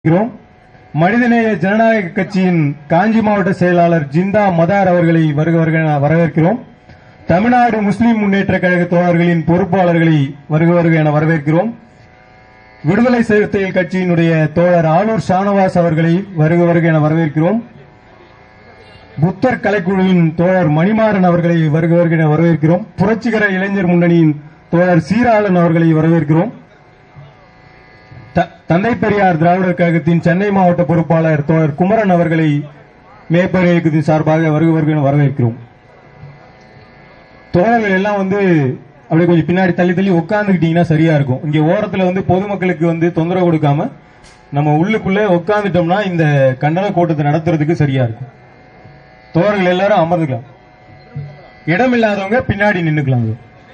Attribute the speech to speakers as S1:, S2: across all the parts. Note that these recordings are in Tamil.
S1: இருக்கிறோம் மனிதநேய ஜனநாயக கட்சியின் காஞ்சி மாவட்ட செயலாளர் ஜிந்தா மதார் அவர்களை வருக வருக என வரவேற்கிறோம் தமிழ்நாடு முஸ்லிம் முன்னேற்ற கழக தோழர்களின் பொறுப்பாளர்களை வருக வருக என வரவேற்கிறோம் விடுதலை சிறுத்தைகள் கட்சியினுடைய தோழர் ஆலூர் ஷானவாஸ் அவர்களை வருக வருக என வரவேற்கிறோம் புத்தர் கலைக்குழுவின் தோழர் மணிமாறன் அவர்களை வருக வருக என வரவேற்கிறோம் புரட்சிகர இளைஞர் முன்னணியின் தோழர் சீராளன் அவர்களை வரவேற்கிறோம் த- தந்தை பெரியார் திராவிடர் கழகத்தின் சென்னை மாவட்ட பொறுப்பாளர் தோழர் குமரன் அவர்களை மேற்பர் இயக்கத்தின் சார்பாக வருக வருக என வரவேற்கிறோம் தோழர்கள் எல்லாம் வந்து அப்படியே கொஞ்சம் பின்னாடி தள்ளி தள்ளி உட்காந்துக்கிட்டீங்கன்னா சரியா இருக்கும் இங்க ஓரத்துல வந்து பொதுமக்களுக்கு வந்து தொந்தரவு கொடுக்காம நம்ம உள்ளுக்குள்ள உட்காந்துட்டோம்னா இந்த கண்டன கூட்டத்தை நடத்துறதுக்கு சரியா இருக்கும் தோழர்கள் எல்லாரும் அமர்ந்துக்கலாம் இடம் இல்லாதவங்க பின்னாடி நின்னுக்கலாம்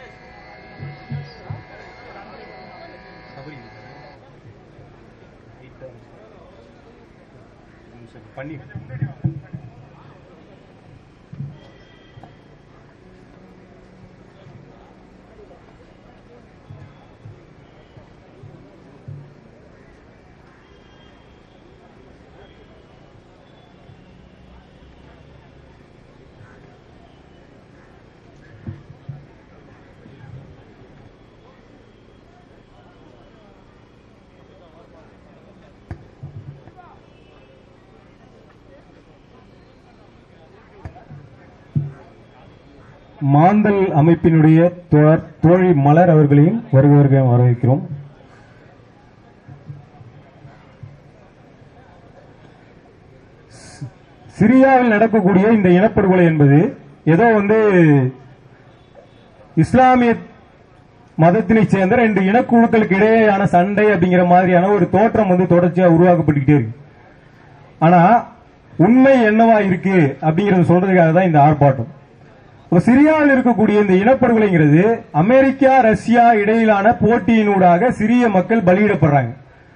S1: பண்ணி மாந்தல் அமைப்பினுடைய தோழர் தோழி மலர் அவர்களையும் வருக வருக என வரவேற்கிறோம் சி- சிரியாவில் நடக்கக்கூடிய இந்த இனப்படுகொலை என்பது ஏதோ வந்து இஸ்லாமிய மதத்தினை சேர்ந்த ரெண்டு இனக்குழுக்களுக்கு இடையேயான சண்டை அப்படிங்கிற மாதிரியான ஒரு தோற்றம் வந்து தொடர்ச்சியா உருவாக்கப்பட்டுக்கிட்டே இருக்கு ஆனா உண்மை என்னவா இருக்கு அப்படிங்கறத சொல்றதுக்காக தான் இந்த ஆர்ப்பாட்டம் இப்ப சிரியாவில் இருக்கக்கூடிய இந்த இனப்படுகொலைங்கிறது அமெரிக்கா ரஷ்யா இடையிலான போட்டியினூடாக சிரிய மக்கள் பலியிடப்படுறாங்க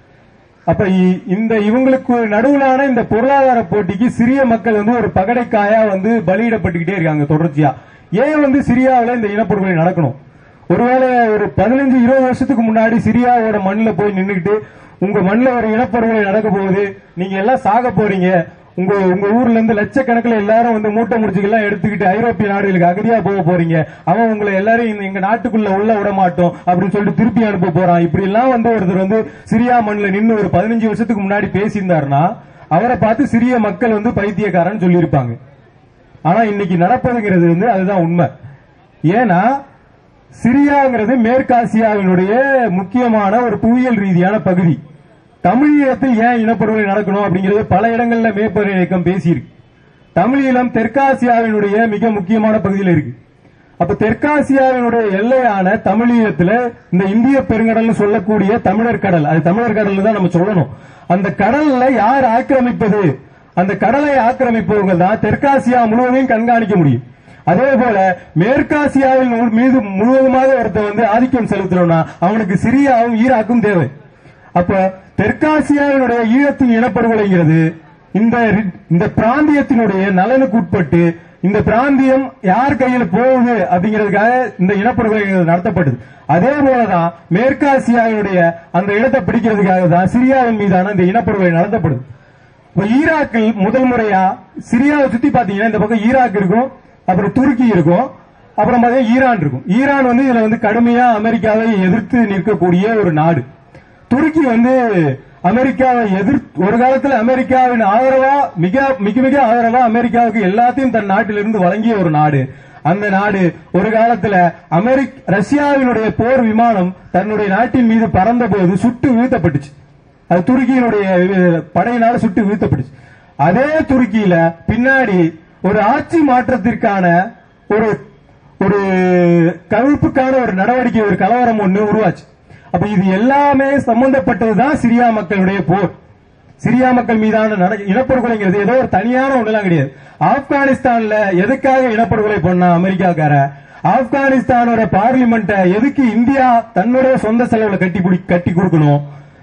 S1: அப்ப இ- இந்த இவங்களுக்கு நடுவிலான இந்த பொருளாதார போட்டிக்கு சிரிய மக்கள் வந்து ஒரு பகடைக்காயா வந்து பலியிடப்பட்டுக்கிட்டே இருக்காங்க தொடர்ச்சியா ஏன் வந்து சிரியாவில் இந்த இனப்படுகொலை நடக்கணும் ஒருவேளை ஒரு பதினஞ்சு இருபது வருஷத்துக்கு முன்னாடி சிரியாவோட மண்ணில் போய் நின்னுக்கிட்டு உங்க மண்ணில் ஒரு இனப்படுகொலை நடக்க போகுது நீங்க எல்லாம் சாக போறீங்க உங்க உங்க ஊர்ல இருந்து லட்சக்கணக்கில் எல்லாரும் வந்து மூட்டை முடிச்சுக்கெல்லாம் எடுத்துக்கிட்டு ஐரோப்பிய நாடுகளுக்கு அகதியா போக போறீங்க அவன் உங்களை எல்லாரும் இந்த- எங்க நாட்டுக்குள்ள உள்ள விட மாட்டோம் அப்படின்னு சொல்லிட்டு திருப்பி அனுப்ப போறான் இப்படி எல்லாம் வந்து ஒருத்தர் வந்து சிரியா மண்ணில் நின்னு ஒரு பதினஞ்சு வருஷத்துக்கு முன்னாடி பேசியிருந்தாருன்னா அவரை பார்த்து சிரிய மக்கள் வந்து பைத்தியக்காரன்னு சொல்லியிருப்பாங்க ஆனா இன்னைக்கு நடப்பதுங்கிறது வந்து அதுதான் உண்மை ஏன்னா சிரியாங்கிறது மேற்காசியாவினுடைய முக்கியமான ஒரு புவியியல் ரீதியான பகுதி தமிழீழத்தில் ஏன் இனப்படுகொலை நடக்கணும் அப்படிங்கிறது பல இடங்கள்ல மேற்பர் இயக்கம் பேசியிருக்கு தமிழீழம் தெற்காசியாவினுடைய மிக முக்கியமான பகுதியில் இருக்கு அப்ப தெற்காசியாவினுடைய எல்லையான தமிழீழத்துல இந்த இந்திய பெருங்கடல்னு சொல்லக்கூடிய தமிழர் கடல் அது தமிழர் கடல் தான் நம்ம சொல்லணும் அந்த கடல்ல யார் ஆக்கிரமிப்பது அந்த கடலை ஆக்கிரமிப்பவங்க தான் தெற்காசியா முழுவதையும் கண்காணிக்க முடியும் அதே போல மேற்காசியாவின் மு- மீது முழுவதுமாக ஒருத்தன் வந்து ஆதிக்கம் செலுத்தணும்னா அவனுக்கு சிரியாவும் ஈராக்கும் தேவை அப்ப தெற்காசியாவினுடைய ஈழத்தின் இனப்படுகொலைங்கிறது இந்த ரி- இந்த பிராந்தியத்தினுடைய நலனுக்கு உட்பட்டு இந்த பிராந்தியம் யார் கையில் போகுது அப்படிங்கிறதுக்காக இந்த இனப்படுகொலை நடத்தப்படுது அதே போலதான் மேற்காசியாவினுடைய அந்த இடத்தை பிடிக்கிறதுக்காக தான் சிரியாவின் மீதான இந்த இனப்படுகொலை நடத்தப்படுது இப்ப ஈராக்கில் முதல் முறையா சிரியாவை சுத்தி பாத்தீங்கன்னா இந்த பக்கம் ஈராக் இருக்கும் அப்புறம் துருக்கி இருக்கும் அப்புறம் பாத்தீங்கன்னா ஈரான் இருக்கும் ஈரான் வந்து இதுல வந்து கடுமையா அமெரிக்காவை எதிர்த்து நிற்கக்கூடிய ஒரு நாடு துருக்கி வந்து அமெரிக்காவை எதிர்த்து ஒரு காலத்துல அமெரிக்காவின் ஆதரவா மிக மிக மிக ஆதரவா அமெரிக்காவுக்கு எல்லாத்தையும் தன் நாட்டிலிருந்து வழங்கிய ஒரு நாடு அந்த நாடு ஒரு காலத்துல அமெரிக் ரஷ்யாவினுடைய போர் விமானம் தன்னுடைய நாட்டின் மீது பறந்த போது சுட்டு வீழ்த்தப்பட்டுச்சு அது துருக்கியினுடைய அஹ், படையினால சுட்டு வீழ்த்தப்பட்டுச்சு அதே துருக்கியில பின்னாடி ஒரு ஆட்சி மாற்றத்திற்கான ஒரு ஒரு கவிழ்ப்புக்கான ஒரு நடவடிக்கை ஒரு கலவரம் ஒண்ணு உருவாச்சு அப்ப இது எல்லாமே சம்பந்தப்பட்டதுதான் சிரியா மக்களுடைய போர் சிரியா மக்கள் மீதான நட- இனப்படுகொலைங்கிறது ஏதோ ஒரு தனியான ஒண்ணுலாம் கிடையாது ஆப்கானிஸ்தான்ல எதுக்காக இனப்படுகொலை பண்ணா அமெரிக்காக்கார ஆப்கானிஸ்தானோட பார்லிமெண்ட்டை எதுக்கு இந்தியா தன்னுடைய சொந்த செலவுல கட்டி குடி- கட்டி கொடுக்கணும்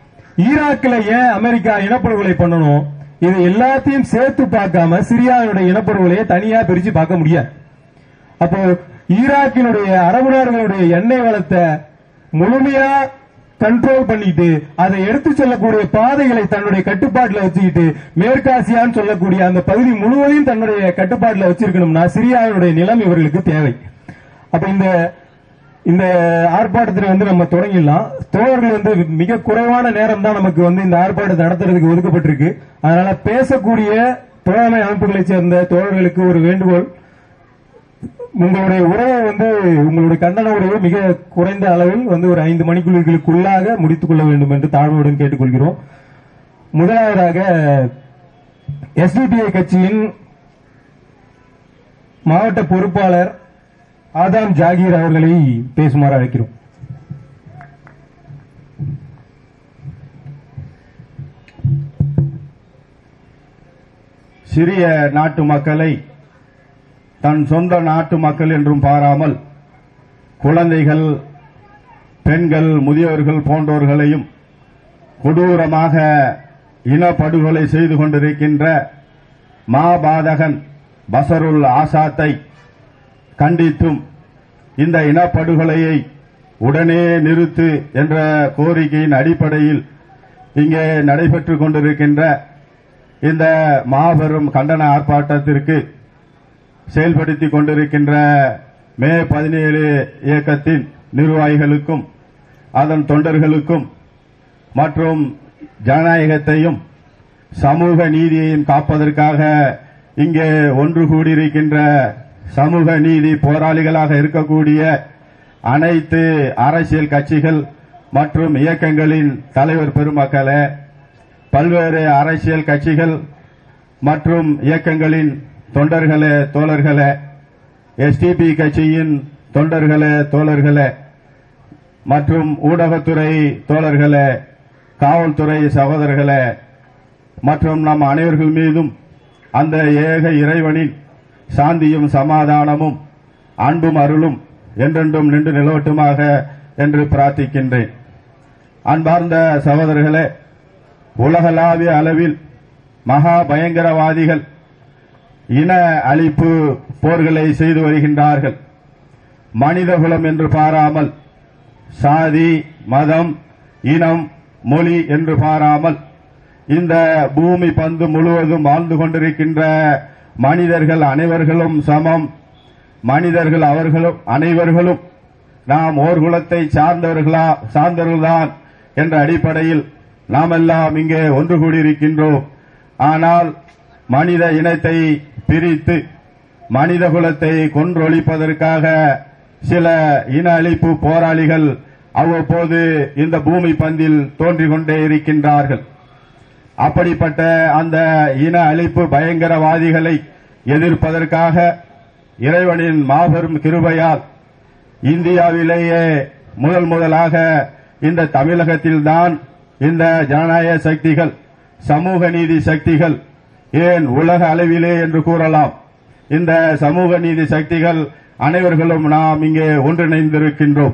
S1: ஈராக்ல ஏன் அமெரிக்கா இனப்படுகொலை பண்ணணும் இது எல்லாத்தையும் சேர்த்து பார்க்காம சிரியாவுடைய இனப்படுகொலையை தனியா பிரிச்சு பார்க்க முடியாது அப்போ ஈராக்கினுடைய அரபு நாடுகளுடைய எண்ணெய் வளத்தை முழுமையா கண்ட்ரோல் பண்ணிட்டு அதை எடுத்து செல்லக்கூடிய பாதைகளை தன்னுடைய கட்டுப்பாட்டுல வச்சுக்கிட்டு மேற்காசியான்னு சொல்லக்கூடிய அந்த பகுதி முழுவதையும் தன்னுடைய கட்டுப்பாட்டுல வச்சிருக்கணும்னா சிரியாவுடைய நிலம் இவர்களுக்கு தேவை அப்ப இந்த இந்த ஆர்ப்பாட்டத்தில் வந்து நம்ம தொடங்கிடலாம் தோழர்கள் வந்து மிக குறைவான நேரம் தான் நமக்கு வந்து இந்த ஆர்ப்பாட்டத்தை நடத்துறதுக்கு ஒதுக்கப்பட்டிருக்கு அதனால பேசக்கூடிய தோழமை அமைப்புகளைச் சேர்ந்த தோழர்களுக்கு ஒரு வேண்டுகோள் உங்களுடைய உரையை வந்து உங்களுடைய கண்டன உரையை மிக குறைந்த அளவில் வந்து ஒரு ஐந்து மணிக்குள்ளாக முடித்துக் கொள்ள வேண்டும் என்று தாழ்வுடன் கேட்டுக்கொள்கிறோம் முதலாவதாக எஸ்டிபிஐ கட்சியின் மாவட்ட பொறுப்பாளர் ஆதாம் ஜாகீர் அவர்களை பேசுமாறு அழைக்கிறோம்
S2: சிறிய நாட்டு மக்களை தன் சொந்த நாட்டு மக்கள் என்றும் பாராமல் குழந்தைகள் பெண்கள் முதியோர்கள் போன்றோர்களையும் கொடூரமாக இனப்படுகொலை செய்து கொண்டிருக்கின்ற மாபாதகன் பசருல் ஆசாத்தை கண்டித்தும் இந்த இனப்படுகொலையை உடனே நிறுத்து என்ற கோரிக்கையின் அடிப்படையில் இங்கே நடைபெற்றுக் கொண்டிருக்கின்ற இந்த மாபெரும் கண்டன ஆர்ப்பாட்டத்திற்கு செயல்படுத்திக் கொண்டிருக்கின்ற மே பதினேழு இயக்கத்தின் நிர்வாகிகளுக்கும் அதன் தொண்டர்களுக்கும் மற்றும் ஜனநாயகத்தையும் சமூக நீதியையும் காப்பதற்காக இங்கே ஒன்று கூடியிருக்கின்ற சமூக நீதி போராளிகளாக இருக்கக்கூடிய அனைத்து அரசியல் கட்சிகள் மற்றும் இயக்கங்களின் தலைவர் பெருமக்களே பல்வேறு அரசியல் கட்சிகள் மற்றும் இயக்கங்களின் தொண்டர்களே தோழர்களே எஸ்டிபி கட்சியின் தொண்டர்களே தோழர்களே மற்றும் ஊடகத்துறை தோழர்களே காவல்துறை சகோதரர்களே மற்றும் நம் அனைவர்கள் மீதும் அந்த ஏக இறைவனின் சாந்தியும் சமாதானமும் அன்பும் அருளும் என்றென்றும் நின்று நிலவட்டுமாக என்று பிரார்த்திக்கின்றேன் அன்பார்ந்த சகோதரர்களே உலகளாவிய அளவில் மகா பயங்கரவாதிகள் இன அழிப்பு போர்களை செய்து வருகின்றார்கள் மனிதகுலம் என்று பாராமல் சாதி மதம் இனம் மொழி என்று பாராமல் இந்த பூமி பந்து முழுவதும் வாழ்ந்து கொண்டிருக்கின்ற மனிதர்கள் அனைவர்களும் சமம் மனிதர்கள் அவர்களும் அனைவர்களும் நாம் ஓர் குலத்தை சார்ந்தவர்களா சார்ந்தவர்கள்தான் என்ற அடிப்படையில் நாம் எல்லாம் இங்கே ஒன்று கூடியிருக்கின்றோம் ஆனால் மனித இனத்தை பிரித்து மனித குலத்தை கொன்றொழிப்பதற்காக சில இன அழிப்பு போராளிகள் அவ்வப்போது இந்த பூமி பந்தில் தோன்றிக் கொண்டே இருக்கின்றார்கள் அப்படிப்பட்ட அந்த இன அழிப்பு பயங்கரவாதிகளை எதிர்ப்பதற்காக இறைவனின் மாபெரும் கிருபையால் இந்தியாவிலேயே முதல் முதலாக இந்த தமிழகத்தில்தான் இந்த ஜனநாயக சக்திகள் சமூக நீதி சக்திகள் ஏன் உலக அளவிலே என்று கூறலாம் இந்த சமூக நீதி சக்திகள் அனைவர்களும் நாம் இங்கே ஒன்றிணைந்திருக்கின்றோம்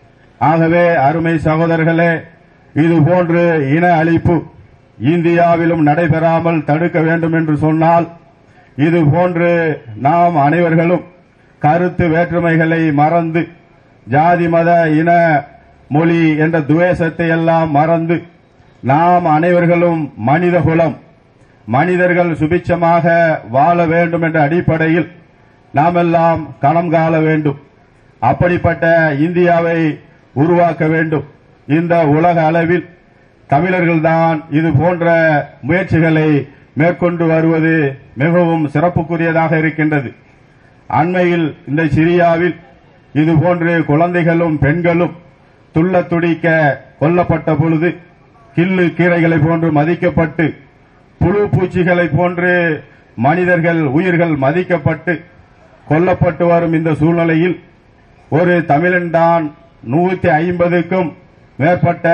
S2: ஆகவே அருமை சகோதரர்களே இது போன்று இன அழிப்பு இந்தியாவிலும் நடைபெறாமல் தடுக்க வேண்டும் என்று சொன்னால் இது போன்று நாம் அனைவர்களும் கருத்து வேற்றுமைகளை மறந்து ஜாதி மத இன மொழி என்ற துவேஷத்தை எல்லாம் மறந்து நாம் அனைவர்களும் மனித குலம் மனிதர்கள் சுபிட்சமாக வாழ வேண்டும் என்ற அடிப்படையில் நாமெல்லாம் களம் காண வேண்டும் அப்படிப்பட்ட இந்தியாவை உருவாக்க வேண்டும் இந்த உலக அளவில் தமிழர்கள்தான் இது போன்ற முயற்சிகளை மேற்கொண்டு வருவது மிகவும் சிறப்புக்குரியதாக இருக்கின்றது அண்மையில் இந்த சிரியாவில் இதுபோன்று குழந்தைகளும் பெண்களும் துள்ள துடிக்க கொல்லப்பட்ட பொழுது கில்லு கீரைகளை போன்று மதிக்கப்பட்டு புழு பூச்சிகளை போன்று மனிதர்கள் உயிர்கள் மதிக்கப்பட்டு கொல்லப்பட்டு வரும் இந்த சூழ்நிலையில் ஒரு தமிழன்தான் நூத்தி ஐம்பதுக்கும் மேற்பட்ட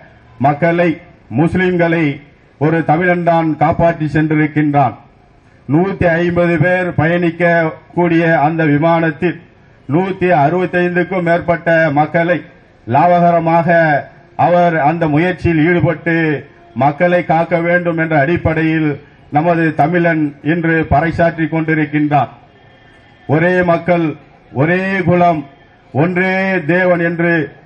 S2: மக்களை முஸ்லிம்களை ஒரு தமிழன்தான் காப்பாற்றி சென்றிருக்கின்றான் நூத்தி ஐம்பது பேர் பயணிக்க கூடிய அந்த விமானத்தில் நூத்தி அறுபத்தைந்துக்கும் மேற்பட்ட மக்களை லாபகரமாக அவர் அந்த முயற்சியில் ஈடுபட்டு மக்களை காக்க வேண்டும் என்ற அடிப்படையில் நமது தமிழன் இன்று பறைசாற்றிக் கொண்டிருக்கின்றான் ஒரே மக்கள் ஒரே குலம் ஒன்றே தேவன் என்று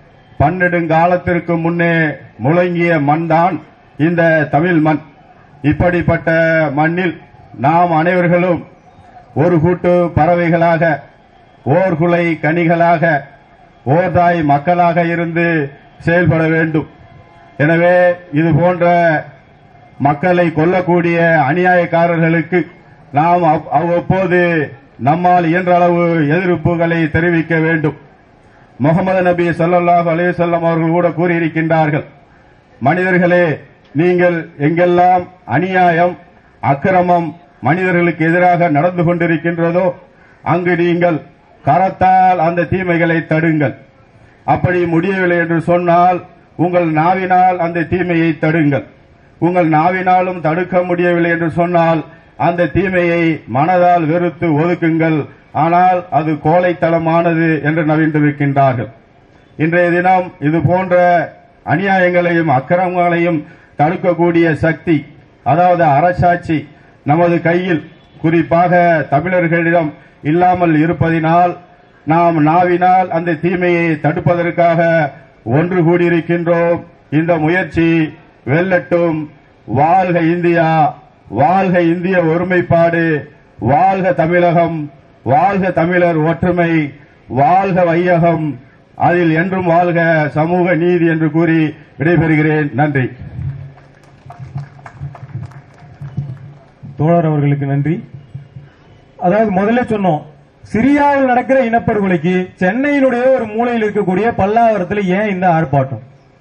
S2: பன்னெடுங்காலத்திற்கு முன்னே முழங்கிய மண்தான் இந்த தமிழ் மண் இப்படிப்பட்ட மண்ணில் நாம் அனைவர்களும் ஒரு கூட்டு பறவைகளாக ஓர் குலை கனிகளாக ஓர்தாய் மக்களாக இருந்து செயல்பட வேண்டும் எனவே இது போன்ற மக்களை கொல்லக்கூடிய அநியாயக்காரர்களுக்கு நாம் அவ்- அவ்வப்போது நம்மால் இயன்ற அளவு எதிர்ப்புகளை தெரிவிக்க வேண்டும் முகமது நபி ஸல்லல்லாஹு அலைஹி வஸல்லம் அவர்கள் கூட கூறியிருக்கின்றார்கள் மனிதர்களே நீங்கள் எங்கெல்லாம் அநியாயம் அக்கிரமம் மனிதர்களுக்கு எதிராக நடந்து கொண்டிருக்கின்றதோ அங்கு நீங்கள் கரத்தால் அந்த தீமைகளை தடுங்கள் அப்படி முடியவில்லை என்று சொன்னால் உங்கள் நாவினால் அந்த தீமையை தடுங்கள் உங்கள் நாவினாலும் தடுக்க முடியவில்லை என்று சொன்னால் அந்த தீமையை மனதால் வெறுத்து ஒதுக்குங்கள் ஆனால் அது கோழைத்தனமானது என்று நவீன்றிருக்கின்றார்கள் இன்றைய தினம் இது போன்ற அநியாயங்களையும் அக்கிரமங்களையும் தடுக்கக்கூடிய சக்தி அதாவது அரசாட்சி நமது கையில் குறிப்பாக தமிழர்களிடம் இல்லாமல் இருப்பதினால் நாம் நாவினால் அந்த தீமையை தடுப்பதற்காக ஒன்று கூடியிருக்கின்றோம் இந்த முயற்சி வெல்லட்டும் வாழ்க இந்தியா வாழ்க இந்திய ஒருமைப்பாடு வாழ்க தமிழகம் வாழ்க தமிழர் ஒற்றுமை வாழ்க வையகம் அதில் என்றும் வாழ்க சமூக நீதி என்று கூறி விடைபெறுகிறேன் நன்றி
S1: தோழர் அவர்களுக்கு நன்றி அதாவது முதல்ல சொன்னோம் சிரியாவில் நடக்கிற இனப்படுகொலைக்கு சென்னையினுடைய ஒரு மூலையில் இருக்கக்கூடிய பல்லாவரத்தில் ஏன் இந்த ஆர்ப்பாட்டம்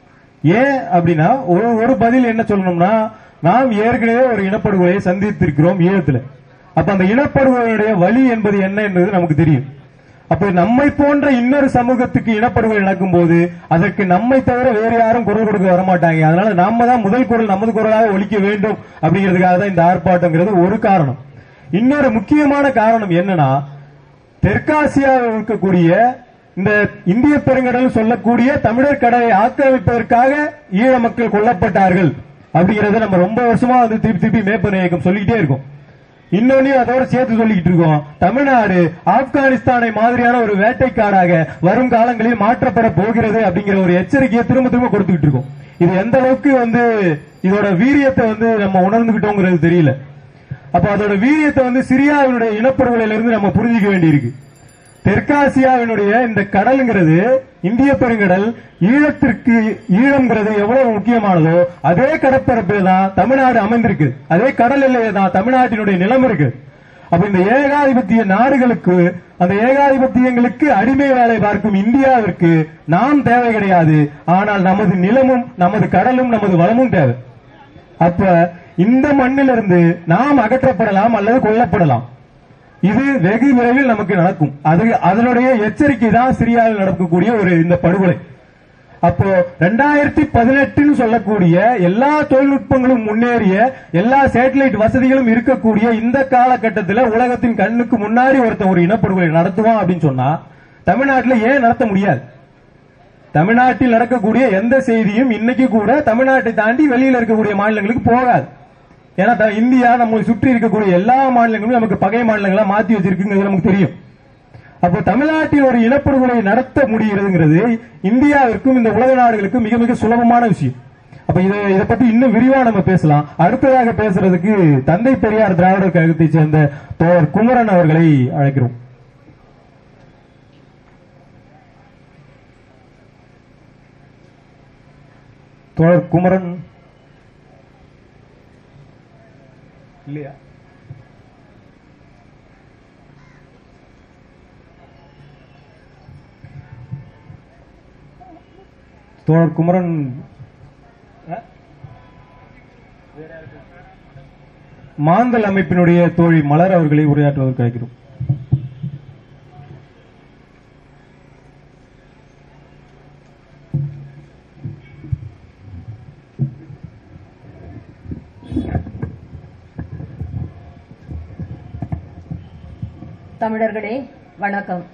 S1: ஏன் அப்படின்னா ஒரு ஒரு பதில் என்ன சொல்லணும்னா நாம் ஏற்கனவே ஒரு இனப்படுகொலையை சந்தித்திருக்கிறோம் ஈழத்துல அப்ப அந்த இனப்படுகொலையுடைய வழி என்பது என்ன என்பது நமக்கு தெரியும் அப்ப நம்மை போன்ற இன்னொரு சமூகத்துக்கு இனப்படுகொலை நடக்கும்போது அதற்கு நம்மை தவிர வேறு யாரும் குரல் கொடுக்க வரமாட்டாங்க அதனால நாம தான் முதல் குரல் நமது குரலாக ஒலிக்க வேண்டும் அப்படிங்கிறதுக்காக தான் இந்த ஆர்ப்பாட்டங்கிறது ஒரு காரணம் இன்னொரு முக்கியமான காரணம் என்னன்னா தெற்காசியாவில் இருக்கக்கூடிய இந்த இந்திய பெருங்கடல் சொல்லக்கூடிய தமிழர் கடலை ஆக்கிரமிப்பதற்காக ஈழ மக்கள் கொல்லப்பட்டார்கள் அப்படிங்கறத நம்ம ரொம்ப வருஷமா வந்து திருப்பி திருப்பி மேற்பன இயக்கம் சொல்லிக்கிட்டே இருக்கோம் இன்னொன்னையும் அதோட சேர்த்து சொல்லிக்கிட்டு இருக்கோம் தமிழ்நாடு ஆப்கானிஸ்தானை மாதிரியான ஒரு வேட்டைக்காடாக வரும் காலங்களில் மாற்றப்பட போகிறது அப்படிங்கிற ஒரு எச்சரிக்கையை திரும்ப திரும்ப கொடுத்துக்கிட்டு இருக்கோம் இது எந்த அளவுக்கு வந்து இதோட வீரியத்தை வந்து நம்ம உணர்ந்துகிட்டோங்கிறது தெரியல அப்ப அதோட வீரியத்தை வந்து சிரியாவினுடைய இனப்படுகொலையில இருந்து நம்ம புரிஞ்சுக்க வேண்டியிருக்கு தெற்காசியாவினுடைய இந்த கடலுங்கிறது இந்திய பெருங்கடல் ஈழத்திற்கு ஈழம்ங்கிறது எவ்வளவு முக்கியமானதோ அதே கடற்பரப்பில் தான் தமிழ்நாடு அமைந்திருக்கு அதே கடல் எல்லையில தான் தமிழ்நாட்டினுடைய நிலம் இருக்கு அப்ப இந்த ஏகாதிபத்திய நாடுகளுக்கு அந்த ஏகாதிபத்தியங்களுக்கு அடிமை வேலை பார்க்கும் இந்தியாவிற்கு நாம் தேவை கிடையாது ஆனால் நமது நிலமும் நமது கடலும் நமது வளமும் தேவை அப்ப இந்த மண்ணிலிருந்து நாம் அகற்றப்படலாம் அல்லது கொல்லப்படலாம் இது வெகு விரைவில் நமக்கு நடக்கும் அது அதனுடைய எச்சரிக்கை தான் சிரியாவில் நடக்கக்கூடிய ஒரு இந்த படுகொலை அப்போ ரெண்டாயிரத்தி பதினெட்டுன்னு சொல்லக்கூடிய எல்லா தொழில்நுட்பங்களும் முன்னேறிய எல்லா சேட்டலைட் வசதிகளும் இருக்கக்கூடிய இந்த காலகட்டத்தில் உலகத்தின் கண்ணுக்கு முன்னாடி ஒருத்தன் ஒரு இனப்படுகொலை நடத்துவான் அப்படின்னு சொன்னா தமிழ்நாட்டில் ஏன் நடத்த முடியாது தமிழ்நாட்டில் நடக்கக்கூடிய எந்த செய்தியும் இன்னைக்கு கூட தமிழ்நாட்டை தாண்டி வெளியில இருக்கக்கூடிய மாநிலங்களுக்கு போகாது ஏன்னா த- இந்தியா நம்மளை சுற்றி இருக்கக்கூடிய எல்லா மாநிலங்களும் நமக்கு பகை மாநிலங்களா மாத்தி வச்சிருக்குங்கிறது நமக்கு தெரியும் அப்போ தமிழ்நாட்டில் ஒரு இனப்படுகொலை நடத்த முடிகிறதுங்கிறது இந்தியாவிற்கும் இந்த உலக நாடுகளுக்கும் மிக மிக சுலபமான விஷயம் அப்ப இதை இதை பத்தி இன்னும் விரிவா நம்ம பேசலாம் அடுத்ததாக பேசுறதுக்கு தந்தை பெரியார் திராவிடர் கழகத்தை சேர்ந்த தோழர் குமரன் அவர்களை அழைக்கிறோம் தோழர் குமரன் இல்லையா தோழர் குமரன் அஹ்? மாந்தல் அமைப்பினுடைய தோழி மலர் அவர்களை உரையாற்றுவதற்கு அழைக்கிறோம்
S3: தமிழர்களே வணக்கம்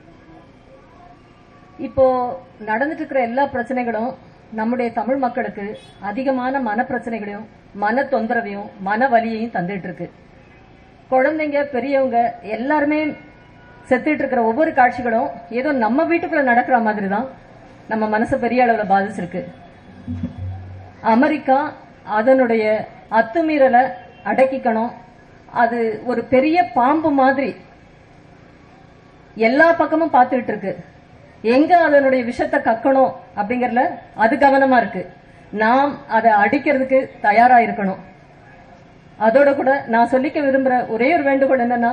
S3: இப்போ நடந்துட்டு இருக்கிற எல்லா பிரச்சனைகளும் நம்முடைய தமிழ் மக்களுக்கு அதிகமான மன பிரச்சனைகளையும் மன தொந்தரவையும் மன வலியையும் தந்துட்டு இருக்கு குழந்தைங்க பெரியவங்க எல்லாருமே செத்துட்டு இருக்கிற ஒவ்வொரு காட்சிகளும் ஏதோ நம்ம வீட்டுக்குள்ள நடக்கிற மாதிரி தான் நம்ம மனசை பெரிய அளவுல பாதிச்சிருக்கு அமெரிக்கா அதனுடைய அத்துமீறலை அடக்கிக்கணும் அது ஒரு பெரிய பாம்பு மாதிரி எல்லா பக்கமும் பார்த்துக்கிட்டு இருக்கு எங்க அதனுடைய விஷத்தை கக்கணும் அப்படிங்கறதுல அது கவனமா இருக்கு நாம் அதை அடிக்கிறதுக்கு தயாரா இருக்கணும் அதோட கூட நான் சொல்லிக்க விரும்புற ஒரே ஒரு வேண்டுகோள் என்னன்னா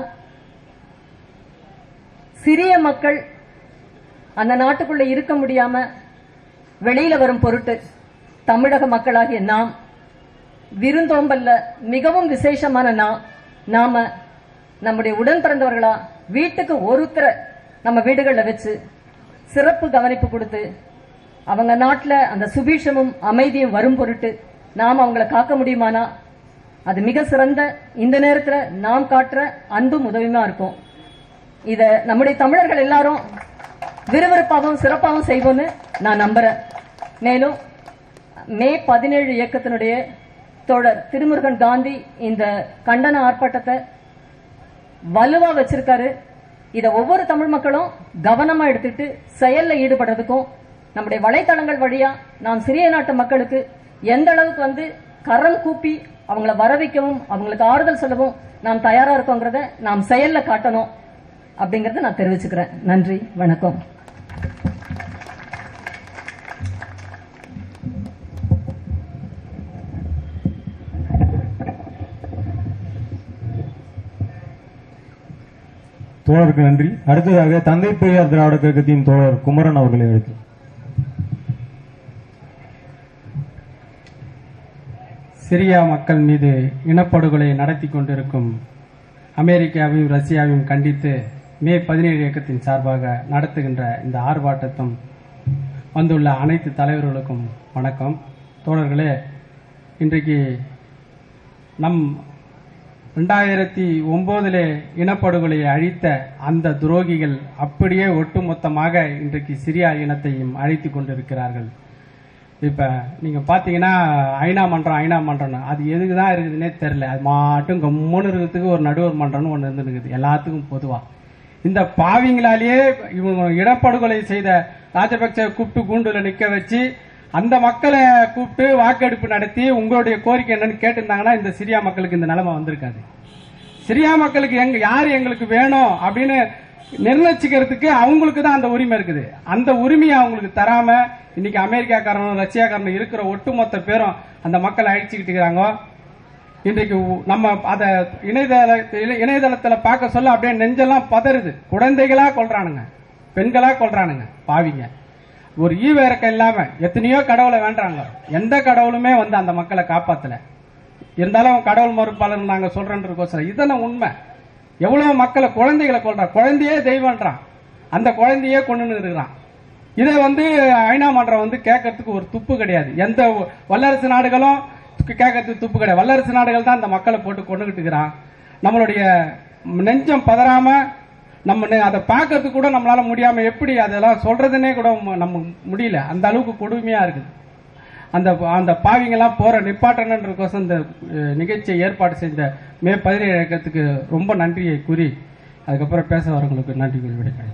S3: சிறிய மக்கள் அந்த நாட்டுக்குள்ள இருக்க முடியாம வெளியில வரும் பொருட்டு தமிழக மக்களாகிய நாம் விருந்தோம்பல்ல மிகவும் விசேஷமான நாம் நாம நம்முடைய உடன் பிறந்தவர்களா வீட்டுக்கு ஒருத்தரை நம்ம வீடுகளில் வச்சு சிறப்பு கவனிப்பு கொடுத்து அவங்க நாட்டுல அந்த சுபீஷமும் அமைதியும் வரும் பொருட்டு நாம் அவங்கள காக்க முடியுமானா அது மிக சிறந்த இந்த நேரத்துல நாம் காட்டுற அன்பும் உதவியுமா இருக்கும் இத நம்முடைய தமிழர்கள் எல்லாரும் விறுவிறுப்பாகவும் சிறப்பாகவும் செய்வோம்னு நான் நம்புறேன் மேலும் மே பதினேழு இயக்கத்தினுடைய தோழர் திருமுருகன் காந்தி இந்த கண்டன ஆர்ப்பாட்டத்தை வலுவா வச்சிருக்காரு இத ஒவ்வொரு தமிழ் மக்களும் கவனமா எடுத்துட்டு செயல்ல ஈடுபடுறதுக்கும் நம்முடைய வலைத்தளங்கள் வழியா நாம் சிறிய நாட்டு மக்களுக்கு எந்த அளவுக்கு வந்து கரம் கூப்பி அவங்கள வர வைக்கவும் அவங்களுக்கு ஆறுதல் சொல்லவும் நாம் தயாரா இருக்கோங்கிறத நாம் செயல்ல காட்டணும் அப்படிங்கறத நான் தெரிவிச்சுக்கிறேன் நன்றி வணக்கம்
S1: தோழருக்கு நன்றி அடுத்ததாக தந்தை பெரியார் திராவிட கழகத்தின் தோழர் குமரன் அவர்களை அழைத்து
S4: சிரியா மக்கள் மீது இனப்படுகொலை நடத்தி கொண்டிருக்கும் அமெரிக்காவையும் ரஷ்யாவையும் கண்டித்து மே பதினேழு இயக்கத்தின் சார்பாக நடத்துகின்ற இந்த ஆர்ப்பாட்டத்தும் வந்துள்ள அனைத்து தலைவர்களுக்கும் வணக்கம் தோழர்களே இன்றைக்கு நம் ரெண்டாயிரத்தி ஒன்பதிலே இனப்படுகொலையை அழித்த அந்த துரோகிகள் அப்படியே ஒட்டுமொத்தமாக இன்றைக்கு சிரியா இனத்தையும் அழித்து கொண்டிருக்கிறார்கள் இப்ப நீங்க பாத்தீங்கன்னா ஐநா மன்றம் ஐநா மன்றம்னு அது எதுக்கு தான் இருக்குதுன்னே தெரியல அது மாட்டும் கம்முன்னு இருக்கிறதுக்கு ஒரு நடுவர் மன்றம்னு ஒன்று இருந்துருக்குது எல்லாத்துக்கும் பொதுவா இந்த பாவிங்களாலேயே இவங்க இடப்படுகொலை செய்த ராஜபக்ச கூப்பிட்டு கூண்டுல நிக்க வச்சு அந்த மக்களை கூப்பிட்டு வாக்கெடுப்பு நடத்தி உங்களுடைய கோரிக்கை என்னன்னு கேட்டிருந்தாங்கன்னா இந்த சிரியா மக்களுக்கு இந்த நிலைமை வந்திருக்காது சிரியா மக்களுக்கு எங்க யார் எங்களுக்கு வேணும் அப்படின்னு நிர்ணயிச்சுக்கிறதுக்கு அவங்களுக்கு தான் அந்த உரிமை இருக்குது அந்த உரிமையை அவங்களுக்கு தராம இன்னைக்கு அமெரிக்காக்காரனும் ரஷ்யாக்காரனும் இருக்கிற ஒட்டுமொத்த பேரும் அந்த மக்களை அழிச்சுக்கிட்டு இருக்கிறாங்க இன்றைக்கு உ- நம்ம அத இணையதள இணை- இணையதளத்துல பார்க்க சொல்ல அப்படியே நெஞ்செல்லாம் பதறுது குழந்தைகளா கொல்றானுங்க பெண்களா கொல்றானுங்க பாவிங்க ஒரு ஈவ இறக்கம் இல்லாம எத்தனையோ கடவுளை வேண்டாங்க எந்த கடவுளுமே வந்து அந்த மக்களை காப்பாத்தல இருந்தாலும் கடவுள் மறுப்பாளர் நாங்க சொல்றோன்றதுக்கோசரம் இதெல்லாம் உண்மை எவ்வளவு மக்களை குழந்தைகளை கொல்றான் குழந்தையே தெய்வம்ன்றான் அந்த குழந்தையே கொண்டு இருக்கிறான் இதை வந்து ஐநா மன்றம் வந்து கேட்கறதுக்கு ஒரு துப்பு கிடையாது எந்த வல்லரசு நாடுகளும் கேட்கறதுக்கு துப்பு கிடையாது வல்லரசு நாடுகள் தான் அந்த மக்களை போட்டு கொண்டுகிட்டு இருக்கிறான் நம்மளுடைய நெஞ்சம் பதறாம நம்ம நெ- அதை பார்க்கறதுக்கு கூட நம்மளால முடியாம எப்படி அதெல்லாம் சொல்றதுன்னே கூட ம- நம்ம முடியல அந்த அளவுக்கு கொடுமையா இருக்குது அந்த அந்த பாவிங்கெல்லாம் போற நிப்பாட்டணுன்றதுக்கோசம் இந்த அஹ், நிகழ்ச்சியை ஏற்பாடு செஞ்ச மே பதினேழு இயக்கத்துக்கு ரொம்ப நன்றியை கூறி அதுக்கப்புறம் பேச வரவங்களுக்கு நன்றி கூறி விடைக்கிறேன்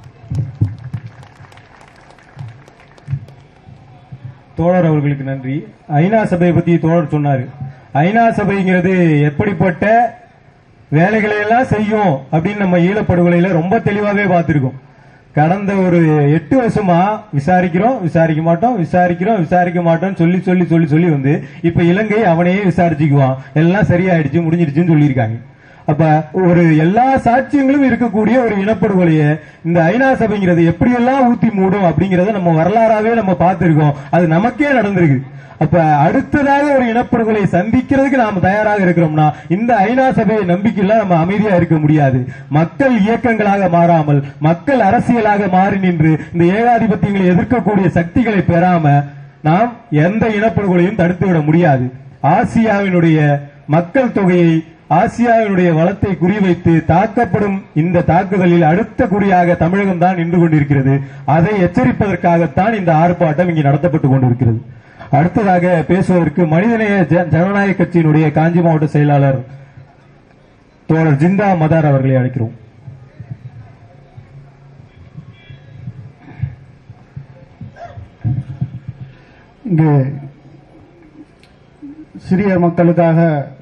S1: தோழர் அவர்களுக்கு நன்றி ஐநா சபையை பத்தி தோழர் சொன்னாரு ஐநா சபைங்கிறது எப்படிப்பட்ட வேலைகளை எல்லாம் செய்யும் அப்படின்னு நம்ம ஈழப்படுகொலையில ரொம்ப தெளிவாவே பார்த்திருக்கோம் கடந்த ஒரு எட்டு வருஷமா விசாரிக்கிறோம் விசாரிக்க மாட்டோம் விசாரிக்கிறோம் விசாரிக்க மாட்டோம் சொல்லி சொல்லி சொல்லி சொல்லி வந்து இப்ப இலங்கை அவனையே விசாரிச்சுக்குவான் எல்லாம் சரியாயிடுச்சு முடிஞ்சிடுச்சுன்னு சொல்லியிருக்காங்க அப்ப ஒரு எல்லா சாட்சியங்களும் இருக்கக்கூடிய ஒரு இனப்படுகொலைய இந்த ஐநா சபைங்கிறது எப்படியெல்லாம் ஊத்தி மூடும் அப்படிங்கறத நம்ம வரலாறாவே நம்ம பார்த்திருக்கோம் அது நமக்கே நடந்திருக்கு அப்ப அடுத்ததாக ஒரு இனப்படுகொலை சந்திக்கிறதுக்கு நாம தயாராக இருக்கிறோம்னா இந்த ஐநா சபையை நம்பிக்கையில நம்ம அமைதியா இருக்க முடியாது மக்கள் இயக்கங்களாக மாறாமல் மக்கள் அரசியலாக மாறி நின்று இந்த ஏகாதிபத்தியங்களை எதிர்க்கக்கூடிய சக்திகளை பெறாம நாம் எந்த இனப்படுகொலையும் தடுத்து விட முடியாது ஆசியாவினுடைய மக்கள் தொகையை ஆசியாவினுடைய வளத்தை குறிவைத்து தாக்கப்படும் இந்த தாக்குதலில் அடுத்த குறியாக தமிழகம் தான் நின்று கொண்டிருக்கிறது அதை எச்சரிப்பதற்காகத்தான் இந்த ஆர்ப்பாட்டம் இங்கு நடத்தப்பட்டு கொண்டிருக்கிறது அடுத்ததாக பேசுவதற்கு மனிதநேய ஜ- ஜனநாயக கட்சியினுடைய காஞ்சி மாவட்ட செயலாளர் தோழர் ஜிந்தா மதார் அவர்களை அழைக்கிறோம்
S5: இங்கு சிறிய மக்களுக்காக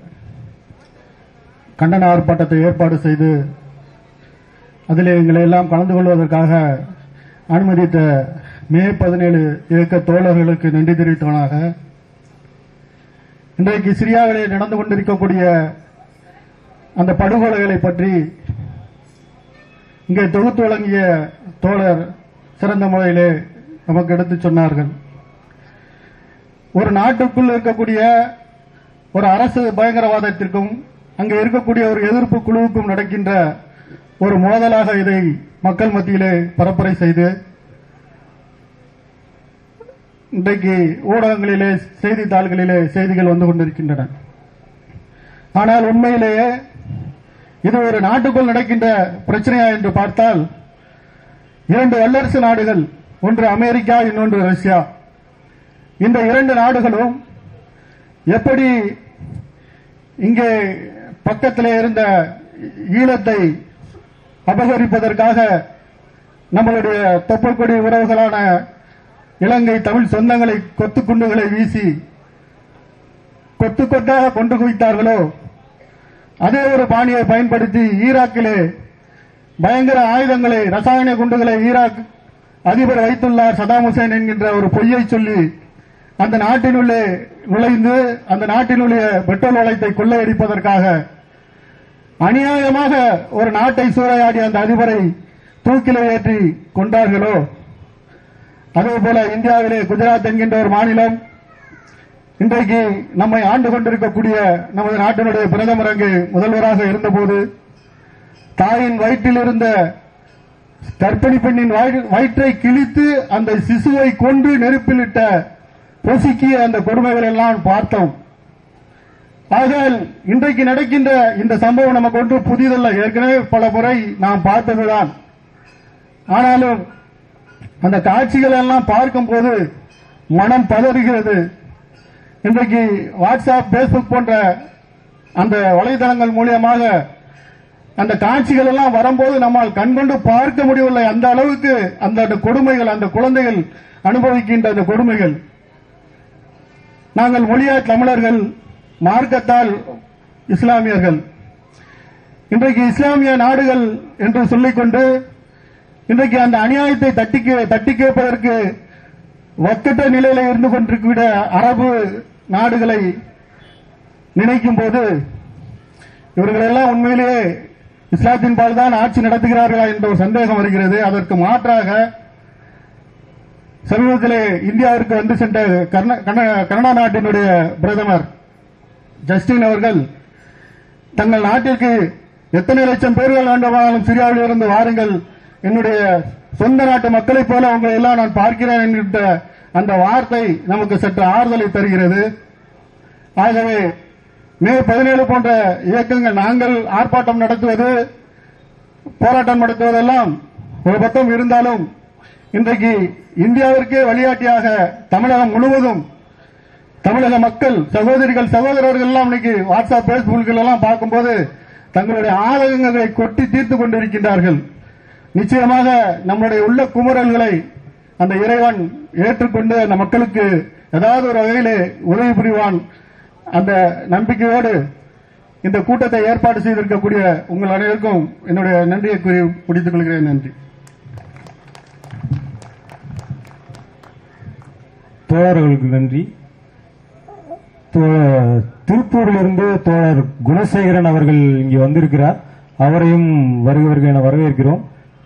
S5: கண்டன ஆர்ப்பாட்டத்தை ஏற்பாடு செய்து அதில் எங்களை எல்லாம் கலந்து கொள்வதற்காக அனுமதித்த மே பதினேழு இயக்க தோழர்களுக்கு நன்றி தெரிவித்தவனாக இன்றைக்கு சிரியாவிலே நடந்து கொண்டிருக்கக்கூடிய அந்த படுகொலைகளை பற்றி இங்கே தொகுத்து வழங்கிய தோழர் சிறந்த முறையிலே நமக்கு எடுத்துச் சொன்னார்கள் ஒரு நாட்டுக்குள் இருக்கக்கூடிய ஒரு அரசு பயங்கரவாதத்திற்கும் அங்கே இருக்கக்கூடிய ஒரு எதிர்ப்பு குழுவுக்கும் நடக்கின்ற ஒரு மோதலாக இதை மக்கள் மத்தியிலே பரப்புரை செய்து இன்றைக்கு ஊடகங்களிலே செய்தித்தாள்களிலே செய்திகள் வந்து கொண்டிருக்கின்றன ஆனால் உண்மையிலேயே இது ஒரு நாட்டுக்குள் நடக்கின்ற பிரச்சனையா என்று பார்த்தால் இரண்டு வல்லரசு நாடுகள் ஒன்று அமெரிக்கா இன்னொன்று ரஷ்யா இந்த இரண்டு நாடுகளும் எப்படி இங்கே பக்கத்திலே இருந்த ஈழத்தை அபகரிப்பதற்காக நம்மளுடைய தொப்பல்கொடி உறவுகளான இலங்கை தமிழ் சொந்தங்களை கொத்து குண்டுகளை வீசி கொத்து கொத்தாக கொண்டு குவித்தார்களோ அதே ஒரு பாணியை பயன்படுத்தி ஈராக்கிலே பயங்கர ஆயுதங்களை ரசாயன குண்டுகளை ஈராக் அதிபர் வைத்துள்ளார் சதாம் ஹுசேன் என்கின்ற ஒரு பொய்யை சொல்லி அந்த நாட்டினுள்ளே நுழைந்து அந்த நாட்டினுடைய பெட்ரோல் வளத்தை கொள்ளையடிப்பதற்காக அநியாயமாக ஒரு நாட்டை சூறையாடிய அந்த அதிபரை தூக்கிலே ஏற்றி கொண்டார்களோ அதே போல இந்தியாவிலே குஜராத் என்கின்ற ஒரு மாநிலம் இன்றைக்கு நம்மை ஆண்டு கொண்டிருக்கக்கூடிய நமது நாட்டினுடைய பிரதமர் அங்கு முதல்வராக இருந்தபோது தாயின் வயிற்றில் இருந்த கர்ப்பிணி பெண்ணின் வயிறு- வயிற்றை கிழித்து அந்த சிசுவை கொன்று நெருப்பிலிட்ட பொசுக்கிய அந்த கொடுமைகள் எல்லாம் பார்த்தோம் ஆகையால் இன்றைக்கு நடக்கின்ற இந்த சம்பவம் நமக்கு ஒன்று புதிதல்ல ஏற்கனவே பல முறை நாம் பார்த்ததுதான் ஆனாலும் அந்த காட்சிகள் எல்லாம் பார்க்கும்போது மனம் பதறுகிறது இன்றைக்கு வாட்ஸ்அப் பேஸ்புக் போன்ற அந்த வலைதளங்கள் மூலியமாக அந்த காட்சிகள் எல்லாம் வரும்போது நம்மால் கண்கொண்டு பார்க்க முடியவில்லை அந்த அளவுக்கு அந்த அந்த கொடுமைகள் அந்த குழந்தைகள் அனுபவிக்கின்ற அந்த கொடுமைகள் நாங்கள் மொழியா தமிழர்கள் மார்க்கத்தால் இஸ்லாமியர்கள் இன்றைக்கு இஸ்லாமிய நாடுகள் என்று சொல்லிக்கொண்டு இன்றைக்கு அந்த அநியாயத்தை தட்டி கே- தட்டி கேட்பதற்கு வக்கட்ட நிலையில இருந்து கொண்டிருக்கிற அரபு நாடுகளை நினைக்கும் போது இவர்கள் எல்லாம் உண்மையிலேயே இஸ்லாத்தின் பால் தான் ஆட்சி நடத்துகிறார்களா என்ற ஒரு சந்தேகம் வருகிறது அதற்கு மாற்றாக சமீபத்திலே இந்தியாவிற்கு வந்து சென்ற கர்நா- கன- கனடா நாட்டினுடைய பிரதமர் ஜஸ்டின் அவர்கள் தங்கள் நாட்டிற்கு எத்தனை லட்சம் பேர்கள் வேண்டுமானாலும் சிரியாவில் இருந்து வாருங்கள் என்னுடைய சொந்த நாட்டு மக்களைப் போல உங்களை எல்லாம் நான் பார்க்கிறேன் என்கின்ற அந்த வார்த்தை நமக்கு சற்று ஆறுதலை தருகிறது ஆகவே மே பதினேழு போன்ற இயக்கங்கள் நாங்கள் ஆர்ப்பாட்டம் நடத்துவது போராட்டம் நடத்துவதெல்லாம் ஒரு பக்கம் இருந்தாலும் இன்றைக்கு இந்தியாவிற்கே வழிகாட்டியாக தமிழகம் முழுவதும் தமிழக மக்கள் சகோதரிகள் சகோதரர்கள் எல்லாம் இன்னைக்கு வாட்ஸ்அப் பேஸ்புக்கில் எல்லாம் பார்க்கும்போது தங்களுடைய ஆதங்கங்களை கொட்டி தீர்த்து கொண்டிருக்கின்றார்கள் நிச்சயமாக நம்முடைய உள்ள குமுறல்களை அந்த இறைவன் ஏற்றுக்கொண்டு அந்த மக்களுக்கு ஏதாவது ஒரு வகையிலே உதவி புரிவான் அந்த நம்பிக்கையோடு இந்த கூட்டத்தை ஏற்பாடு செய்திருக்கக்கூடிய உங்கள் அனைவருக்கும் என்னுடைய நன்றியை கூறி முடித்துக் கொள்கிறேன் நன்றி
S1: தோழர்களுக்கு நன்றி தோ- திருப்பூரிலிருந்து தோழர் குணசேகரன் அவர்கள் இங்கே வந்திருக்கிறார் அவரையும் வருக வருக என வரவேற்கிறோம்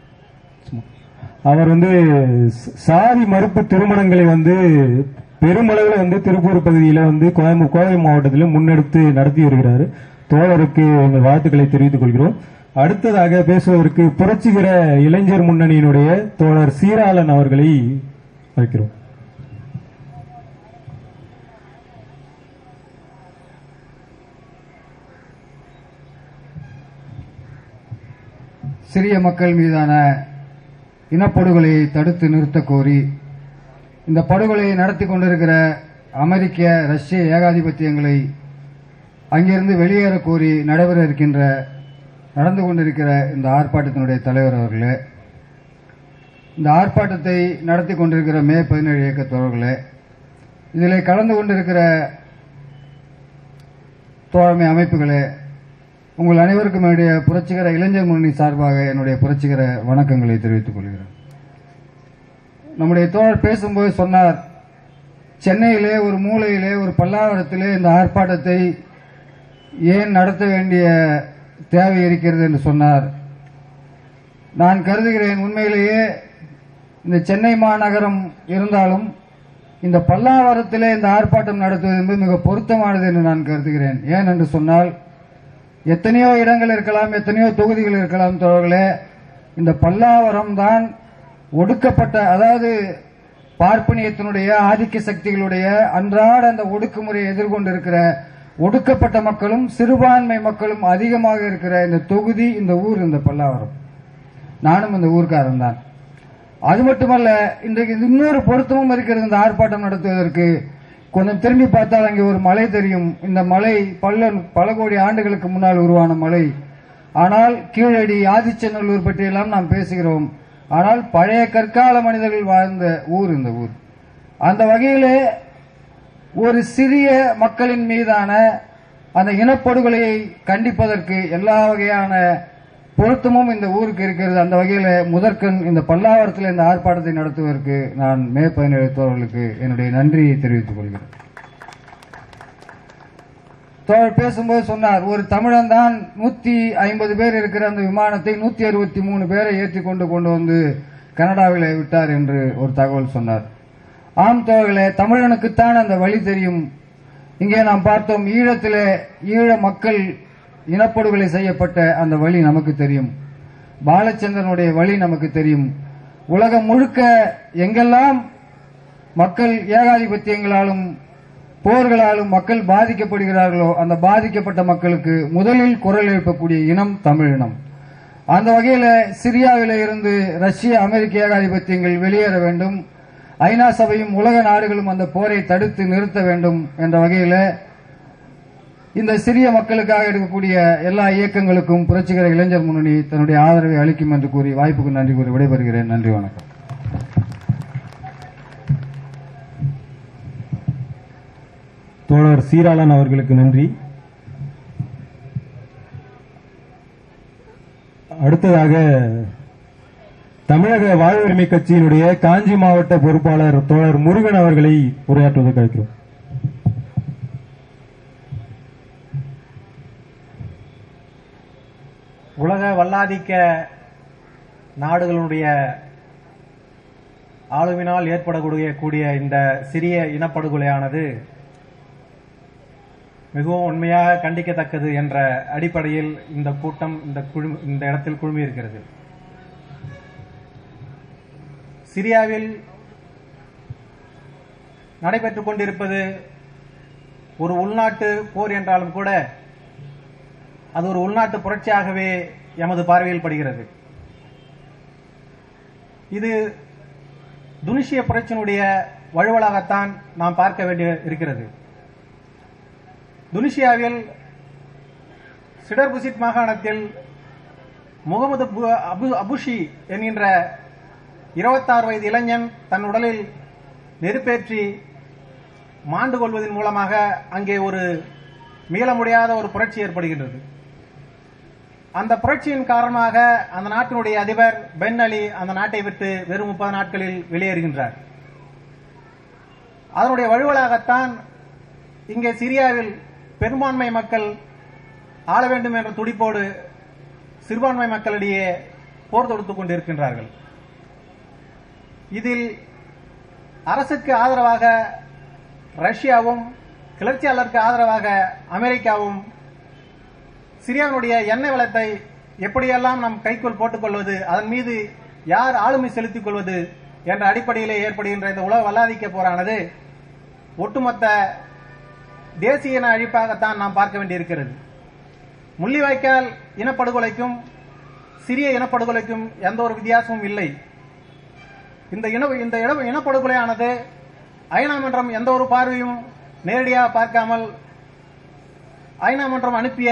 S1: அவர் வந்து ச- சாதி மறுப்பு திருமணங்களை வந்து பெருமளவில் வந்து திருப்பூர் பகுதியில் வந்து கோயம்பு கோவை மாவட்டத்தில் முன்னெடுத்து நடத்தி வருகிறார் தோழருக்கு எங்கள் வாழ்த்துக்களை தெரிவித்துக் கொள்கிறோம் அடுத்ததாக பேசுவதற்கு புரட்சிகர இளைஞர் முன்னணியினுடைய தோழர் சீராளன் அவர்களை வைக்கிறோம்
S6: சிறிய மக்கள் மீதான இனப்படுகொலையை தடுத்து நிறுத்தக் கோரி இந்த படுகொலையை நடத்தி கொண்டிருக்கிற அமெரிக்க ரஷ்ய ஏகாதிபத்தியங்களை அங்கிருந்து வெளியேற கோரி நடைபெற இருக்கின்ற நடந்து கொண்டிருக்கிற இந்த ஆர்ப்பாட்டத்தினுடைய தலைவர் அவர்களே இந்த ஆர்ப்பாட்டத்தை நடத்தி கொண்டிருக்கிற மே பதினேழு இயக்க தோழர்களே இதில் கலந்து கொண்டிருக்கிற தோழமை அமைப்புகளே உங்கள் அனைவருக்கும் என்னுடைய புரட்சிகர இளைஞர் முன்னணி சார்பாக என்னுடைய புரட்சிகர வணக்கங்களை தெரிவித்துக் கொள்கிறேன் நம்முடைய தோழர் பேசும்போது சொன்னார் சென்னையிலே ஒரு மூலையிலே ஒரு பல்லாவரத்திலே இந்த ஆர்ப்பாட்டத்தை ஏன் நடத்த வேண்டிய தேவை இருக்கிறது என்று சொன்னார் நான் கருதுகிறேன் உண்மையிலேயே இந்த சென்னை மாநகரம் இருந்தாலும் இந்த பல்லாவரத்திலே இந்த ஆர்ப்பாட்டம் நடத்துவது என்பது மிக பொருத்தமானது என்று நான் கருதுகிறேன் ஏன் என்று சொன்னால் எத்தனையோ இடங்கள் இருக்கலாம் எத்தனையோ தொகுதிகள் இருக்கலாம் தோழர்களே இந்த பல்லாவரம் தான் ஒடுக்கப்பட்ட அதாவது பார்ப்பனியத்தினுடைய ஆதிக்க சக்திகளுடைய அன்றாட அந்த ஒடுக்குமுறையை எதிர்கொண்டிருக்கிற ஒடுக்கப்பட்ட மக்களும் சிறுபான்மை மக்களும் அதிகமாக இருக்கிற இந்த தொகுதி இந்த ஊர் இந்த பல்லாவரம் நானும் இந்த ஊர்க்காரன் தான் அது மட்டுமல்ல இன்றைக்கு இன்னொரு பொருத்தமும் இருக்கிறது இந்த ஆர்ப்பாட்டம் நடத்துவதற்கு கொஞ்சம் திரும்பி பார்த்தால் அங்கே ஒரு மலை தெரியும் இந்த மலை பல பல கோடி ஆண்டுகளுக்கு முன்னால் உருவான மலை ஆனால் கீழடி ஆதிச்சநல்லூர் பற்றியெல்லாம் நாம் பேசுகிறோம் ஆனால் பழைய கற்கால மனிதர்கள் வாழ்ந்த ஊர் இந்த ஊர் அந்த வகையிலே ஒரு சிறிய மக்களின் மீதான அந்த இனப்படுகொலையை கண்டிப்பதற்கு எல்லா வகையான பொருத்தமும் இந்த ஊருக்கு இருக்கிறது அந்த வகையில முதற்கண் இந்த பல்லாவரத்தில் இந்த ஆர்ப்பாட்டத்தை நடத்துவதற்கு நான் மே பதினேழு தோழர்களுக்கு என்னுடைய நன்றியை தெரிவித்துக் கொள்கிறேன் தோழர் பேசும்போது சொன்னார் ஒரு தமிழன் தான் நூத்தி ஐம்பது பேர் இருக்கிற அந்த விமானத்தை நூத்தி அறுபத்தி மூணு பேரை ஏற்றி கொண்டு கொண்டு வந்து கனடாவில் விட்டார் என்று ஒரு தகவல் சொன்னார் ஆம் தோழர்களே தமிழனுக்குத்தான் அந்த வழி தெரியும் இங்கே நாம் பார்த்தோம் ஈழத்திலே ஈழ மக்கள் இனப்படுகொலை செய்யப்பட்ட அந்த வழி நமக்கு தெரியும் பாலச்சந்திரனுடைய வழி நமக்கு தெரியும் உலகம் முழுக்க எங்கெல்லாம் மக்கள் ஏகாதிபத்தியங்களாலும் போர்களாலும் மக்கள் பாதிக்கப்படுகிறார்களோ அந்த பாதிக்கப்பட்ட மக்களுக்கு முதலில் குரல் எழுப்பக்கூடிய இனம் தமிழ் இனம் அந்த வகையில சிரியாவில இருந்து ரஷ்ய அமெரிக்க ஏகாதிபத்தியங்கள் வெளியேற வேண்டும் ஐநா சபையும் உலக நாடுகளும் அந்த போரை தடுத்து நிறுத்த வேண்டும் என்ற வகையில இந்த சிறிய மக்களுக்காக எடுக்கக்கூடிய எல்லா இயக்கங்களுக்கும் புரட்சிகர இளைஞர் முன்னணி தன்னுடைய ஆதரவை அளிக்கும் என்று கூறி வாய்ப்புக்கு நன்றி கூறி விடைபெறுகிறேன் நன்றி வணக்கம்
S1: தோழர் சீராளன் அவர்களுக்கு நன்றி அடுத்ததாக தமிழக வாழ்வுரிமை கட்சியினுடைய காஞ்சி மாவட்ட பொறுப்பாளர் தோழர் முருகன் அவர்களை உரையாற்றுவதற்கு அழைக்கிறோம்
S7: உலக வல்லாதிக்க நாடுகளுடைய ஆளுவினால் ஏற்படக்கூடிய கூடிய இந்த சிறிய இனப்படுகொலையானது மிகவும் உண்மையாக கண்டிக்கத்தக்கது என்ற அடிப்படையில் இந்த கூட்டம் இந்த குழு இந்த இடத்தில் குழுமியிருக்கிறது சிரியாவில் நடைபெற்றுக் கொண்டிருப்பது ஒரு உள்நாட்டு போர் என்றாலும் கூட அது ஒரு உள்நாட்டு புரட்சியாகவே எமது பார்வையில் படுகிறது இது துனிஷிய புரட்சியினுடைய வலுவலாகத்தான் நாம் பார்க்க வேண்டிய இருக்கிறது துனிஷியாவில் சிடர்புசிட் மாகாணத்தில் முகமது பு- அபு அபுஷி என்கின்ற இருபத்தாறு வயது இளைஞன் தன் உடலில் நெருப்பேற்றி மாண்டு கொள்வதன் மூலமாக அங்கே ஒரு மீள முடியாத ஒரு புரட்சி ஏற்படுகின்றது அந்த புரட்சியின் காரணமாக அந்த நாட்டினுடைய அதிபர் பென் அலி அந்த நாட்டை விட்டு வெறும் முப்பது நாட்களில் வெளியேறுகின்றார் அதனுடைய வலுவலாகத்தான் இங்கே சிரியாவில் பெரும்பான்மை மக்கள் ஆள வேண்டும் என்ற துடிப்போடு சிறுபான்மை மக்களிடையே போர் தொடுத்துக் கொண்டிருக்கின்றார்கள் இதில் அரசுக்கு ஆதரவாக ரஷ்யாவும் கிளர்ச்சியாளருக்கு ஆதரவாக அமெரிக்காவும் சிரியாவினுடைய எண்ணெய் வளத்தை எப்படியெல்லாம் நம் கைக்குள் போட்டுக் கொள்வது அதன் மீது யார் ஆளுமை செலுத்திக் கொள்வது என்ற அடிப்படையிலே ஏற்படுகின்ற இந்த உலக வல்லாதிக்க போரானது ஒட்டுமொத்த தேசிய இன அழிப்பாகத்தான் நாம் பார்க்க வேண்டியிருக்கிறது முள்ளிவாய்க்கால் இனப்படுகொலைக்கும் சிறிய இனப்படுகொலைக்கும் எந்த ஒரு வித்தியாசமும் இல்லை இந்த இன இந்த இன இனப்படுகொலையானது ஐநா மன்றம் எந்த ஒரு பார்வையும் நேரடியாக பார்க்காமல் ஐநா மன்றம் அனுப்பிய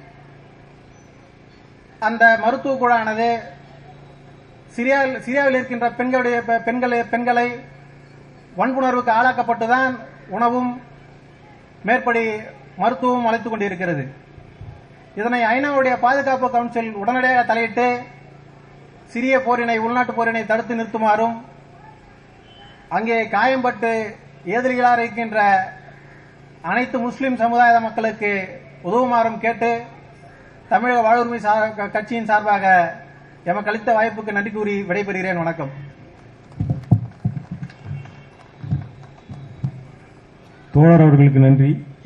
S7: அந்த மருத்துவ குழானது சிரியாவில் சிரியாவில் இருக்கின்ற பெண்களுடைய பெ- பெண்களை பெண்களை வன்புணர்வுக்கு ஆளாக்கப்பட்டுதான் உணவும் மேற்படி மருத்துவமும் அளித்துக் கொண்டிருக்கிறது இதனை ஐநாவுடைய பாதுகாப்பு கவுன்சில் உடனடியாக தலையிட்டு சிறிய போரினை உள்நாட்டு போரினை தடுத்து நிறுத்துமாறும் அங்கே காயம்பட்டு எதிரிகளாக இருக்கின்ற அனைத்து முஸ்லிம் சமுதாய மக்களுக்கு உதவுமாறும் கேட்டு தமிழக வாழ்வுரிமை சார்- க- கட்சியின் சார்பாக எமக்கு அளித்த வாய்ப்புக்கு நன்றி கூறி விடைபெறுகிறேன் வணக்கம்
S1: தோழர் அவர்களுக்கு நன்றி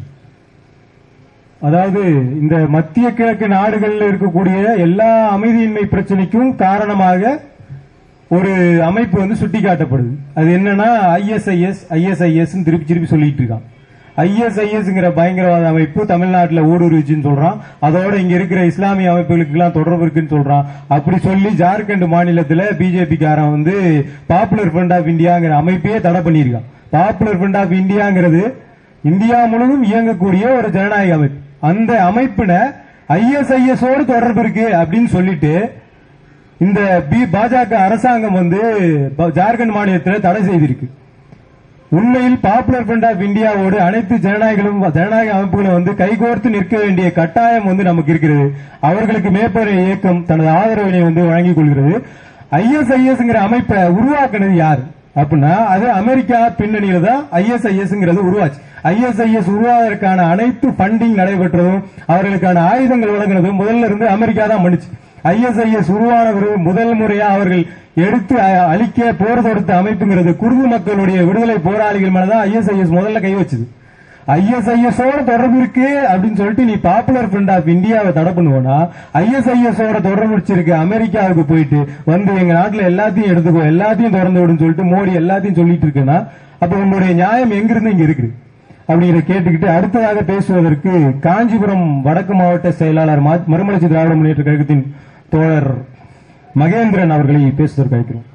S1: அதாவது இந்த மத்திய கிழக்கு நாடுகளில் இருக்கக்கூடிய எல்லா அமைதியின்மை பிரச்சனைக்கும் காரணமாக ஒரு அமைப்பு வந்து சுட்டிக்காட்டப்படுது அது என்னன்னா ஐஎஸ்ஐஎஸ் ஐஎஸ்ஐஎஸ் திருப்பி திருப்பி சொல்லிட்டு இருக்கான் ஐஎஸ்ஐஎஸ்ங்கிற பயங்கரவாத அமைப்பு தமிழ்நாட்டில் ஊடுருவிச்சுன்னு சொல்றான் அதோட இங்க இருக்கிற இஸ்லாமிய அமைப்புகளுக்கு எல்லாம் தொடர்பு இருக்குன்னு சொல்றான் அப்படி சொல்லி ஜார்க்கண்ட் மாநிலத்தில் பிஜேபி காரன் வந்து பாப்புலர் ஃப்ரண்ட் ஆஃப் இந்தியாங்கிற அமைப்பையே தடை பண்ணியிருக்கான் பாப்புலர் ஃப்ரண்ட் ஆஃப் இந்தியாங்கிறது இந்தியா முழுவதும் இயங்கக்கூடிய ஒரு ஜனநாயக அமைப்பு அந்த அமைப்பின ஐஎஸ்ஐஎஸ் ஓடு தொடர்பு இருக்கு அப்படின்னு சொல்லிட்டு இந்த பி- பாஜக அரசாங்கம் வந்து ப- ஜார்க்கண்ட் மாநிலத்தில் தடை செய்திருக்கு உண்மையில் பாப்புலர் ஃப்ரண்ட் ஆஃப் இந்தியாவோடு அனைத்து ஜனநாயகளும் ஜனநாயக அமைப்புகளும் வந்து கைகோர்த்து நிற்க வேண்டிய கட்டாயம் வந்து நமக்கு இருக்கிறது அவர்களுக்கு மேற்பட இயக்கம் தனது ஆதரவினை வந்து வழங்கிக் கொள்கிறது ஐஎஸ்ஐஎஸ்ங்கிற அமைப்பை உருவாக்குனது யார் அப்படின்னா அது அமெரிக்கா பின்னணியில தான் ஐஎஸ்ஐஎஸ்ங்கிறது உருவாச்சு ஐஎஸ்ஐஎஸ் உருவாவதற்கான அனைத்து ஃபண்டிங் நடைபெற்றதும் அவர்களுக்கான ஆயுதங்கள் வழங்கினதும் முதல்ல இருந்து அமெரிக்கா தான் பண்ணுச்சு ஐஎஸ்ஐஎஸ் உருவான பிறகு முதல் முறையா அவர்கள் எடுத்து அ- அழிக்க போர் தொடுத்த அமைப்புங்கிறது குர்து மக்களுடைய விடுதலை போராளிகள் மேலதான் ஐஎஸ்ஐஎஸ் முதல்ல கை வச்சது ஐஎஸ்ஐஎஸ் ஓட தொடர்பு இருக்கு அப்படின்னு சொல்லிட்டு நீ பாப்புலர் ஃப்ரண்ட் ஆஃப் இந்தியாவை தடை பண்ணுவோனா ஐஎஸ்ஐஎஸ் ஓட தொடர்பு வச்சிருக்க அமெரிக்காவுக்கு போயிட்டு வந்து எங்க நாட்டுல எல்லாத்தையும் எடுத்துக்கோ எல்லாத்தையும் திறந்து விடுன்னு சொல்லிட்டு மோடி எல்லாத்தையும் சொல்லிட்டு இருக்குன்னா அப்ப உங்களுடைய நியாயம் எங்கிருந்து இங்க இருக்குது அப்படிங்கிற கேட்டுக்கிட்டு அடுத்ததாக பேசுவதற்கு காஞ்சிபுரம் வடக்கு மாவட்ட செயலாளர் மா- மறுமலர்ச்சி திராவிட முன்னேற்ற கழகத்தின் தோழர் மகேந்திரன் அவர்களை பேசுவதற்கு அழைக்கிறோம்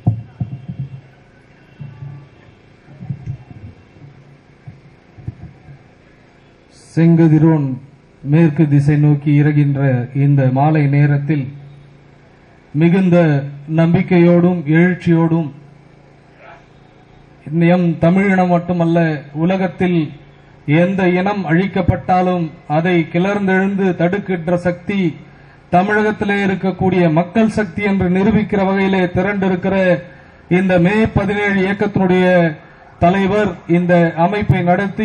S8: செங்கதிரோன் மேற்கு திசை நோக்கி இறகின்ற இந்த மாலை நேரத்தில் மிகுந்த நம்பிக்கையோடும் எழுச்சியோடும் இந்த எம் தமிழினம் மட்டுமல்ல உலகத்தில் எந்த இனம் அழிக்கப்பட்டாலும் அதை கிளர்ந்தெழுந்து தடுக்கின்ற சக்தி தமிழகத்திலே இருக்கக்கூடிய மக்கள் சக்தி என்று நிரூபிக்கிற வகையிலே திரண்டிருக்கிற இந்த மே பதினேழு இயக்கத்தினுடைய தலைவர் இந்த அமைப்பை நடத்தி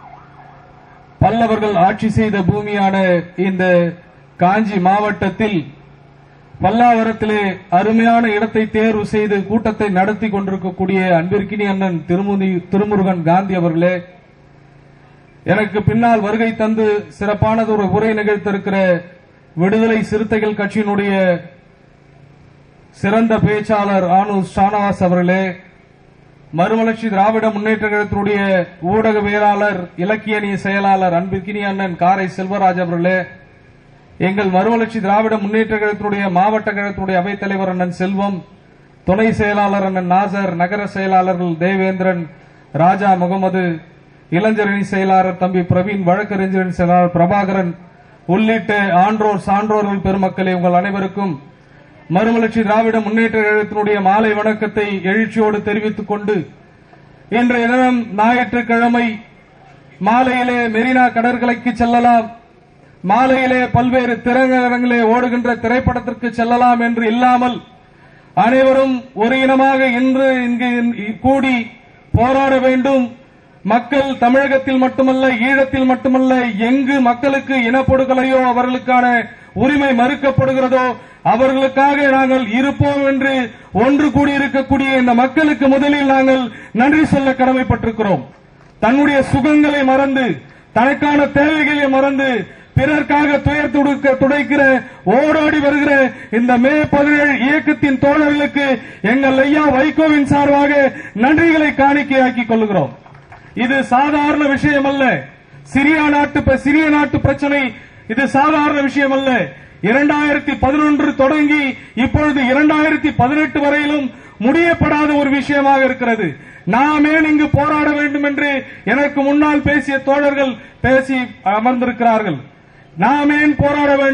S8: பல்லவர்கள் ஆட்சி செய்த பூமியான இந்த காஞ்சி மாவட்டத்தில் பல்லாவரத்திலே அருமையான இடத்தை தேர்வு செய்து கூட்டத்தை நடத்தி கொண்டிருக்கக்கூடிய அன்பிற்கினி அண்ணன் திருமுனி திருமுருகன் காந்தி அவர்களே எனக்கு பின்னால் வருகை தந்து சிறப்பானது ஒரு உரை நிகழ்த்திருக்கிற விடுதலை சிறுத்தைகள் கட்சியினுடைய சிறந்த பேச்சாளர் ஆனு ஷானவாஸ் அவர்களே மறுமலர்ச்சி திராவிட முன்னேற்ற கழகத்தினுடைய ஊடகவியலாளர் இலக்கியணி செயலாளர் அன்பிற்கினி அண்ணன் காரை செல்வராஜ் அவர்களே எங்கள் மறுமலர்ச்சி திராவிட முன்னேற்ற கழகத்தினுடைய மாவட்ட கழகத்தினுடைய அவைத்தலைவர் அண்ணன் செல்வம் துணை செயலாளர் அண்ணன் நாசர் நகர செயலாளர்கள் தேவேந்திரன் ராஜா முகமது இளைஞரணி செயலாளர் தம்பி பிரவீன் வழக்கறிஞரின் செயலாளர் பிரபாகரன் உள்ளிட்ட ஆன்றோர் சான்றோர்கள் பெருமக்களே உங்கள் அனைவருக்கும் மறுமலர்ச்சி திராவிட முன்னேற்ற கழகத்தினுடைய மாலை வணக்கத்தை எழுச்சியோடு தெரிவித்துக் கொண்டு இன்றைய தினம் ஞாயிற்றுக்கிழமை மாலையிலே மெரினா கடற்கரைக்கு செல்லலாம் மாலையிலே பல்வேறு திரையரங்கிலே ஓடுகின்ற திரைப்படத்திற்கு செல்லலாம் என்று இல்லாமல் அனைவரும் ஒரு இனமாக இன்று இங்கு கூடி போராட வேண்டும் மக்கள் தமிழகத்தில் மட்டுமல்ல ஈழத்தில் மட்டுமல்ல எங்கு மக்களுக்கு இனப்படுகொலையோ அவர்களுக்கான உரிமை மறுக்கப்படுகிறதோ அவர்களுக்காக நாங்கள் இருப்போம் என்று ஒன்று கூடியிருக்கக்கூடிய இந்த மக்களுக்கு முதலில் நாங்கள் நன்றி சொல்ல கடமைப்பட்டிருக்கிறோம் தன்னுடைய சுகங்களை மறந்து தனக்கான தேவைகளை மறந்து பிறர்க்காக துயர் துடுக்க துடைக்கிற ஓடோடி வருகிற இந்த மே பதினேழு இயக்கத்தின் தோழர்களுக்கு எங்கள் ஐயா வைகோவின் சார்பாக நன்றிகளை காணிக்கையாக்கிக் கொள்கிறோம் இது சாதாரண விஷயம் அல்ல சிரியா நாட்டு ப- சிறிய நாட்டு பிரச்சனை இது சாதாரண விஷயம் அல்ல இரண்டாயிரத்தி பதினொன்று தொடங்கி இப்பொழுது இரண்டாயிரத்தி பதினெட்டு வரையிலும் முடியப்படாத ஒரு விஷயமாக இருக்கிறது நாம் ஏன் இங்கு போராட வேண்டும் என்று எனக்கு முன்னால் பேசிய தோழர்கள் பேசி அமர்ந்திருக்கிறார்கள் நாம் ஏன் போராட வேண்டும்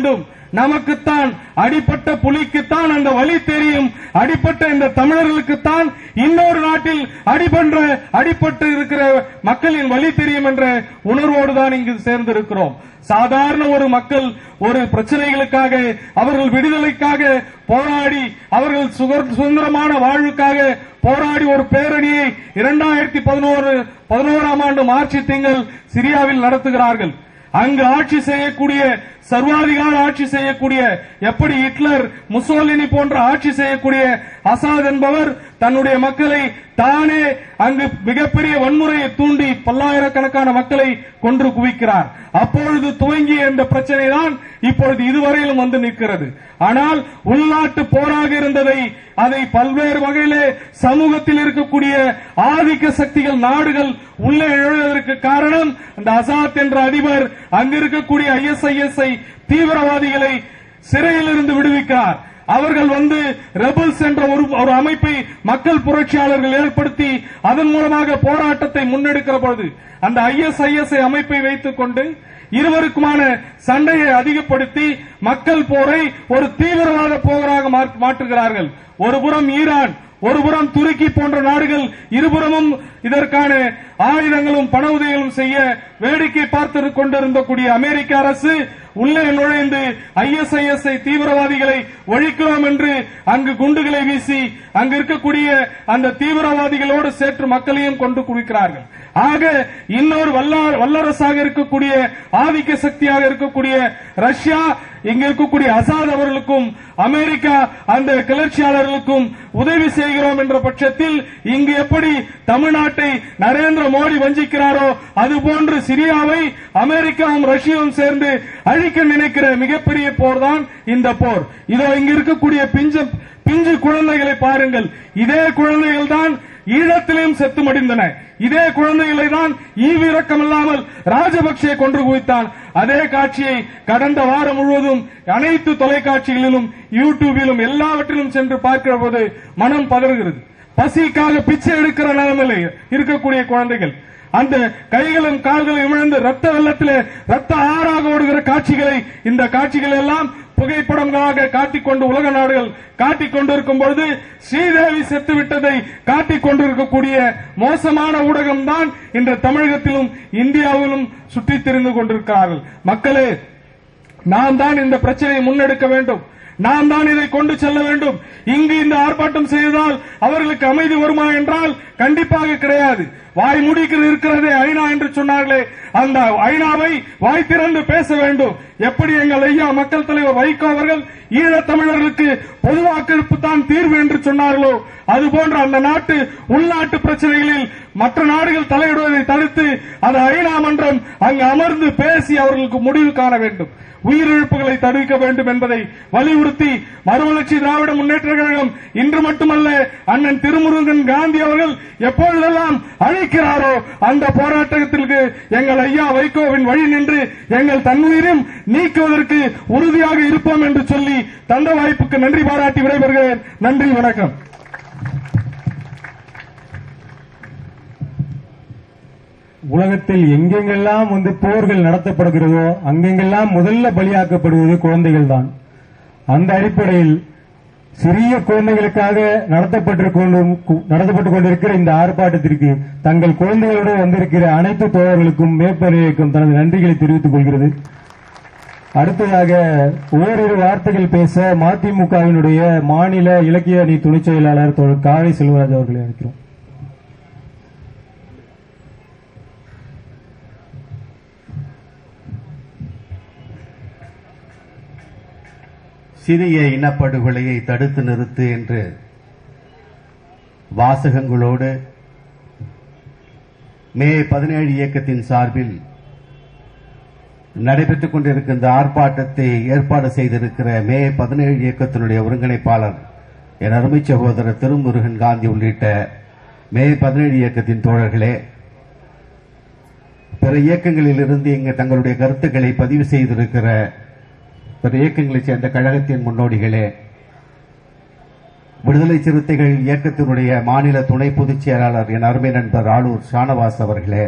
S8: நமக்குத்தான் அடிப்பட்ட புலிக்குத்தான் அந்த வழி தெரியும் அடிப்பட்ட இந்த தமிழர்களுக்குத்தான் இன்னொரு நாட்டில் அடிபன்ற அடிபட்டு இருக்கிற மக்களின் வழி தெரியும் என்ற உணர்வோடு தான் இங்கு சேர்ந்திருக்கிறோம் சாதாரண ஒரு மக்கள் ஒரு பிரச்சனைகளுக்காக அவர்கள் விடுதலைக்காக போராடி அவர்கள் சுகர்- சுதந்திரமான வாழ்வுக்காக போராடி ஒரு பேரணியை இரண்டாயிரத்தி பதினோரு பதினோராம் ஆண்டு மார்ச் திங்கள் சிரியாவில் நடத்துகிறார்கள் அங்கு ஆட்சி செய்யக்கூடிய சர்வாதிகார ஆட்சி செய்யக்கூடிய எப்படி ஹிட்லர் முசோலினி போன்ற ஆட்சி செய்யக்கூடிய அசாத் என்பவர் தன்னுடைய மக்களை தானே அங்கு மிகப்பெரிய வன்முறையை தூண்டி பல்லாயிரக்கணக்கான மக்களை கொன்று குவிக்கிறார் அப்பொழுது துவங்கிய இந்த பிரச்சனை தான் இப்பொழுது இதுவரையிலும் வந்து நிற்கிறது ஆனால் உள்நாட்டு போராக இருந்ததை அதை பல்வேறு வகையிலே சமூகத்தில் இருக்கக்கூடிய ஆதிக்க சக்திகள் நாடுகள் உள்ளே எழுவதற்கு காரணம் இந்த அசாத் என்ற அதிபர் அங்கு இருக்கக்கூடிய ஐஎஸ்ஐஎஸ்ஐ தீவிரவாதிகளை சிறையிலிருந்து விடுவிக்கிறார் அவர்கள் வந்து ரெபல்ஸ் என்ற ஒரு ஒரு அமைப்பை மக்கள் புரட்சியாளர்கள் ஏற்படுத்தி அதன் மூலமாக போராட்டத்தை முன்னெடுக்கிற பொழுது அந்த ஐஎஸ்ஐஎஸ்ஐ அமைப்பை வைத்துக் கொண்டு இருவருக்குமான சண்டையை அதிகப்படுத்தி மக்கள் போரை ஒரு தீவிரவாத போராக மாற்று- மாற்றுகிறார்கள் ஒருபுறம் ஈரான் ஒருபுறம் துருக்கி போன்ற நாடுகள் இருபுறமும் இதற்கான ஆயுதங்களும் பண உதவிகளும் செய்ய வேடிக்கை பார்த்து கொண்டிருந்தக்கூடிய அமெரிக்க அரசு உள்ளே நுழைந்து ஐஎஸ்ஐஎஸ்ஐ தீவிரவாதிகளை ஒழிக்கிறோம் என்று அங்கு குண்டுகளை வீசி அங்கு இருக்கக்கூடிய அந்த தீவிரவாதிகளோடு சேற்று மக்களையும் கொண்டு குவிக்கிறார்கள் ஆக இன்னொரு வல்லா- வல்லரசாக இருக்கக்கூடிய ஆதிக்க சக்தியாக இருக்கக்கூடிய ரஷ்யா இங்க இருக்கக்கூடிய அசாத் அவர்களுக்கும் அமெரிக்கா அந்த கிளர்ச்சியாளர்களுக்கும் உதவி செய்கிறோம் என்ற பட்சத்தில் இங்கு எப்படி தமிழ்நாட்டை நரேந்திர மோடி வஞ்சிக்கிறாரோ அதுபோன்று சிரியாவை அமெரிக்காவும் ரஷ்யாவும் சேர்ந்து அழிக்க நினைக்கிற மிகப்பெரிய போர் தான் இந்த போர் இதோ இங்கு இருக்கக்கூடிய பிஞ்சு பிஞ்சு குழந்தைகளை பாருங்கள் இதே குழந்தைகள் தான் ஈழத்திலும் செத்து மடிந்தன இதே குழந்தைகளை தான் ஈவிரக்கம் இல்லாமல் ராஜபக்சே கொன்று குவித்தான் அதே காட்சியை கடந்த வாரம் முழுவதும் அனைத்து தொலைக்காட்சிகளிலும் யூடியூபிலும் எல்லாவற்றிலும் சென்று பார்க்கிற போது மனம் பதறுகிறது பசிக்காக பிச்சை எடுக்கிற நிலைமையில் இருக்கக்கூடிய குழந்தைகள் அந்த கைகளும் கால்களும் இழந்து ரத்த வெள்ளத்திலே ரத்த ஆறாக ஓடுகிற காட்சிகளை இந்த காட்சிகள் எல்லாம் புகைப்படங்களாக காட்டிக்கொண்டு உலக நாடுகள் காட்டிக் கொண்டிருக்கும் பொழுது ஸ்ரீதேவி செத்து விட்டதை காட்டிக் கொண்டிருக்கக்கூடிய மோசமான ஊடகம் தான் இன்று தமிழகத்திலும் இந்தியாவிலும் சுற்றித் திரிந்து கொண்டிருக்கிறார்கள் மக்களே நாம் தான் இந்த பிரச்சனையை முன்னெடுக்க வேண்டும் நாம் தான் இதை கொண்டு செல்ல வேண்டும் இங்கு இந்த ஆர்ப்பாட்டம் செய்தால் அவர்களுக்கு அமைதி வருமா என்றால் கண்டிப்பாக கிடையாது வாய் முடிக்கிறது இருக்கிறதே ஐநா என்று சொன்னார்களே அந்த ஐநாவை வாய் திறந்து பேச வேண்டும் எப்படி எங்கள் ஐயா மக்கள் தலைவர் வைகோ அவர்கள் ஈழத் தமிழர்களுக்கு பொது வாக்கெடுப்பு தான் தீர்வு என்று சொன்னார்களோ அதுபோன்ற அந்த நாட்டு உள்நாட்டு பிரச்சனைகளில் மற்ற நாடுகள் தலையிடுவதை தடுத்து அது ஐநா மன்றம் அங்கு அமர்ந்து பேசி அவர்களுக்கு முடிவு காண வேண்டும் உயிரிழப்புகளை தடுக்க வேண்டும் என்பதை வலியுறுத்தி மறுமலர்ச்சி திராவிட முன்னேற்ற கழகம் இன்று மட்டுமல்ல அண்ணன் திருமுருகன் காந்தி அவர்கள் எப்பொழுதெல்லாம் அழைக்கிறாரோ அந்த போராட்டத்திற்கு எங்கள் ஐயா வைகோவின் வழி நின்று எங்கள் தன்னுயிரும் நீக்குவதற்கு உறுதியாக இருப்போம் என்று சொல்லி தந்த வாய்ப்புக்கு நன்றி பாராட்டி விடைபெறுகிறேன் நன்றி வணக்கம்
S1: உலகத்தில் எங்கெங்கெல்லாம் வந்து போர்கள் நடத்தப்படுகிறதோ அங்கெங்கெல்லாம் முதல்ல பலியாக்கப்படுவது குழந்தைகள் தான் அந்த அடிப்படையில் சிறிய குழந்தைகளுக்காக நடத்தப்பட்டிருக்கும் நடத்தப்பட்டுக் கொண்டிருக்கிற இந்த ஆர்ப்பாட்டத்திற்கு தங்கள் குழந்தைகளோடு வந்திருக்கிற அனைத்து தோழர்களுக்கும் மேற்பணிக்கும் தனது நன்றிகளை தெரிவித்துக் கொள்கிறது அடுத்ததாக ஓரிரு வார்த்தைகள் பேச மதிமுகவினுடைய மாநில இலக்கிய அணி துணைச் செயலாளர் தோழர் காவை செல்வராஜ் அவர்களை அழைக்கிறோம்
S9: சிறிய இனப்படுகொலையை தடுத்து நிறுத்து என்று வாசகங்களோடு மே பதினேழு இயக்கத்தின் சார்பில் நடைபெற்றுக் கொண்டிருக்கின்ற ஆர்ப்பாட்டத்தை ஏற்பாடு செய்திருக்கிற மே பதினேழு இயக்கத்தினுடைய ஒருங்கிணைப்பாளர் என் அருமை சகோதரர் திருமுருகன் காந்தி உள்ளிட்ட மே பதினேழு இயக்கத்தின் தோழர்களே பிற இயக்கங்களில் இருந்து இங்கு தங்களுடைய கருத்துக்களை பதிவு செய்திருக்கிற பிற இயக்கங்களைச் சேர்ந்த கழகத்தின் முன்னோடிகளே விடுதலை சிறுத்தைகள் இயக்கத்தினுடைய மாநில துணை பொதுச் செயலாளர் என் அருமை நண்பர் ஆளூர் ஷானவாஸ் அவர்களே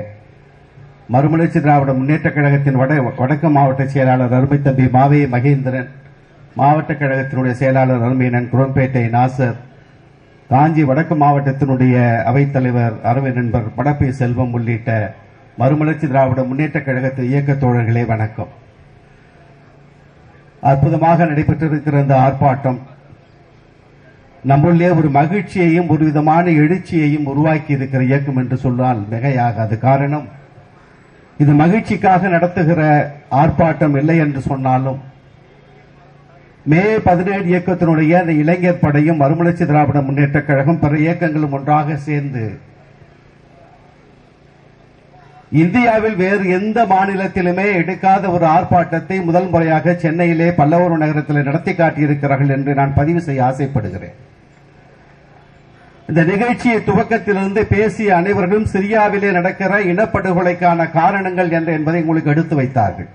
S9: மறுமலர்ச்சி திராவிட முன்னேற்ற கழகத்தின் வட வடக்கு மாவட்ட செயலாளர் அருமை தம்பி மாவே மகேந்திரன் மாவட்ட கழகத்தினுடைய செயலாளர் அருமையனன் குரம்பேட்டை நாசர் காஞ்சி வடக்கு மாவட்டத்தினுடைய அவைத்தலைவர் அருமை நண்பர் படப்பை செல்வம் உள்ளிட்ட மறுமலர்ச்சி திராவிட முன்னேற்ற கழகத்து இயக்க தோழர்களே வணக்கம் அற்புதமாக நடைபெற்றிருக்கிற இந்த ஆர்ப்பாட்டம் நம்முள்ளே ஒரு மகிழ்ச்சியையும் ஒரு விதமான எழுச்சியையும் உருவாக்கி இருக்கிற இயக்கம் என்று சொன்னால் மிகையாகாது காரணம் இது மகிழ்ச்சிக்காக நடத்துகிற ஆர்ப்பாட்டம் இல்லை என்று சொன்னாலும் மே பதினேழு இயக்கத்தினுடைய அந்த இளைஞர் படையும் மறுமலர்ச்சி திராவிட முன்னேற்ற கழகம் பிற இயக்கங்களும் ஒன்றாக சேர்ந்து இந்தியாவில் வேறு எந்த மாநிலத்திலுமே எடுக்காத ஒரு ஆர்ப்பாட்டத்தை முதல் முறையாக சென்னையிலே பல்லவரம் நகரத்தில் நடத்தி காட்டியிருக்கிறார்கள் என்று நான் பதிவு செய்ய ஆசைப்படுகிறேன் இந்த நிகழ்ச்சியை துவக்கத்திலிருந்து பேசிய அனைவர்களும் சிரியாவிலே நடக்கிற இனப்படுகொலைக்கான காரணங்கள் என்ன என்பதை உங்களுக்கு எடுத்து வைத்தார்கள்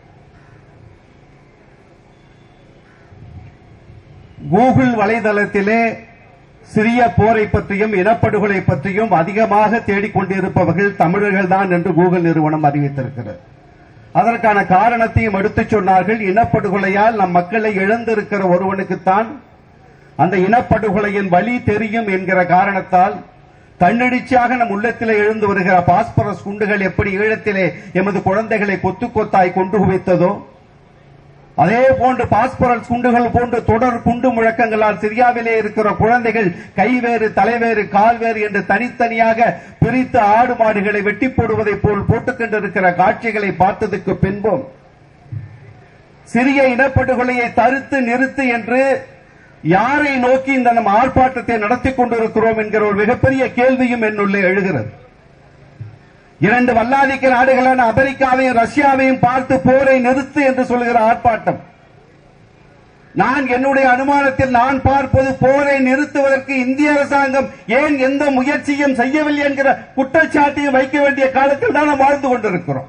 S9: கூகுள் வலைதளத்திலே சிறிய போரை பற்றியும் இனப்படுகொலை பற்றியும் அதிகமாக தேடிக்கொண்டிருப்பவர்கள் தமிழர்கள் தான் என்று கூகுள் நிறுவனம் அறிவித்திருக்கிறது அதற்கான காரணத்தையும் எடுத்துச் சொன்னார்கள் இனப்படுகொலையால் நம் மக்களை இழந்திருக்கிற ஒருவனுக்குத்தான் அந்த இனப்படுகொலையின் வழி தெரியும் என்கிற காரணத்தால் தன்னெழுச்சியாக நம் உள்ளத்திலே எழுந்து வருகிற பாஸ்பரஸ் குண்டுகள் எப்படி ஈழத்திலே எமது குழந்தைகளை கொத்து கொத்தாய் கொண்டு குவித்ததோ அதே போன்று பாஸ்பரஸ் குண்டுகள் போன்று தொடர் குண்டு முழக்கங்களால் சிரியாவிலே இருக்கிற குழந்தைகள் கைவேறு தலைவேறு கால்வேறு என்று தனித்தனியாக பிரித்து ஆடு மாடுகளை வெட்டி போடுவதைப் போல் போட்டுக் கொண்டிருக்கிற காட்சிகளை பார்த்ததுக்கு பின்பும் சிறிய இனப்படுகொலையை தடுத்து நிறுத்து என்று யாரை நோக்கி இந்த நம்ம ஆர்ப்பாட்டத்தை நடத்தி கொண்டிருக்கிறோம் என்கிற ஒரு மிகப்பெரிய கேள்வியும் என்னுள்ளே எழுகிறது இரண்டு வல்லாதிக்க நாடுகளான அமெரிக்காவையும் ரஷ்யாவையும் பார்த்து போரை நிறுத்து என்று சொல்கிற ஆர்ப்பாட்டம் நான் என்னுடைய அனுமானத்தில் நான் பார்ப்பது போரை நிறுத்துவதற்கு இந்திய அரசாங்கம் ஏன் எந்த முயற்சியும் செய்யவில்லை என்கிற குற்றச்சாட்டையும் வைக்க வேண்டிய காலத்தில் தான் நாம் வாழ்ந்து கொண்டிருக்கிறோம்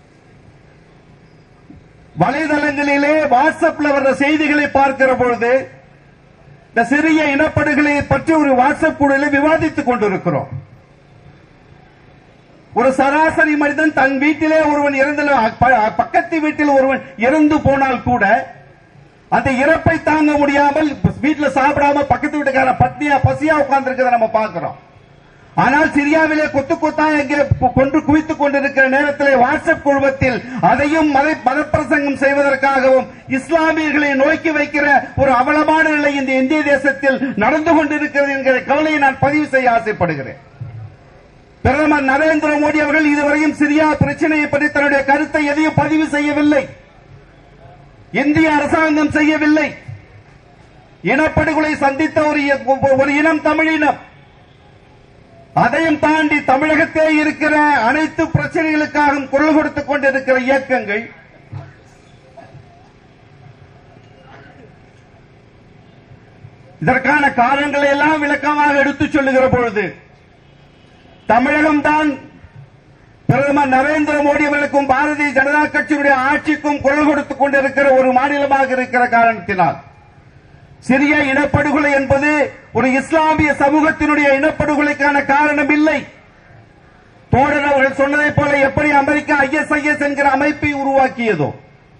S9: வலைதளங்களிலே வாட்ஸ்அப்ல வர்ற செய்திகளை பார்க்கிற பொழுது இந்த சிறிய இனப்படுகளை பற்றி ஒரு வாட்ஸ்அப் குழுவில் விவாதித்துக் கொண்டிருக்கிறோம் ஒரு சராசரி மனிதன் தன் வீட்டிலே ஒருவன் இறந்து பக்கத்து வீட்டில் ஒருவன் இறந்து போனால் கூட அந்த இறப்பை தாங்க முடியாமல் வீட்டில் சாப்பிடாம பக்கத்து வீட்டுக்கார பட்னியா பசியா உட்கார்ந்து நம்ம பார்க்கிறோம் ஆனால் சிரியாவிலே கொத்து கொத்தா எங்கே கொண்டு குவித்துக் கொண்டிருக்கிற நேரத்திலே வாட்ஸ்அப் குழுமத்தில் அதையும் மத மதப்பிரசங்கம் செய்வதற்காகவும் இஸ்லாமியர்களை நோக்கி வைக்கிற ஒரு அவலமான நிலை இந்த இந்திய தேசத்தில் நடந்து கொண்டிருக்கிறது என்கிற கவலையை நான் பதிவு செய்ய ஆசைப்படுகிறேன் பிரதமர் நரேந்திர மோடி அவர்கள் இதுவரையும் சிரியா பிரச்சனையை பற்றி தன்னுடைய கருத்தை எதையும் பதிவு செய்யவில்லை இந்திய அரசாங்கம் செய்யவில்லை இனப்படுகொலை சந்தித்த ஒரு ஒரு இனம் தமிழினம் அதையும் தாண்டி தமிழகத்தே இருக்கிற அனைத்து பிரச்சனைகளுக்காக குரல் கொடுத்துக் கொண்டிருக்கிற இயக்கங்கள் இதற்கான காரணங்களை எல்லாம் விளக்கமாக எடுத்துச் சொல்லுகிற பொழுது தமிழகம்தான் பிரதமர் நரேந்திர மோடி அவர்களுக்கும் பாரதிய ஜனதா கட்சியினுடைய ஆட்சிக்கும் குரல் கொடுத்துக் கொண்டிருக்கிற ஒரு மாநிலமாக இருக்கிற காரணத்தினால் சிறிய இனப்படுகொலை என்பது ஒரு இஸ்லாமிய சமூகத்தினுடைய இனப்படுகொலைக்கான காரணம் இல்லை தோழர் அவர்கள் சொன்னதைப் போல எப்படி அமெரிக்கா ஐஎஸ்ஐஎஸ் என்கிற அமைப்பை உருவாக்கியதோ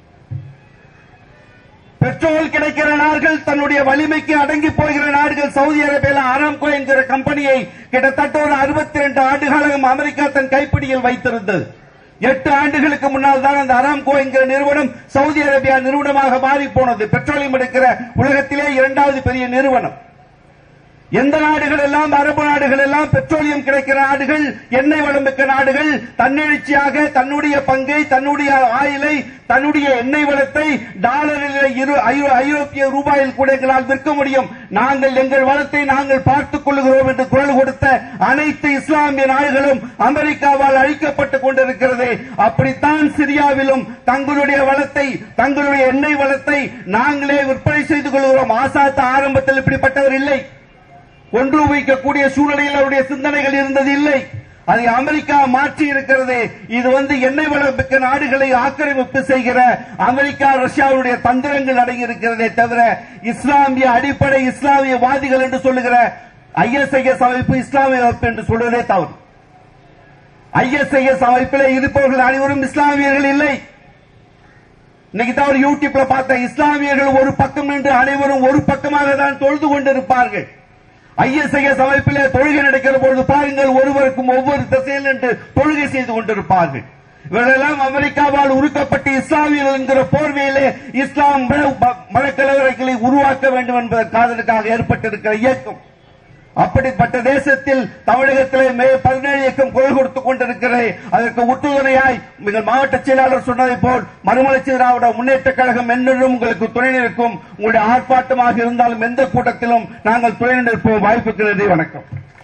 S9: பெட்ரோல் கிடைக்கிற நாடுகள் தன்னுடைய வலிமைக்கு அடங்கி போகிற நாடுகள் சவுதி அரேபியாவில் ஆராம்கோ என்கிற கம்பெனியை கிட்டத்தட்ட ஒரு அறுபத்தி ரெண்டு ஆண்டுகாலம் அமெரிக்கா தன் கைப்பிடியில் வைத்திருந்தது எட்டு ஆண்டுகளுக்கு முன்னால் தான் அந்த அராம்கோ என்கிற நிறுவனம் சவுதி அரேபியா நிறுவனமாக மாறி போனது பெட்ரோலியம் எடுக்கிற உலகத்திலே இரண்டாவது பெரிய நிறுவனம் எந்த நாடுகள் எல்லாம் அரபு நாடுகள் எல்லாம் பெட்ரோலியம் கிடைக்கிற நாடுகள் எண்ணெய் வளமிக்க நாடுகள் தன்னெழுச்சியாக தன்னுடைய பங்கை தன்னுடைய ஆயிலை தன்னுடைய எண்ணெய் வளத்தை டாலரில் இரு- ஐ- ஐரோப்பிய ரூபாயில் கூட எங்களால் விற்க முடியும் நாங்கள் எங்கள் வளத்தை நாங்கள் பார்த்துக் கொள்கிறோம் என்று குரல் கொடுத்த அனைத்து இஸ்லாமிய நாடுகளும் அமெரிக்காவால் அழிக்கப்பட்டுக் கொண்டிருக்கிறது அப்படித்தான் சிரியாவிலும் தங்களுடைய வளத்தை தங்களுடைய எண்ணெய் வளத்தை நாங்களே விற்பனை செய்து கொள்கிறோம் ஆசாத் ஆரம்பத்தில் இப்படிப்பட்டவர் இல்லை ஒன்று வைக்கக்கூடிய சூழ்நிலையில் அவருடைய சிந்தனைகள் இருந்தது இல்லை அதை அமெரிக்கா மாற்றி இருக்கிறது இது வந்து எண்ணெய் வளமிக்க நாடுகளை ஆக்கிரமிப்பு செய்கிற அமெரிக்கா ரஷ்யாவுடைய தந்திரங்கள் அடங்கி இருக்கிறதே தவிர இஸ்லாமிய அடிப்படை இஸ்லாமியவாதிகள் என்று சொல்லுகிற ஐஎஸ்ஐஎஸ் அமைப்பு இஸ்லாமிய அமைப்பு என்று சொல்வதே தவறு ஐஎஸ்ஐஎஸ் அமைப்பில் இருப்பவர்கள் அனைவரும் இஸ்லாமியர்கள் இல்லை இன்னைக்கு தான் ஒரு யூடியூப்ல பார்த்த இஸ்லாமியர்கள் ஒரு பக்கம் நின்று அனைவரும் ஒரு பக்கமாக தான் தொழுது கொண்டிருப்பார்கள் ஐஎஸ்ஐஎஸ் அமைப்பிலே தொழுகை நடக்கிற பொழுது பாருங்கள் ஒருவருக்கும் ஒவ்வொரு திசையில் நின்று தொழுகை செய்து கொண்டிருப்பார்கள் இவர்களெல்லாம் அமெரிக்காவால் உருக்கப்பட்டு இஸ்லாமியர்கள் என்கிற போர்வையிலே இஸ்லாம் மத- மதக்கலவரங்களை உருவாக்க வேண்டும் என்பதற்காக ஏற்பட்டிருக்கிற இயக்கம் அப்படிப்பட்ட தேசத்தில் தமிழகத்திலே மே பதினேழு இயக்கம் குரல் கொடுத்துக் கொண்டிருக்கிறது அதற்கு உறுதுணையாய் எங்கள் மாவட்ட செயலாளர் சொன்னதை போல் மறுமலர்ச்சி திராவிட முன்னேற்ற கழகம் என்னென்றும் உங்களுக்கு துணை நிற்கும் உங்களுடைய ஆர்ப்பாட்டமாக இருந்தாலும் எந்த கூட்டத்திலும் நாங்கள் துணை நிற்போம் வாய்ப்புக்கு நன்றி வணக்கம்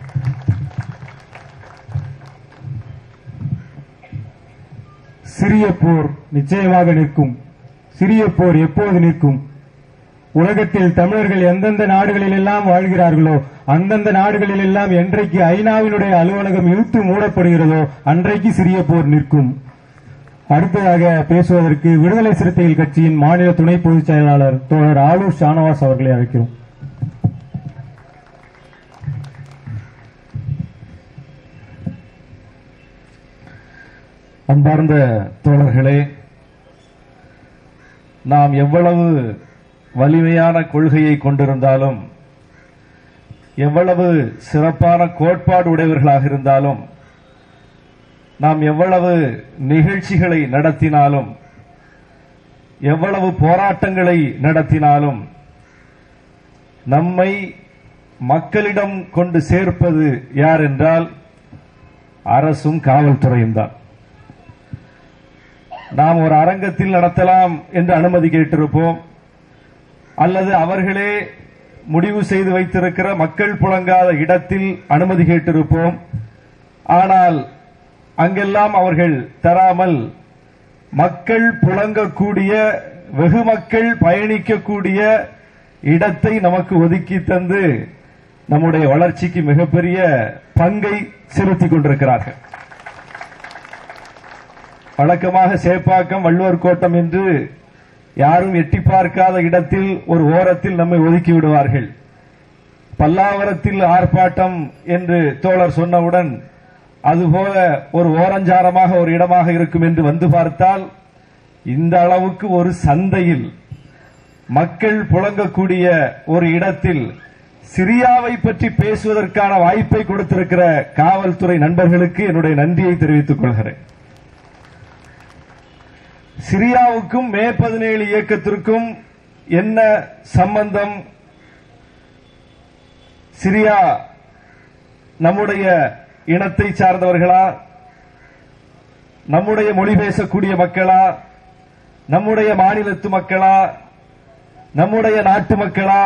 S1: சிறிய போர் நிச்சயமாக நிற்கும் சிறிய போர் எப்போது நிற்கும் உலகத்தில் தமிழர்கள் எந்தெந்த நாடுகளில் எல்லாம் வாழ்கிறார்களோ அந்தந்த நாடுகளில் எல்லாம் என்றைக்கு ஐநாவினுடைய அலுவலகம் இழுத்து மூடப்படுகிறதோ அன்றைக்கு சிறிய போர் நிற்கும் அடுத்ததாக பேசுவதற்கு விடுதலை சிறுத்தைகள் கட்சியின் மாநில துணை பொதுச் செயலாளர் தோழர் ஆலூர் ஷானவாஸ் அவர்களை அழைக்கிறோம்
S8: அன்பார்ந்த தோழர்களே நாம் எவ்வளவு வலிமையான கொள்கையை கொண்டிருந்தாலும் எவ்வளவு சிறப்பான கோட்பாடு உடையவர்களாக இருந்தாலும் நாம் எவ்வளவு நிகழ்ச்சிகளை நடத்தினாலும் எவ்வளவு போராட்டங்களை நடத்தினாலும் நம்மை மக்களிடம் கொண்டு சேர்ப்பது யார் என்றால் அரசும் காவல்துறையும் தான் நாம் ஒரு அரங்கத்தில் நடத்தலாம் என்று அனுமதி கேட்டிருப்போம் அல்லது அவர்களே முடிவு செய்து வைத்திருக்கிற மக்கள் புழங்காத இடத்தில் அனுமதி கேட்டிருப்போம் ஆனால் அங்கெல்லாம் அவர்கள் தராமல் மக்கள் புழங்கக்கூடிய வெகு மக்கள் பயணிக்கக்கூடிய இடத்தை நமக்கு ஒதுக்கி தந்து நம்முடைய வளர்ச்சிக்கு மிகப்பெரிய பங்கை செலுத்திக் கொண்டிருக்கிறார்கள் வழக்கமாக சேப்பாக்கம் வள்ளுவர் கோட்டம் என்று யாரும் எட்டி பார்க்காத இடத்தில் ஒரு ஓரத்தில் நம்மை ஒதுக்கி விடுவார்கள் பல்லாவரத்தில் ஆர்ப்பாட்டம் என்று தோழர் சொன்னவுடன் அதுபோல ஒரு ஓரஞ்சாரமாக ஒரு இடமாக இருக்கும் என்று வந்து பார்த்தால் இந்த அளவுக்கு ஒரு சந்தையில் மக்கள் புழங்கக்கூடிய ஒரு இடத்தில் சிரியாவை பற்றி பேசுவதற்கான வாய்ப்பை கொடுத்திருக்கிற காவல்துறை நண்பர்களுக்கு என்னுடைய நன்றியை தெரிவித்துக் கொள்கிறேன் சிரியாவுக்கும் மே பதினேழு இயக்கத்திற்கும் என்ன சம்பந்தம் சிரியா நம்முடைய இனத்தை சார்ந்தவர்களா நம்முடைய மொழி பேசக்கூடிய மக்களா நம்முடைய மாநிலத்து மக்களா நம்முடைய நாட்டு மக்களா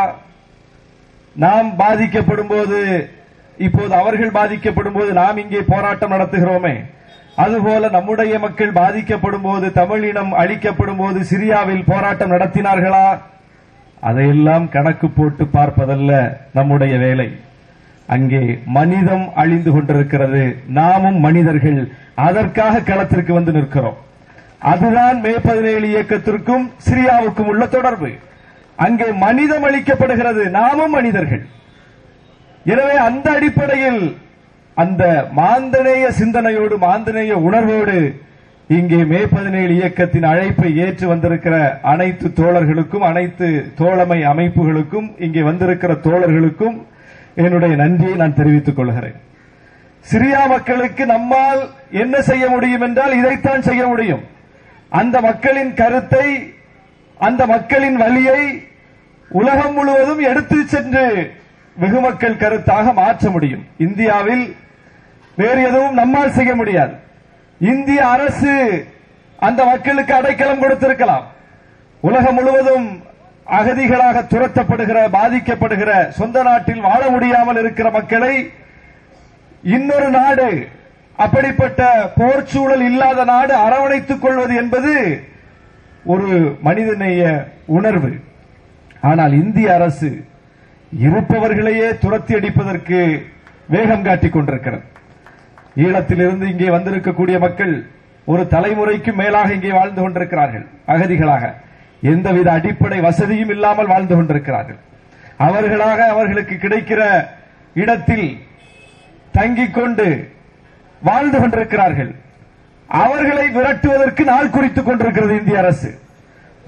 S8: நாம் பாதிக்கப்படும் போது இப்போது அவர்கள் பாதிக்கப்படும் போது நாம் இங்கே போராட்டம் நடத்துகிறோமே அதுபோல நம்முடைய மக்கள் பாதிக்கப்படும் போது தமிழ் இனம் அழிக்கப்படும் போது சிரியாவில் போராட்டம் நடத்தினார்களா அதையெல்லாம் கணக்கு போட்டு பார்ப்பதல்ல நம்முடைய வேலை அங்கே மனிதம் அழிந்து கொண்டிருக்கிறது நாமும் மனிதர்கள் அதற்காக களத்திற்கு வந்து நிற்கிறோம் அதுதான் மே பதினேழு இயக்கத்திற்கும் சிரியாவுக்கும் உள்ள தொடர்பு அங்கே மனிதம் அளிக்கப்படுகிறது நாமும் மனிதர்கள் எனவே அந்த அடிப்படையில் அந்த மாந்தநேய சிந்தனையோடு மாந்தநேய உணர்வோடு இங்கே மே பதினேழு இயக்கத்தின் அழைப்பை ஏற்று வந்திருக்கிற அனைத்து தோழர்களுக்கும் அனைத்து தோழமை அமைப்புகளுக்கும் இங்கே வந்திருக்கிற தோழர்களுக்கும் என்னுடைய நன்றியை நான் தெரிவித்துக் கொள்கிறேன் சிரியா மக்களுக்கு நம்மால் என்ன செய்ய முடியும் என்றால் இதைத்தான் செய்ய முடியும் அந்த மக்களின் கருத்தை அந்த மக்களின் வழியை உலகம் முழுவதும் எடுத்து சென்று வெகுமக்கள் கருத்தாக மாற்ற முடியும் இந்தியாவில் வேறு எதுவும் நம்மால் செய்ய முடியாது இந்திய அரசு அந்த மக்களுக்கு அடைக்கலம் கொடுத்திருக்கலாம் உலகம் முழுவதும் அகதிகளாக துரத்தப்படுகிற பாதிக்கப்படுகிற சொந்த நாட்டில் வாழ முடியாமல் இருக்கிற மக்களை இன்னொரு நாடு அப்படிப்பட்ட போர் சூழல் இல்லாத நாடு அரவணைத்துக் கொள்வது என்பது ஒரு மனிதநேய உணர்வு ஆனால் இந்திய அரசு இருப்பவர்களையே துரத்தி அடிப்பதற்கு வேகம் காட்டிக் கொண்டிருக்கிறது ஈழத்திலிருந்து இங்கே வந்திருக்கக்கூடிய மக்கள் ஒரு தலைமுறைக்கு மேலாக இங்கே வாழ்ந்து கொண்டிருக்கிறார்கள் அகதிகளாக எந்தவித அடிப்படை வசதியும் இல்லாமல் வாழ்ந்து கொண்டிருக்கிறார்கள் அவர்களாக அவர்களுக்கு கிடைக்கிற இடத்தில் தங்கிக் கொண்டு வாழ்ந்து கொண்டிருக்கிறார்கள் அவர்களை விரட்டுவதற்கு நாள் குறித்துக் கொண்டிருக்கிறது இந்திய அரசு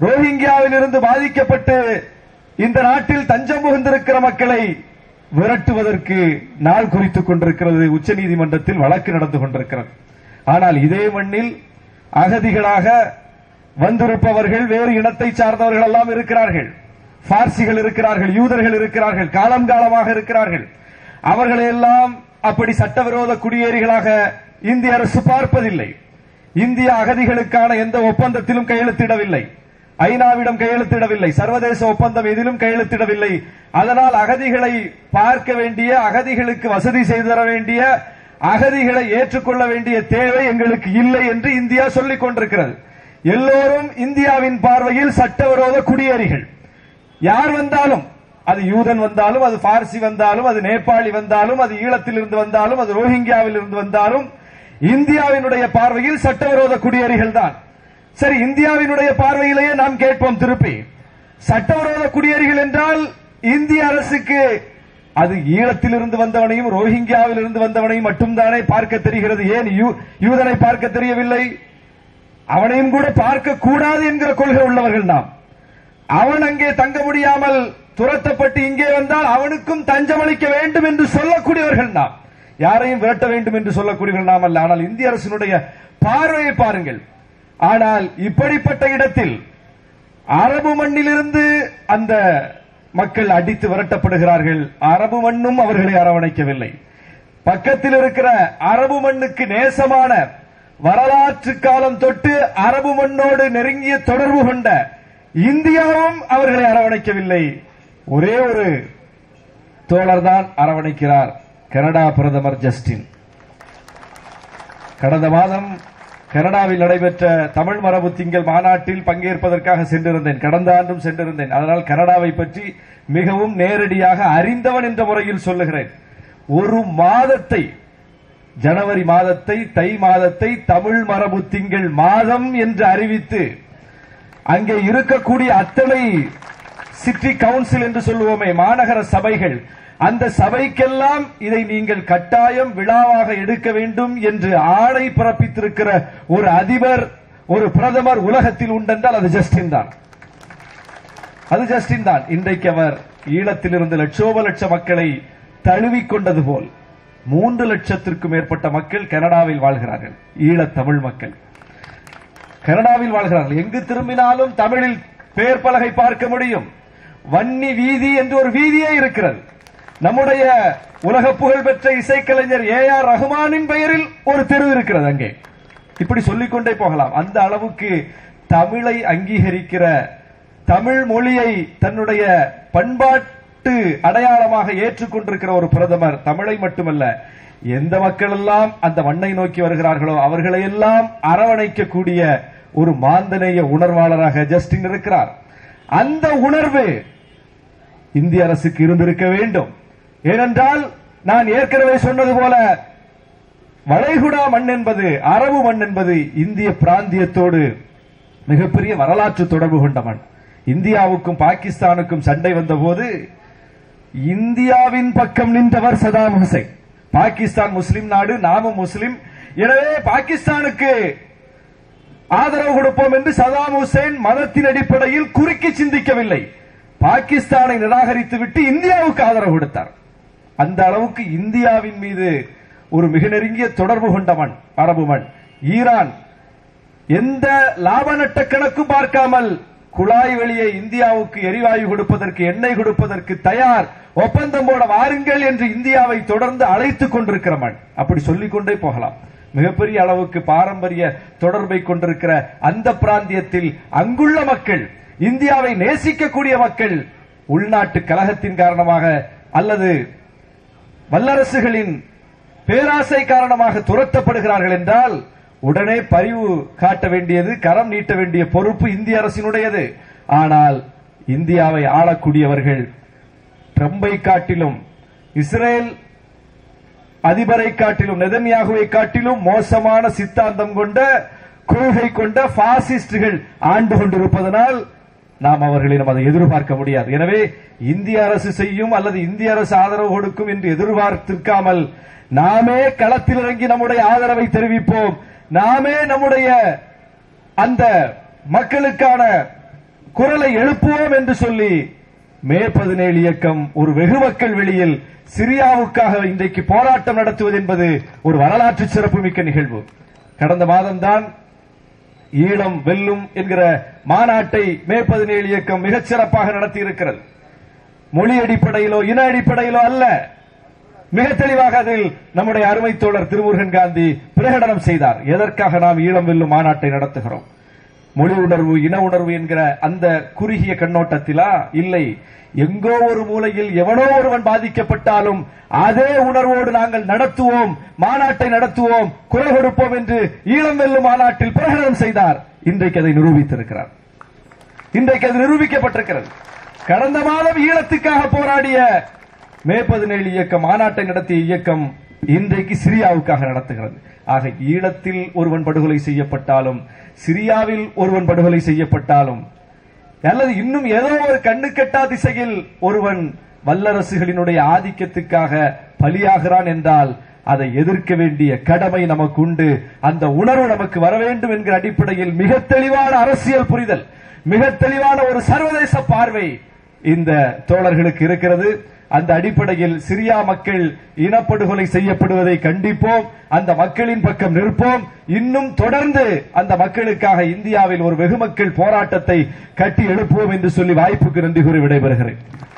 S10: ரோஹிங்கியாவில் இருந்து பாதிக்கப்பட்டு இந்த நாட்டில் தஞ்சம் புகுந்திருக்கிற மக்களை விரட்டுவதற்கு நாள் குறித்துக் கொண்டிருக்கிறது உச்சநீதிமன்றத்தில் வழக்கு நடந்து கொண்டிருக்கிறது ஆனால் இதே மண்ணில் அகதிகளாக வந்திருப்பவர்கள் வேறு இனத்தை சார்ந்தவர்கள் எல்லாம் இருக்கிறார்கள் பார்சிகள் இருக்கிறார்கள் யூதர்கள் இருக்கிறார்கள் காலம் காலமாக இருக்கிறார்கள் அவர்களை எல்லாம் அப்படி சட்டவிரோத குடியேறிகளாக இந்திய அரசு பார்ப்பதில்லை இந்திய அகதிகளுக்கான எந்த ஒப்பந்தத்திலும் கையெழுத்திடவில்லை ஐநாவிடம் கையெழுத்திடவில்லை சர்வதேச ஒப்பந்தம் எதிலும் கையெழுத்திடவில்லை அதனால் அகதிகளை பார்க்க வேண்டிய அகதிகளுக்கு வசதி செய்து தர வேண்டிய அகதிகளை ஏற்றுக்கொள்ள வேண்டிய தேவை எங்களுக்கு இல்லை என்று இந்தியா சொல்லிக் கொண்டிருக்கிறது எல்லோரும் இந்தியாவின் பார்வையில் சட்டவிரோத குடியேறிகள் யார் வந்தாலும் அது யூதன் வந்தாலும் அது பார்சி வந்தாலும் அது நேபாளி வந்தாலும் அது ஈழத்தில் இருந்து வந்தாலும் அது ரோஹிங்கியாவில் இருந்து வந்தாலும் இந்தியாவினுடைய பார்வையில் சட்டவிரோத குடியேறிகள் தான் சரி இந்தியாவினுடைய பார்வையிலேயே நாம் கேட்போம் திருப்பி சட்டவிரோத குடியேறிகள் என்றால் இந்திய அரசுக்கு அது ஈழத்தில் இருந்து வந்தவனையும் ரோஹிங்கியாவில் இருந்து வந்தவனையும் மட்டும்தானே பார்க்க தெரிகிறது ஏன் யூ- யூதனை பார்க்க தெரியவில்லை அவனையும் கூட பார்க்க கூடாது என்கிற கொள்கை உள்ளவர்கள் நாம் அவன் அங்கே தங்க முடியாமல் துரத்தப்பட்டு இங்கே வந்தால் அவனுக்கும் தஞ்சம் அளிக்க வேண்டும் என்று சொல்லக்கூடியவர்கள் நாம் யாரையும் விரட்ட வேண்டும் என்று சொல்லக்கூடியவர்கள் நாம் அல்ல ஆனால் இந்திய அரசினுடைய பார்வையை பாருங்கள் ஆனால் இப்படிப்பட்ட இடத்தில் அரபு மண்ணிலிருந்து அந்த மக்கள் அடித்து விரட்டப்படுகிறார்கள் அரபு மண்ணும் அவர்களை அரவணைக்கவில்லை பக்கத்தில் இருக்கிற அரபு மண்ணுக்கு நேசமான வரலாற்று காலம் தொட்டு அரபு மண்ணோடு நெருங்கிய தொடர்பு கொண்ட இந்தியாவும் அவர்களை அரவணைக்கவில்லை ஒரே ஒரு தோழர் தான் அரவணைக்கிறார் கனடா பிரதமர் ஜஸ்டின் கடந்த மாதம் கனடாவில் நடைபெற்ற தமிழ் மரபு திங்கள் மாநாட்டில் பங்கேற்பதற்காக சென்றிருந்தேன் கடந்த ஆண்டும் சென்றிருந்தேன் அதனால் கனடாவை பற்றி மிகவும் நேரடியாக அறிந்தவன் என்ற முறையில் சொல்லுகிறேன் ஒரு மாதத்தை ஜனவரி மாதத்தை தை மாதத்தை தமிழ் மரபு திங்கள் மாதம் என்று அறிவித்து அங்கே இருக்கக்கூடிய அத்தனை சிட்டி கவுன்சில் என்று சொல்லுவோமே மாநகர சபைகள் அந்த சபைக்கெல்லாம் இதை நீங்கள் கட்டாயம் விழாவாக எடுக்க வேண்டும் என்று ஆணை பிறப்பித்திருக்கிற ஒரு அதிபர் ஒரு பிரதமர் உலகத்தில் உண்டென்றால் அது ஜஸ்டின் தான் அது ஜஸ்டின் தான் இன்றைக்கு அவர் ஈழத்திலிருந்து லட்சோப லட்ச மக்களை தழுவிக்கொண்டது போல் மூன்று லட்சத்திற்கும் மேற்பட்ட மக்கள் கனடாவில் வாழ்கிறார்கள் ஈழத் தமிழ் மக்கள் கனடாவில் வாழ்கிறார்கள் எங்கு திரும்பினாலும் தமிழில் பெயர் பலகை பார்க்க முடியும் வன்னி வீதி என்று ஒரு வீதியே இருக்கிறது நம்முடைய உலக புகழ் பெற்ற இசைக்கலைஞர் ஏ ஆர் ரஹ்மானின் பெயரில் ஒரு தெரு இருக்கிறது அங்கே இப்படி சொல்லிக்கொண்டே போகலாம் அந்த அளவுக்கு தமிழை அங்கீகரிக்கிற தமிழ் மொழியை தன்னுடைய பண்பாட்டு அடையாளமாக ஏற்றுக்கொண்டிருக்கிற ஒரு பிரதமர் தமிழை மட்டுமல்ல எந்த மக்கள் எல்லாம் அந்த மண்ணை நோக்கி வருகிறார்களோ அவர்களை எல்லாம் அரவணைக்கக்கூடிய ஒரு மாந்தநேய உணர்வாளராக ஜஸ்டின் இருக்கிறார் அந்த உணர்வு இந்திய அரசுக்கு இருந்திருக்க வேண்டும் ஏனென்றால் நான் ஏற்கனவே சொன்னது போல வளைகுடா மண் என்பது அரபு மண் என்பது இந்திய பிராந்தியத்தோடு மிகப்பெரிய வரலாற்று தொடர்பு கொண்ட மண் இந்தியாவுக்கும் பாகிஸ்தானுக்கும் சண்டை வந்தபோது இந்தியாவின் பக்கம் நின்றவர் சதாம் ஹுசைன் பாகிஸ்தான் முஸ்லிம் நாடு நாமும் முஸ்லிம் எனவே பாகிஸ்தானுக்கு ஆதரவு கொடுப்போம் என்று சதாம் ஹுசைன் மதத்தின் அடிப்படையில் குறுக்கி சிந்திக்கவில்லை பாகிஸ்தானை நிராகரித்து விட்டு இந்தியாவுக்கு ஆதரவு கொடுத்தார் அந்த அளவுக்கு இந்தியாவின் மீது ஒரு மிக நெருங்கிய தொடர்பு கொண்ட மண் அரபு மண் ஈரான் எந்த லாப நட்ட கணக்கும் பார்க்காமல் குழாய் வெளியே இந்தியாவுக்கு எரிவாயு கொடுப்பதற்கு எண்ணெய் கொடுப்பதற்கு தயார் ஒப்பந்தம் போட வாருங்கள் என்று இந்தியாவை தொடர்ந்து அழைத்துக் கொண்டிருக்கிற மண் அப்படி சொல்லிக் கொண்டே போகலாம் மிகப்பெரிய அளவுக்கு பாரம்பரிய தொடர்பை கொண்டிருக்கிற அந்த பிராந்தியத்தில் அங்குள்ள மக்கள் இந்தியாவை நேசிக்கக்கூடிய மக்கள் உள்நாட்டு கலகத்தின் காரணமாக அல்லது வல்லரசுகளின் பேராசை காரணமாக துரத்தப்படுகிறார்கள் என்றால் உடனே பரிவு காட்ட வேண்டியது கரம் நீட்ட வேண்டிய பொறுப்பு இந்திய அரசினுடையது ஆனால் இந்தியாவை ஆளக்கூடியவர்கள் ட்ரம்பை காட்டிலும் இஸ்ரேல் அதிபரை காட்டிலும் நெதன்யாகுவை காட்டிலும் மோசமான சித்தாந்தம் கொண்ட கொள்கை கொண்ட பாசிஸ்டுகள் ஆண்டு கொண்டிருப்பதனால் நாம் அவர்களிடம் அதை எதிர்பார்க்க முடியாது எனவே இந்திய அரசு செய்யும் அல்லது இந்திய அரசு ஆதரவு கொடுக்கும் என்று எதிர்பார்த்திருக்காமல் நாமே களத்தில் இறங்கி நம்முடைய ஆதரவை தெரிவிப்போம் நாமே நம்முடைய அந்த மக்களுக்கான குரலை எழுப்புவோம் என்று சொல்லி மே பதினேழு இயக்கம் ஒரு வெகு மக்கள் வெளியில் சிரியாவுக்காக இன்றைக்கு போராட்டம் நடத்துவது என்பது ஒரு வரலாற்று சிறப்புமிக்க நிகழ்வு கடந்த மாதம்தான் ஈழம் வெல்லும் என்கிற மாநாட்டை மே பதினேழு இயக்கம் மிகச் சிறப்பாக நடத்தி இருக்கிறது மொழி அடிப்படையிலோ இன அடிப்படையிலோ அல்ல மிக தெளிவாக அதில் நம்முடைய அருமை தோழர் திருமுருகன் காந்தி பிரகடனம் செய்தார் எதற்காக நாம் ஈழம் வெல்லும் மாநாட்டை நடத்துகிறோம் மொழி உணர்வு இன உணர்வு என்கிற அந்த குறுகிய கண்ணோட்டத்திலா இல்லை எங்கோ ஒரு மூலையில் எவனோ ஒருவன் பாதிக்கப்பட்டாலும் அதே உணர்வோடு நாங்கள் நடத்துவோம் மாநாட்டை நடத்துவோம் குரல் கொடுப்போம் என்று ஈழம் வெல்லும் மாநாட்டில் பிரகடனம் செய்தார் இன்றைக்கு அதை நிரூபித்திருக்கிறார் இன்றைக்கு அது நிரூபிக்கப்பட்டிருக்கிறது கடந்த மாதம் ஈழத்துக்காக போராடிய மே பதினேழு இயக்கம் மாநாட்டை நடத்திய இயக்கம் இன்றைக்கு சிரியாவுக்காக நடத்துகிறது ஆக ஈழத்தில் ஒருவன் படுகொலை செய்யப்பட்டாலும் சிரியாவில் ஒருவன் படுகொலை செய்யப்பட்டாலும் அல்லது இன்னும் ஏதோ ஒரு கண்ணுக்கெட்டா திசையில் ஒருவன் வல்லரசுகளினுடைய ஆதிக்கத்துக்காக பலியாகிறான் என்றால் அதை எதிர்க்க வேண்டிய கடமை நமக்கு உண்டு அந்த உணர்வு நமக்கு வர வேண்டும் என்கிற அடிப்படையில் மிக தெளிவான அரசியல் புரிதல் மிக தெளிவான ஒரு சர்வதேச பார்வை இந்த தோழர்களுக்கு இருக்கிறது அந்த அடிப்படையில் சிரியா மக்கள் இனப்படுகொலை செய்யப்படுவதை கண்டிப்போம் அந்த மக்களின் பக்கம் நிற்போம் இன்னும் தொடர்ந்து அந்த மக்களுக்காக இந்தியாவில் ஒரு வெகு மக்கள் போராட்டத்தை கட்டி எழுப்புவோம் என்று சொல்லி வாய்ப்புக்கு நன்றி கூறி விடைபெறுகிறேன்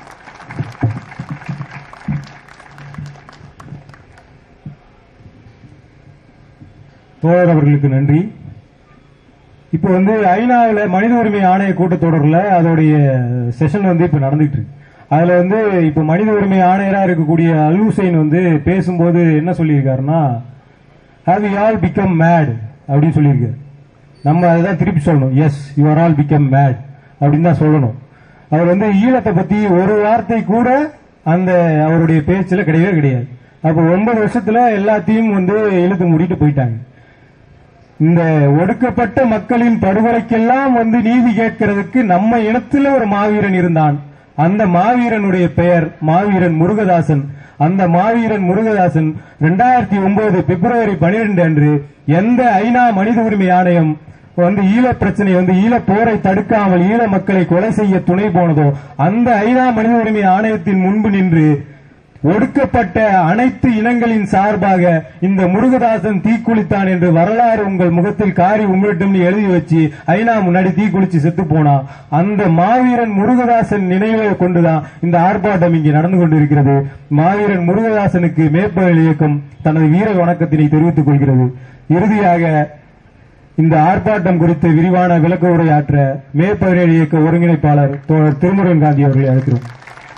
S1: தோழர் அவர்களுக்கு நன்றி இப்போ வந்து ஐநாவில் மனித உரிமை ஆணைய கூட்டத்தொடரில் அதோடைய செஷன் வந்து இப்போ நடந்துட்டு இருக்கு அதுல வந்து இப்போ மனித உரிமை ஆணையரா இருக்கக்கூடிய அல் ஹுசைன் வந்து பேசும்போது என்ன சொல்லியிருக்காருன்னா have you all become mad அப்படின்னு சொல்லியிருக்காரு நம்ம அதுதான் திருப்பி சொல்லணும் yes you are all become mad அப்படின்னு தான் சொல்லணும் அவர் வந்து ஈழத்தை பத்தி ஒரு வார்த்தை கூட அந்த அவருடைய பேச்சுல கிடையவே கிடையாது அப்போ ஒன்பது வருஷத்துல எல்லாத்தையும் வந்து இழுத்து மூடிட்டு போயிட்டாங்க இந்த ஒடுக்கப்பட்ட மக்களின் படுகொலைக்கெல்லாம் வந்து நீதி கேட்கிறதுக்கு நம்ம இனத்துல ஒரு மாவீரன் இருந்தான் அந்த மாவீரனுடைய பெயர் மாவீரன் முருகதாசன் அந்த மாவீரன் முருகதாசன் இரண்டாயிரத்தி ஒன்பது பிப்ரவரி பனிரெண்டு அன்று எந்த ஐநா மனித உரிமை ஆணையம் வந்து ஈழ பிரச்சனை வந்து ஈழ போரை தடுக்காமல் ஈழ மக்களை கொலை செய்ய துணை போனதோ அந்த ஐநா மனித உரிமை ஆணையத்தின் முன்பு நின்று ஒடுக்கப்பட்ட அனைத்து இனங்களின் சார்பாக இந்த முருகதாசன் தீக்குளித்தான் என்று வரலாறு உங்கள் முகத்தில் காரி உமிழட்டும் எழுதி வச்சு ஐநா முன்னாடி தீக்குளிச்சு செத்து போனா அந்த மாவீரன் முருகதாசன் நினைவை கொண்டுதான் இந்த ஆர்ப்பாட்டம் இங்கே நடந்து கொண்டிருக்கிறது மாவீரன் முருகதாசனுக்கு மேற்பகல் இயக்கம் தனது வீர வணக்கத்தினை தெரிவித்துக் கொள்கிறது இறுதியாக இந்த ஆர்ப்பாட்டம் குறித்து விரிவான விளக்க உரையாற்ற மே பதினேழு இயக்க ஒருங்கிணைப்பாளர் தோழர் திருமுருகன் காந்தி அவர்களை அழைக்கிறோம்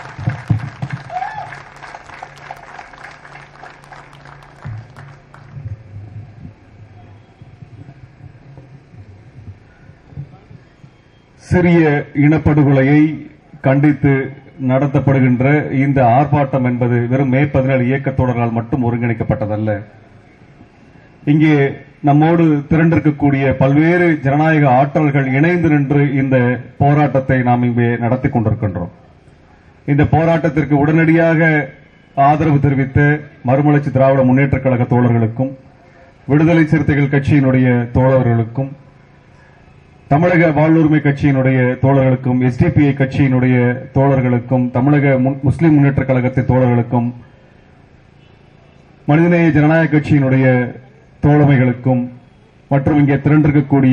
S11: சிறிய இனப்படுகொலையை கண்டித்து நடத்தப்படுகின்ற இந்த ஆர்ப்பாட்டம் என்பது வெறும் மே பதினேழு இயக்கத்தொடரால் மட்டும் ஒருங்கிணைக்கப்பட்டதல்ல இங்கே நம்மோடு திரண்டிருக்கக்கூடிய பல்வேறு ஜனநாயக ஆற்றல்கள் இணைந்து நின்று இந்த போராட்டத்தை நாம் இங்கே நடத்தி கொண்டிருக்கின்றோம் இந்த போராட்டத்திற்கு உடனடியாக ஆதரவு தெரிவித்த மறுமலர்ச்சி திராவிட முன்னேற்றக் கழக தோழர்களுக்கும் விடுதலை சிறுத்தைகள் கட்சியினுடைய தோழர்களுக்கும் தமிழக வாழ்வுரிமை கட்சியினுடைய தோழர்களுக்கும் எஸ்டிபிஐ கட்சியினுடைய தோழர்களுக்கும் தமிழக முன்- முஸ்லிம் முன்னேற்ற கழகத்தின் தோழர்களுக்கும் மனிதநேய ஜனநாயக கட்சியினுடைய தோழமைகளுக்கும் மற்றும் இங்கே திரண்டிருக்கக்கூடிய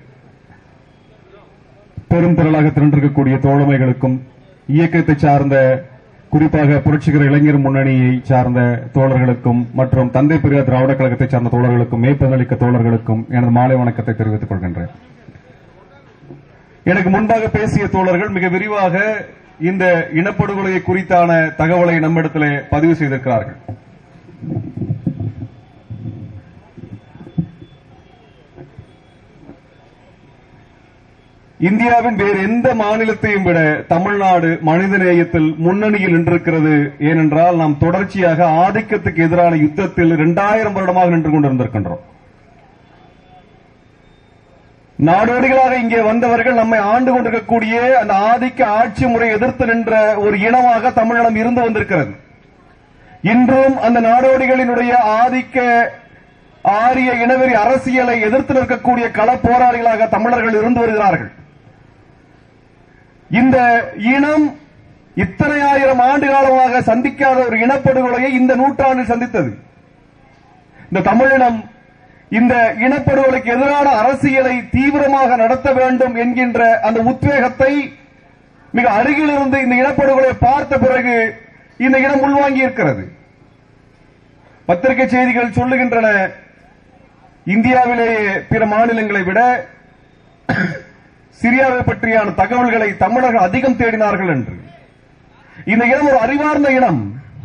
S11: பெரும் திரளாக திரண்டிருக்கக்கூடிய தோழமைகளுக்கும் இயக்கத்தை சார்ந்த குறிப்பாக புரட்சிகர இளைஞர் முன்னணியை சார்ந்த தோழர்களுக்கும் மற்றும் தந்தை பெரியார் திராவிட கழகத்தை சார்ந்த தோழர்களுக்கும் மேற்பதளிக்க தோழர்களுக்கும் எனது மாலை வணக்கத்தை தெரிவித்துக் கொள்கின்றேன் எனக்கு முன்பாக பேசிய தோழர்கள் மிக விரிவாக இந்த இனப்படுகொலையை குறித்தான தகவலை நம்மிடத்திலே பதிவு செய்திருக்கிறார்கள் இந்தியாவின் வேறு எந்த மாநிலத்தையும் விட தமிழ்நாடு மனிதநேயத்தில் முன்னணியில் நின்றிருக்கிறது ஏனென்றால் நாம் தொடர்ச்சியாக ஆதிக்கத்துக்கு எதிரான யுத்தத்தில் இரண்டாயிரம் வருடமாக நின்று கொண்டிருந்திருக்கின்றோம் நாடோடிகளாக இங்கே வந்தவர்கள் நம்மை ஆண்டு கொண்டிருக்கக்கூடிய அந்த ஆதிக்க ஆட்சி முறை எதிர்த்து நின்ற ஒரு இனமாக தமிழினம் இருந்து வந்திருக்கிறது இன்றும் அந்த நாடோடிகளினுடைய ஆதிக்க ஆரிய இனவெறி அரசியலை எதிர்த்து நிற்கக்கூடிய கள போராளிகளாக தமிழர்கள் இருந்து வருகிறார்கள்
S9: இந்த இனம் இத்தனை ஆயிரம் ஆண்டு காலமாக சந்திக்காத ஒரு இனப்படுகொலையை இந்த நூற்றாண்டில் சந்தித்தது இந்த தமிழினம் இந்த இனப்படுகொலைக்கு எதிரான அரசியலை தீவிரமாக நடத்த வேண்டும் என்கின்ற அந்த உத்வேகத்தை மிக அருகிலிருந்து இந்த இனப்படுகொலையை பார்த்த பிறகு இந்த இனம் உள்வாங்கி இருக்கிறது பத்திரிகை செய்திகள் சொல்லுகின்றன இந்தியாவிலேயே பிற மாநிலங்களை விட சிரியாவை பற்றியான தகவல்களை தமிழர்கள் அதிகம் தேடினார்கள் என்று இந்த இனம் ஒரு அறிவார்ந்த இனம்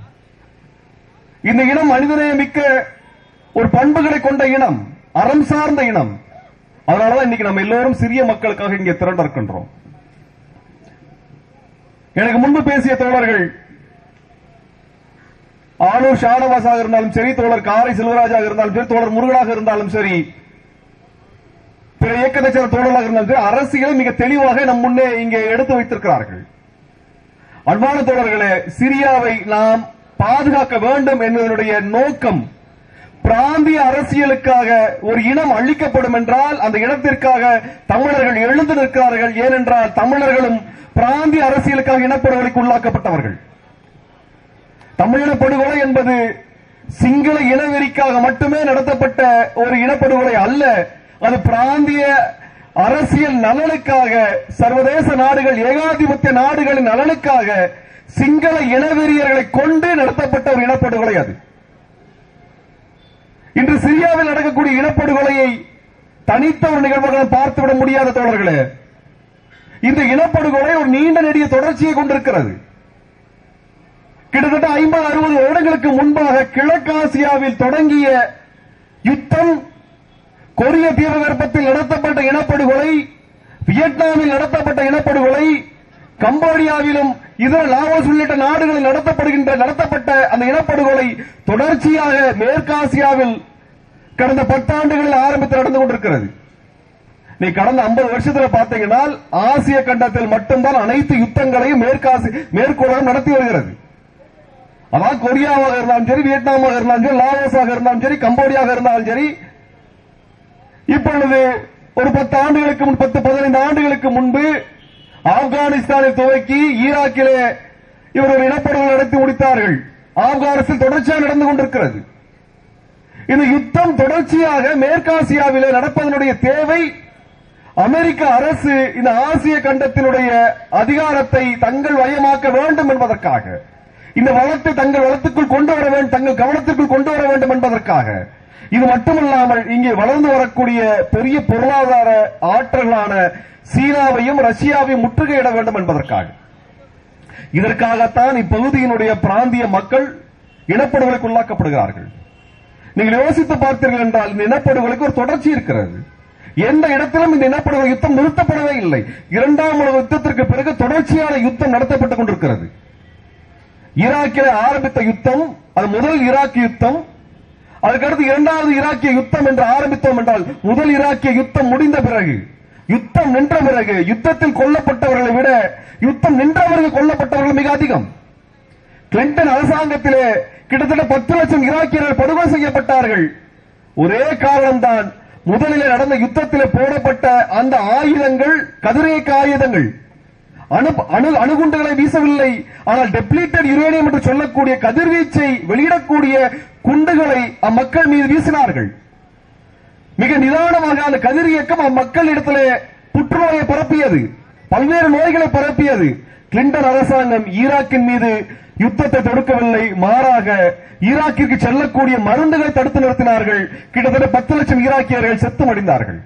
S9: இந்த இனம் மனிதநேயமிக்க ஒரு பண்புகளை கொண்ட இனம் அறம் சார்ந்த இனம் அதனாலதான் இன்னைக்கு நம்ம எல்லோரும் சிறிய மக்களுக்காக இங்கே திரண்டிருக்கின்றோம் எனக்கு முன்பு பேசிய தோழர்கள் ஆளூர் ஷானவாசாக இருந்தாலும் சரி தோழர் காரை செல்வராஜாக இருந்தாலும் சரி தோழர் முருகனாக இருந்தாலும் சரி பிற இயக்கத்தை சேர்ந்த தோழர்களாக இருந்தாலும் சரி அரசியலை மிக தெளிவாக நம் முன்னே இங்கே எடுத்து வைத்திருக்கிறார்கள் அன்பான தோழர்களே சிரியாவை நாம் பாதுகாக்க வேண்டும் என்பதனுடைய நோக்கம் பிராந்திய அரசியலுக்காக ஒரு இனம் அழிக்கப்படும் என்றால் அந்த இனத்திற்காக தமிழர்கள் எழுந்து நிற்கிறார்கள் ஏனென்றால் தமிழர்களும் பிராந்திய அரசியலுக்காக இனப்படுகொலைக்கு உள்ளாக்கப்பட்டவர்கள் தமிழின படுகொலை என்பது சிங்கள இனவெறிக்காக மட்டுமே நடத்தப்பட்ட ஒரு இனப்படுகொலை அல்ல அது பிராந்திய அரசியல் நலனுக்காக சர்வதேச நாடுகள் ஏகாதிபத்திய நாடுகளின் நலனுக்காக சிங்கள இனவெறியர்களை கொண்டு நடத்தப்பட்ட ஒரு இனப்படுகொலை அது இன்று சிரியாவில் நடக்கக்கூடிய இனப்படுகொலையை தனித்த ஒரு நிகழ்வாக பார்த்துவிட முடியாத தோழர்களே இந்த இனப்படுகொலை ஒரு நீண்ட நெடிய தொடர்ச்சியை கொண்டிருக்கிறது கிட்டத்தட்ட ஐம்பது அறுபது வருடங்களுக்கு முன்பாக கிழக்காசியாவில் தொடங்கிய யுத்தம் கொரிய தீபகற்பத்தில் நடத்தப்பட்ட இனப்படுகொலை வியட்நாமில் நடத்தப்பட்ட இனப்படுகொலை கம்போடியாவிலும் இதர லாவோஸ் உள்ளிட்ட நாடுகளில் நடத்தப்படுகின்ற நடத்தப்பட்ட அந்த இனப்படுகொலை தொடர்ச்சியாக மேற்காசியாவில் கடந்த பத்தாண்டுகளில் ஆரம்பித்து நடந்து கொண்டிருக்கிறது நீ கடந்த 50 வருஷத்துல பாத்தீங்கன்னா ஆசிய கண்டத்தில் மட்டும்தான் அனைத்து யுத்தங்களையும் மேற்காசி மேற்குலகம் நடத்தி வருகிறது அதாவது கொரியாவாக இருந்தாலும் சரி வியட்நாமாக இருந்தாலும் சரி லாவோஸாக இருந்தாலும் சரி கம்போடியாக இருந்தாலும் சரி இப்பொழுது ஒரு பத்து ஆண்டுகளுக்கு முன் பத்து பதினைந்து ஆண்டுகளுக்கு முன்பு ஆப்கானிஸ்தானை துவக்கி ஈராக்கிலே இவர் ஒரு இனப்படுகொலை நடத்தி முடித்தார்கள் ஆப்கானிஸ்தான் தொடர்ச்சியாக நடந்து கொண்டிருக்கிறது இந்த யுத்தம் தொடர்ச்சியாக மேற்காசியாவிலே நடப்பதனுடைய தேவை அமெரிக்க அரசு இந்த ஆசிய கண்டத்தினுடைய அதிகாரத்தை தங்கள் வயமாக்க வேண்டும் என்பதற்காக இந்த வளத்தை தங்கள் வளத்துக்குள் கொண்டு வர வேண்டும் தங்கள் கவனத்திற்குள் கொண்டு வர வேண்டும் என்பதற்காக இது மட்டுமல்லாமல் இங்கே வளர்ந்து வரக்கூடிய பெரிய பொருளாதார ஆற்றல்களான சீனாவையும் ரஷ்யாவையும் முற்றுகையிட வேண்டும் என்பதற்காக இதற்காகத்தான் இப்பகுதியினுடைய பிராந்திய மக்கள் இனப்படுகொலைக்கு உள்ளாக்கப்படுகிறார்கள் நீங்கள் யோசித்து பார்த்தீர்கள் என்றால் இந்த இனப்படுகொலைக்கு ஒரு தொடர்ச்சி இருக்கிறது எந்த இடத்திலும் இந்த இனப்படுகொலை யுத்தம் நிறுத்தப்படவே இல்லை இரண்டாம் உலக யுத்தத்திற்கு பிறகு தொடர்ச்சியான யுத்தம் நடத்தப்பட்டுக் கொண்டிருக்கிறது ஈராக்கில் ஆரம்பித்த யுத்தம் அது முதல் ஈராக் யுத்தம் அதுக்கடுத்து இரண்டாவது ஈராக்கிய யுத்தம் என்று ஆரம்பித்தோம் என்றால் முதல் ஈராக்கிய யுத்தம் முடிந்த பிறகு யுத்தம் நின்ற பிறகு யுத்தத்தில் கொல்லப்பட்டவர்களை விட யுத்தம் நின்றவர்கள் கொல்லப்பட்டவர்கள் மிக அதிகம் கிளின்டன் அரசாங்கத்திலே கிட்டத்தட்ட பத்து லட்சம் ஈராக்கியர்கள் படுகொலை செய்யப்பட்டார்கள் ஒரே காரணம்தான் முதலிலே நடந்த யுத்தத்திலே போடப்பட்ட அந்த ஆயுதங்கள் கதிரியக்க ஆயுதங்கள் அணு அணு அணுகுண்டுகளை வீசவில்லை ஆனால் டெப்ளீட்டட் யுரேனியம் என்று சொல்லக்கூடிய கதிர்வீச்சை வெளியிடக்கூடிய குண்டுகளை அம்மக்கள் மீது வீசினார்கள் மிக நிதானமாக அந்த கதிர் இயக்கம் அம்மக்களிடத்திலே புற்றுநோயை பரப்பியது பல்வேறு நோய்களை பரப்பியது கிளின்டன் அரசாங்கம் ஈராக்கின் மீது யுத்தத்தை தொடுக்கவில்லை மாறாக ஈராக்கிற்கு செல்லக்கூடிய மருந்துகளை தடுத்து நிறுத்தினார்கள் கிட்டத்தட்ட பத்து லட்சம் ஈராக்கியர்கள் செத்து மடிந்தார்கள்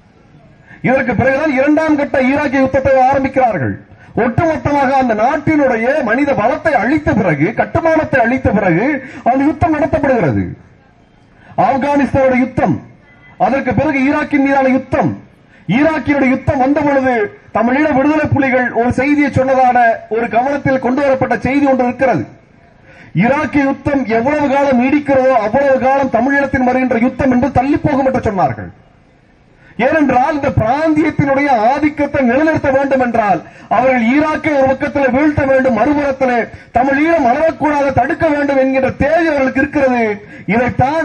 S9: இதற்கு பிறகுதான் இரண்டாம் கட்ட ஈராக்கிய யுத்தத்தை ஆரம்பிக்கிறார்கள் ஒட்டுமொத்தமாக அந்த நாட்டினுடைய மனித வளத்தை அழித்த பிறகு கட்டுமானத்தை அழித்த பிறகு அந்த யுத்தம் நடத்தப்படுகிறது ஆப்கானிஸ்தானோட யுத்தம் அதற்கு பிறகு ஈராக்கின் மீதான யுத்தம் ஈராக்கினுடைய யுத்தம் வந்த பொழுது தமிழீழ விடுதலை புலிகள் ஒரு செய்தியை சொன்னதான ஒரு கவனத்தில் கொண்டு வரப்பட்ட செய்தி ஒன்று இருக்கிறது ஈராக்கிய யுத்தம் எவ்வளவு காலம் நீடிக்கிறதோ அவ்வளவு காலம் தமிழீழத்தின் வருகின்ற யுத்தம் என்று தள்ளி போகும் என்று சொன்னார்கள் ஏனென்றால் இந்த பிராந்தியத்தினுடைய ஆதிக்கத்தை நிலைநிறுத்த வேண்டும் என்றால் அவர்கள் ஈராக்கை ஒரு பக்கத்தில் வீழ்த்த வேண்டும் மறுபுறத்தில் தமிழீழம் அளவக்கூடாத தடுக்க வேண்டும் என்கின்ற தேவை அவர்களுக்கு இருக்கிறது இதைத்தான்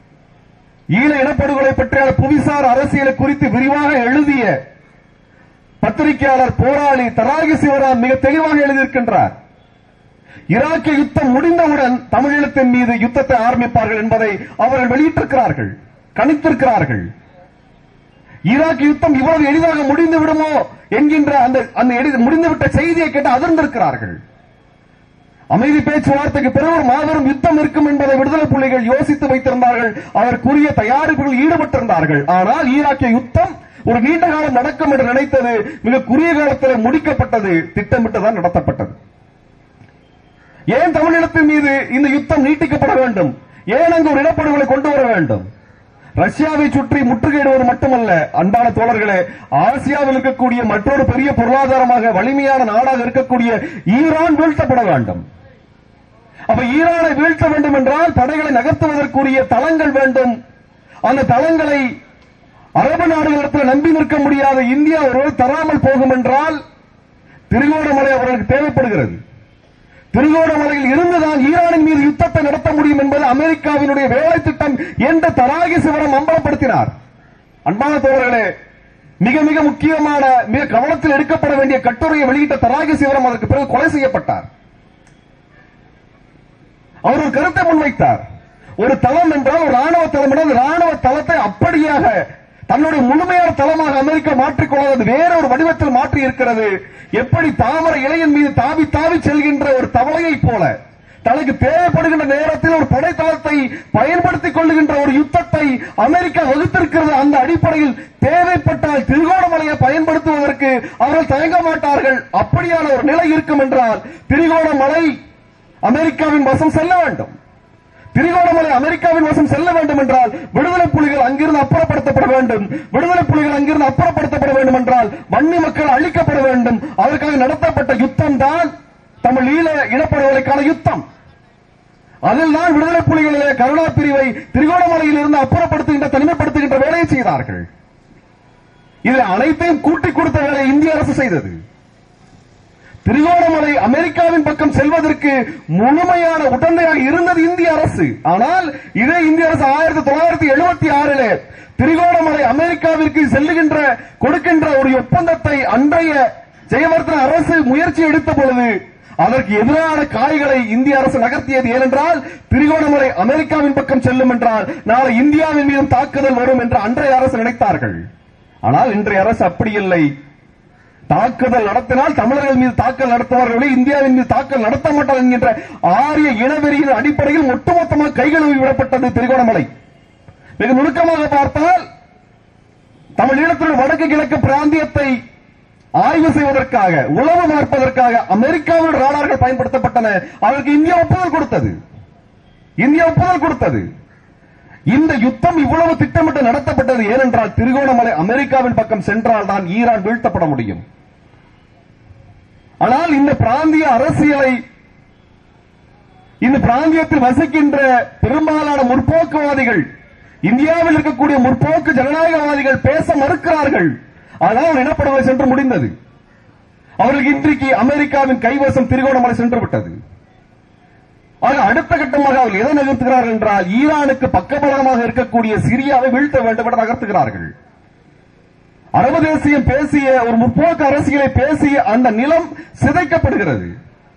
S9: ஈழ இனப்படுகொலை பற்றிய புவிசார் அரசியலை குறித்து விரிவாக எழுதிய பத்திரிகையாளர் போராளி தராகி சிவராம் மிக தெளிவாக எழுதியிருக்கின்றார் ஈராக்கிய யுத்தம் முடிந்தவுடன் தமிழீழத்தின் மீது யுத்தத்தை ஆரம்பிப்பார்கள் என்பதை அவர்கள் வெளியிட்டிருக்கிறார்கள் கணித்திருக்கிறார்கள் ஈராக் யுத்தம் இவ்வளவு எளிதாக முடிந்து விடுமோ என்கின்ற அந்த அந்த எளி- முடிந்துவிட்ட செய்தியை கேட்டு அதிர்ந்திருக்கிறார்கள் அமைதி பேச்சுவார்த்தைக்கு பிறகு ஒரு மாபெரும் யுத்தம் இருக்கும் என்பதை விடுதலை புலிகள் யோசித்து வைத்திருந்தார்கள் அதற்குரிய தயாரிப்புகள் ஈடுபட்டிருந்தார்கள் ஆனால் ஈராக்கிய யுத்தம் ஒரு நீண்ட காலம் நடக்கும் என்று நினைத்தது மிக குறுகிய காலத்தில் முடிக்கப்பட்டது திட்டமிட்டுதான் நடத்தப்பட்டது ஏன் தமிழினத்தின் மீது இந்த யுத்தம் நீட்டிக்கப்பட வேண்டும் ஏன் அங்கு ஒரு இனப்படுகொலை கொண்டு வர வேண்டும் ரஷ்யாவை சுற்றி முற்றுகையிடுவது மட்டுமல்ல அன்பான தோழர்களே ஆசியாவில் இருக்கக்கூடிய மற்றொரு பெரிய பொருளாதாரமாக வலிமையான நாடாக இருக்கக்கூடிய ஈரான் வீழ்த்தப்பட வேண்டும் அப்ப ஈரானை வீழ்த்த வேண்டும் என்றால் படைகளை நகர்த்துவதற்குரிய தளங்கள் வேண்டும் அந்த தளங்களை அரபு நாடுகளிடத்தில் நம்பி நிற்க முடியாத இந்தியா ஒருவர் தராமல் போகும் என்றால் திருகோணமலை அவர்களுக்கு தேவைப்படுகிறது திருகோணமலையில் இருந்துதான் ஈரானின் மீது யுத்தத்தை நடத்த முடியும் என்பது அமெரிக்காவினுடைய வேலை திட்டம் என்ற தராகி சிவரம் அம்பலப்படுத்தினார் அன்பான தோழர்களே மிக மிக முக்கியமான மிக கவனத்தில் எடுக்கப்பட வேண்டிய கட்டுரையை வெளியிட்ட தராகி சிவரம் அதற்கு பிறகு கொலை செய்யப்பட்டார் அவர் ஒரு கருத்தை முன்வைத்தார் ஒரு தளம் என்றால் ஒரு ராணுவ தளம் என்றால் அந்த ராணுவ தளத்தை அப்படியாக தன்னுடைய முழுமையான தளமாக அமெரிக்கா மாற்றிக்கொள்ளாது அது வேற ஒரு வடிவத்தில் மாற்றி இருக்கிறது எப்படி தாமரை இலையின் மீது தாவி தாவி செல்கின்ற ஒரு தவளையை போல தனக்கு தேவைப்படுகின்ற நேரத்தில் ஒரு படைத்தளத்தை பயன்படுத்திக் கொள்ளுகின்ற ஒரு யுத்தத்தை அமெரிக்கா வகுத்திருக்கிறது அந்த அடிப்படையில் தேவைப்பட்டால் திருகோணமலையை பயன்படுத்துவதற்கு அவர்கள் தயங்க மாட்டார்கள் அப்படியான ஒரு நிலை இருக்கும் என்றால் திருகோணமலை அமெரிக்காவின் வசம் செல்ல வேண்டும் திரிகோணமலை அமெரிக்காவின் வசம் செல்ல வேண்டும் என்றால் விடுதலை புலிகள் அங்கிருந்து அப்புறப்படுத்தப்பட வேண்டும் விடுதலை புலிகள் அங்கிருந்து அப்புறப்படுத்தப்பட வேண்டும் என்றால் வன்னி மக்கள் அழிக்கப்பட வேண்டும் அதற்காக நடத்தப்பட்ட யுத்தம் தான் தமிழ் ஈழ இனப்படுகொலைக்கான யுத்தம் அதில் தான் விடுதலை புலிகளிலே கருணா பிரிவை திரிகோணமலையில் இருந்து அப்புறப்படுத்துகின்ற தனிமைப்படுத்துகின்ற வேலையை செய்தார்கள் இதில் அனைத்தையும் கூட்டிக் கொடுத்த வேலை இந்திய அரசு செய்தது திரிகோணமலை அமெரிக்காவின் பக்கம் செல்வதற்கு முழுமையான உடந்தையாக இருந்தது இந்திய அரசு ஆனால் இதே இந்திய அரசு ஆயிரத்தி தொள்ளாயிரத்தி எழுபத்தி ஆறில் திரிகோணமலை அமெரிக்காவிற்கு செல்லுகின்ற கொடுக்கின்ற ஒரு ஒப்பந்தத்தை அன்றைய ஜெயவர்தன அரசு முயற்சி எடுத்த பொழுது அதற்கு எதிரான காய்களை இந்திய அரசு நகர்த்தியது ஏனென்றால் திரிகோணமலை அமெரிக்காவின் பக்கம் செல்லும் என்றால் நாளை இந்தியாவின் மீதும் தாக்குதல் வரும் என்று அன்றைய அரசு நினைத்தார்கள் ஆனால் இன்றைய அரசு அப்படி இல்லை தாக்குதல் நடத்தினால் தமிழர்கள் மீது தாக்கல் நடத்துவார்களே இந்தியாவின் மீது தாக்கல் நடத்த மாட்டார் என்கின்ற ஆரிய இனவெறியின் அடிப்படையில் ஒட்டுமொத்தமாக கைகழுவி விடப்பட்டது திரிகோணமலை மிக நுணுக்கமாக பார்த்தால் தமிழீழத்தின் வடக்கு கிழக்கு பிராந்தியத்தை ஆய்வு செய்வதற்காக உளவு பார்ப்பதற்காக அமெரிக்காவில் ராடார்கள் பயன்படுத்தப்பட்டன அதற்கு இந்தியா ஒப்புதல் கொடுத்தது இந்தியா ஒப்புதல் கொடுத்தது இந்த யுத்தம் இவ்வளவு திட்டமிட்டு நடத்தப்பட்டது ஏனென்றால் திரிகோணமலை அமெரிக்காவின் பக்கம் சென்றால் தான் ஈரான் வீழ்த்தப்பட முடியும் ஆனால் இந்த பிராந்திய அரசியலை இந்த பிராந்தியத்தில் வசிக்கின்ற பெரும்பாலான முற்போக்குவாதிகள் இந்தியாவில் இருக்கக்கூடிய முற்போக்கு ஜனநாயகவாதிகள் பேச மறுக்கிறார்கள் ஆனால் ஒரு இனப்படுகொலை சென்று முடிந்தது அவர்களுக்கு இன்றைக்கு அமெரிக்காவின் கைவசம் திரிகோணமலை சென்று விட்டது ஆக அடுத்த கட்டமாக அவர்கள் எதை நகர்த்துகிறார்கள் என்றால் ஈரானுக்கு பக்கபலமாக இருக்கக்கூடிய சிரியாவை வீழ்த்த வேண்டும் என்று நகர்த்துகிறார்கள் அரபு தேசியம் பேசிய ஒரு முற்போக்கு அரசியலை பேசிய அந்த நிலம் சிதைக்கப்படுகிறது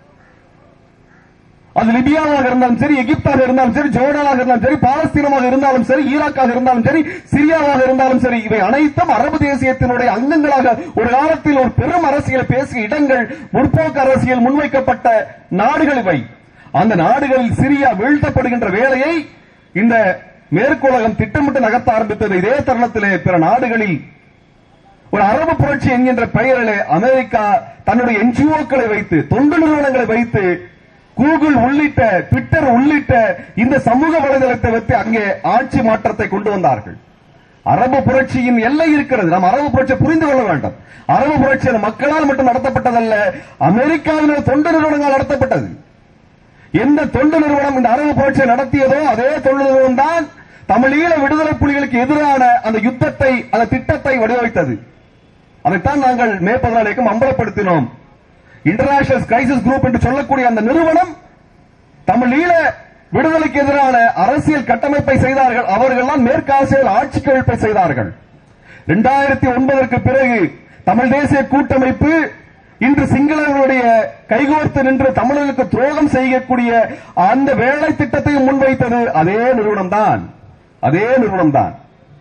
S9: அது லிபியாவாக இருந்தாலும் சரி எகிப்தாக இருந்தாலும் சரி ஜோர்டானாக இருந்தாலும் சரி பாலஸ்தீனமாக இருந்தாலும் சரி ஈராக்காக இருந்தாலும் சரி சிரியாவாக இருந்தாலும் சரி இவை அனைத்தும் அரபு தேசியத்தினுடைய அங்கங்களாக ஒரு காலத்தில் ஒரு பெரும் அரசியல் பேசிய இடங்கள் முற்போக்கு அரசியல் முன்வைக்கப்பட்ட நாடுகள் இவை அந்த நாடுகளில் சிரியா வீழ்த்தப்படுகின்ற வேலையை இந்த மேற்குலகம் திட்டமிட்டு நகர்த்த ஆரம்பித்தது இதே தருணத்திலே பிற நாடுகளில் ஒரு அரபு புரட்சி என்கின்ற பெயரிலே அமெரிக்கா தன்னுடைய என்ஜிஓக்களை வைத்து தொண்டு நிறுவனங்களை வைத்து கூகுள் உள்ளிட்ட ட்விட்டர் உள்ளிட்ட இந்த சமூக வலைதளத்தை வைத்து அங்கே ஆட்சி மாற்றத்தை கொண்டு வந்தார்கள் அரபு புரட்சியின் எல்லை இருக்கிறது நாம் அரபு புரட்சியை புரிந்து கொள்ள வேண்டும் அரபு புரட்சி அது மக்களால் மட்டும் நடத்தப்பட்டதல்ல அமெரிக்காவினர் தொண்டு நிறுவனங்களால் நடத்தப்பட்டது எந்த தொண்டு நிறுவனம் இந்த அரபு புரட்சியை நடத்தியதோ அதே தொண்டு நிறுவனம் தான் தமிழீழ விடுதலை புலிகளுக்கு எதிரான அந்த யுத்தத்தை அந்த திட்டத்தை வடிவமைத்தது அதைத்தான் நாங்கள் மே பதினாலுக்கும் அம்பலப்படுத்தினோம் இன்டர்நேஷனல் கிரைசிஸ் குரூப் என்று சொல்லக்கூடிய அந்த நிறுவனம் தமிழீழ விடுதலைக்கு எதிரான அரசியல் கட்டமைப்பை செய்தார்கள் அவர்கள் தான் மேற்காசியில் ஆட்சி கழிப்பை செய்தார்கள் இரண்டாயிரத்தி ஒன்பதற்கு பிறகு தமிழ் தேசிய கூட்டமைப்பு இன்று சிங்களர்களுடைய கைகோர்த்து நின்று தமிழர்களுக்கு துரோகம் செய்யக்கூடிய அந்த வேலை திட்டத்தை முன்வைத்தது அதே நிறுவனம் தான் அதே நிறுவனம் தான்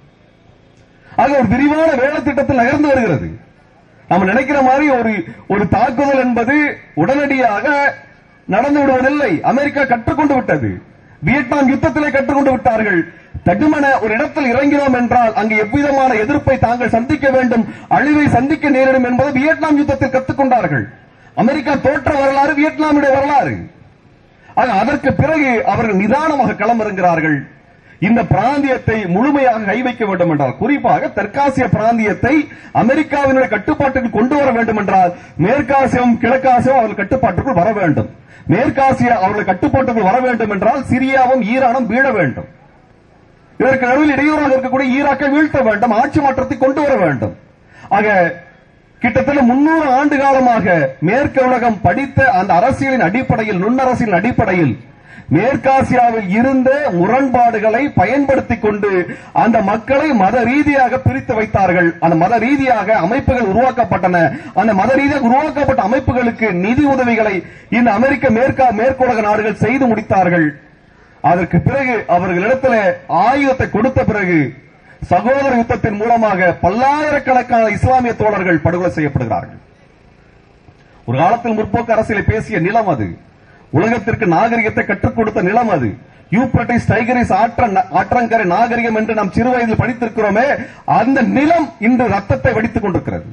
S9: ஆக ஒரு விரிவான வேலை திட்டத்தில் நகர்ந்து வருகிறது நம்ம நினைக்கிற மாதிரி ஒரு ஒரு தாக்குதல் என்பது உடனடியாக நடந்து விடுவதில்லை அமெரிக்கா கற்றுக்கொண்டு விட்டது வியட்நாம் யுத்தத்திலே கற்றுக்கொண்டு விட்டார்கள் தடுமன ஒரு இடத்தில் இறங்கினோம் என்றால் அங்கு எவ்விதமான எதிர்ப்பை தாங்கள் சந்திக்க வேண்டும் அழிவை சந்திக்க நேரிடும் என்பதை வியட்நாம் யுத்தத்தில் கற்றுக்கொண்டார்கள் அமெரிக்கா தோற்ற வரலாறு வியட்நாமுடைய வரலாறு ஆக அதற்கு பிறகு அவர்கள் நிதானமாக களமிறங்குகிறார்கள் இந்த பிராந்தியத்தை முழுமையாக கை வைக்க வேண்டும் என்றால் குறிப்பாக தெற்காசிய பிராந்தியத்தை அமெரிக்காவினுடைய கட்டுப்பாட்டுக்கு கொண்டு வர வேண்டும் என்றால் மேற்காசியம் கிழக்காசியம் அவர்கள் கட்டுப்பாட்டுக்குள் வர வேண்டும் மேற்காசிய அவர்கள் கட்டுப்பாட்டுக்குள் வர வேண்டும் என்றால் சிரியாவும் ஈரானும் வீழ வேண்டும் இதற்கு நடுவில் இடையூறாக இருக்கக்கூடிய ஈராக்கை வீழ்த்த வேண்டும் ஆட்சி மாற்றத்தை கொண்டு வர வேண்டும் ஆக கிட்டத்தட்ட முன்னூறு ஆண்டு காலமாக மேற்கு உலகம் படித்த அந்த அரசியலின் அடிப்படையில் நுண்ணரசியலின் அடிப்படையில் மேற்காசியாவில் இருந்த முரண்பாடுகளை பயன்படுத்திக் கொண்டு அந்த மக்களை மத ரீதியாக பிரித்து வைத்தார்கள் அந்த மத ரீதியாக அமைப்புகள் உருவாக்கப்பட்டன அந்த மத ரீதியாக உருவாக்கப்பட்ட அமைப்புகளுக்கு நிதி உதவிகளை இந்த அமெரிக்க மேற்கா மேற்குலக நாடுகள் செய்து முடித்தார்கள் அதற்கு பிறகு அவர்களிடத்தில் ஆயுதத்தை கொடுத்த பிறகு சகோதர யுத்தத்தின் மூலமாக பல்லாயிரக்கணக்கான இஸ்லாமிய தோழர்கள் படுகொலை செய்யப்படுகிறார்கள் ஒரு காலத்தில் முற்போக்கு அரசியலை பேசிய நிலம் அது உலகத்திற்கு நாகரிகத்தை கற்றுக் கொடுத்த நிலம் அது யூப்ரட்டிஸ் டைகரிஸ் ஆற்ற ஆற்றங்கரை நாகரிகம் என்று நாம் சிறு வயதில் படித்திருக்கிறோமே அந்த நிலம் இன்று ரத்தத்தை வடித்துக் கொண்டிருக்கிறது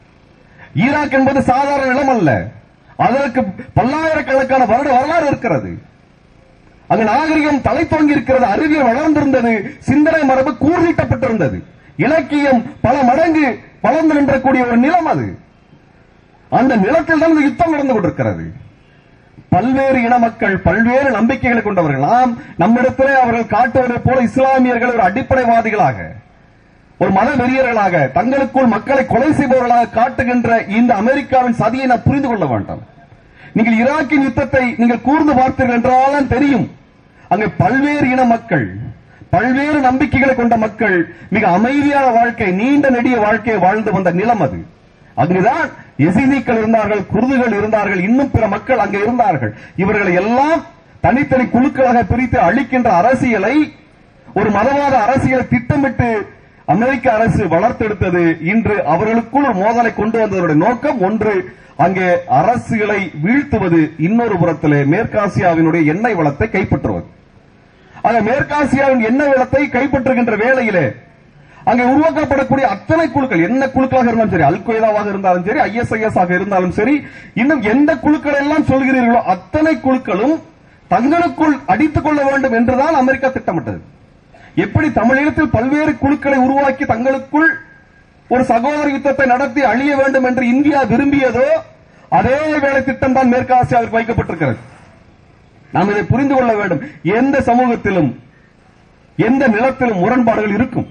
S9: ஈராக் என்பது சாதாரண நிலம் அல்ல அதற்கு பல்லாயிரக்கணக்கான வருட வரலாறு இருக்கிறது அங்கு நாகரிகம் தலை தோங்கி இருக்கிறது அறிவியல் வளர்ந்திருந்தது சிந்தனை மரபு கூர்நீட்டப்பட்டிருந்தது இலக்கியம் பல மடங்கு வளர்ந்து நின்றக்கூடிய ஒரு நிலம் அது அந்த நிலத்தில் தான் இந்த யுத்தம் நடந்து கொண்டிருக்கிறது பல்வேறு இன மக்கள் பல்வேறு நம்பிக்கைகளை கொண்டவர்கள் நாம் நம்மிடத்திலே அவர்கள் காட்டுவதைப் போல இஸ்லாமியர்கள் ஒரு அடிப்படைவாதிகளாக ஒரு மத வெறியர்களாக தங்களுக்குள் மக்களை கொலை செய்பவர்களாக காட்டுகின்ற இந்த அமெரிக்காவின் சதியை நாம் புரிந்து கொள்ள வேண்டும் நீங்கள் ஈராக்கின் யுத்தத்தை நீங்கள் கூர்ந்து பார்த்தீர்கள் என்றால் தான் தெரியும் அங்கே பல்வேறு இன மக்கள் பல்வேறு நம்பிக்கைகளை கொண்ட மக்கள் மிக அமைதியான வாழ்க்கை நீண்ட நெடிய வாழ்க்கையை வாழ்ந்து வந்த நிலம் அது அங்குதான் எசிதிக்கள் இருந்தார்கள் குருதுகள் இருந்தார்கள் இன்னும் பிற மக்கள் அங்கே இருந்தார்கள் இவர்களை எல்லாம் தனித்தனி குழுக்களாக பிரித்து அழிக்கின்ற அரசியலை ஒரு மதவாத அரசியலை திட்டமிட்டு அமெரிக்க அரசு வளர்த்தெடுத்தது இன்று அவர்களுக்குள் ஒரு மோதலை கொண்டு வந்ததனுடைய நோக்கம் ஒன்று அங்கே அரசுகளை வீழ்த்துவது இன்னொரு புறத்திலே மேற்காசியாவினுடைய எண்ணெய் வளத்தை கைப்பற்றுவது ஆக மேற்காசியாவின் எண்ணெய் வளத்தை கைப்பற்றுகின்ற வேளையிலே அங்கே உருவாக்கப்படக்கூடிய அத்தனை குழுக்கள் என்ன குழுக்களாக இருந்தாலும் சரி அல் கொய்தாவாக இருந்தாலும் சரி ஐஎஸ்ஐஎஸ் ஆக இருந்தாலும் சரி இன்னும் எந்த குழுக்கள் எல்லாம் சொல்கிறீர்களோ அத்தனை குழுக்களும் தங்களுக்குள் அடித்துக் கொள்ள வேண்டும் என்றுதான் அமெரிக்கா திட்டமிட்டது எப்படி தமிழகத்தில் பல்வேறு குழுக்களை உருவாக்கி தங்களுக்குள் ஒரு சகோதர யுத்தத்தை நடத்தி அழிய வேண்டும் என்று இந்தியா விரும்பியதோ அதே வேலை திட்டம் தான் மேற்கு ஆசியாவிற்கு வைக்கப்பட்டிருக்கிறது நாம் இதை புரிந்து கொள்ள வேண்டும் எந்த சமூகத்திலும் எந்த நிலத்திலும் முரண்பாடுகள் இருக்கும்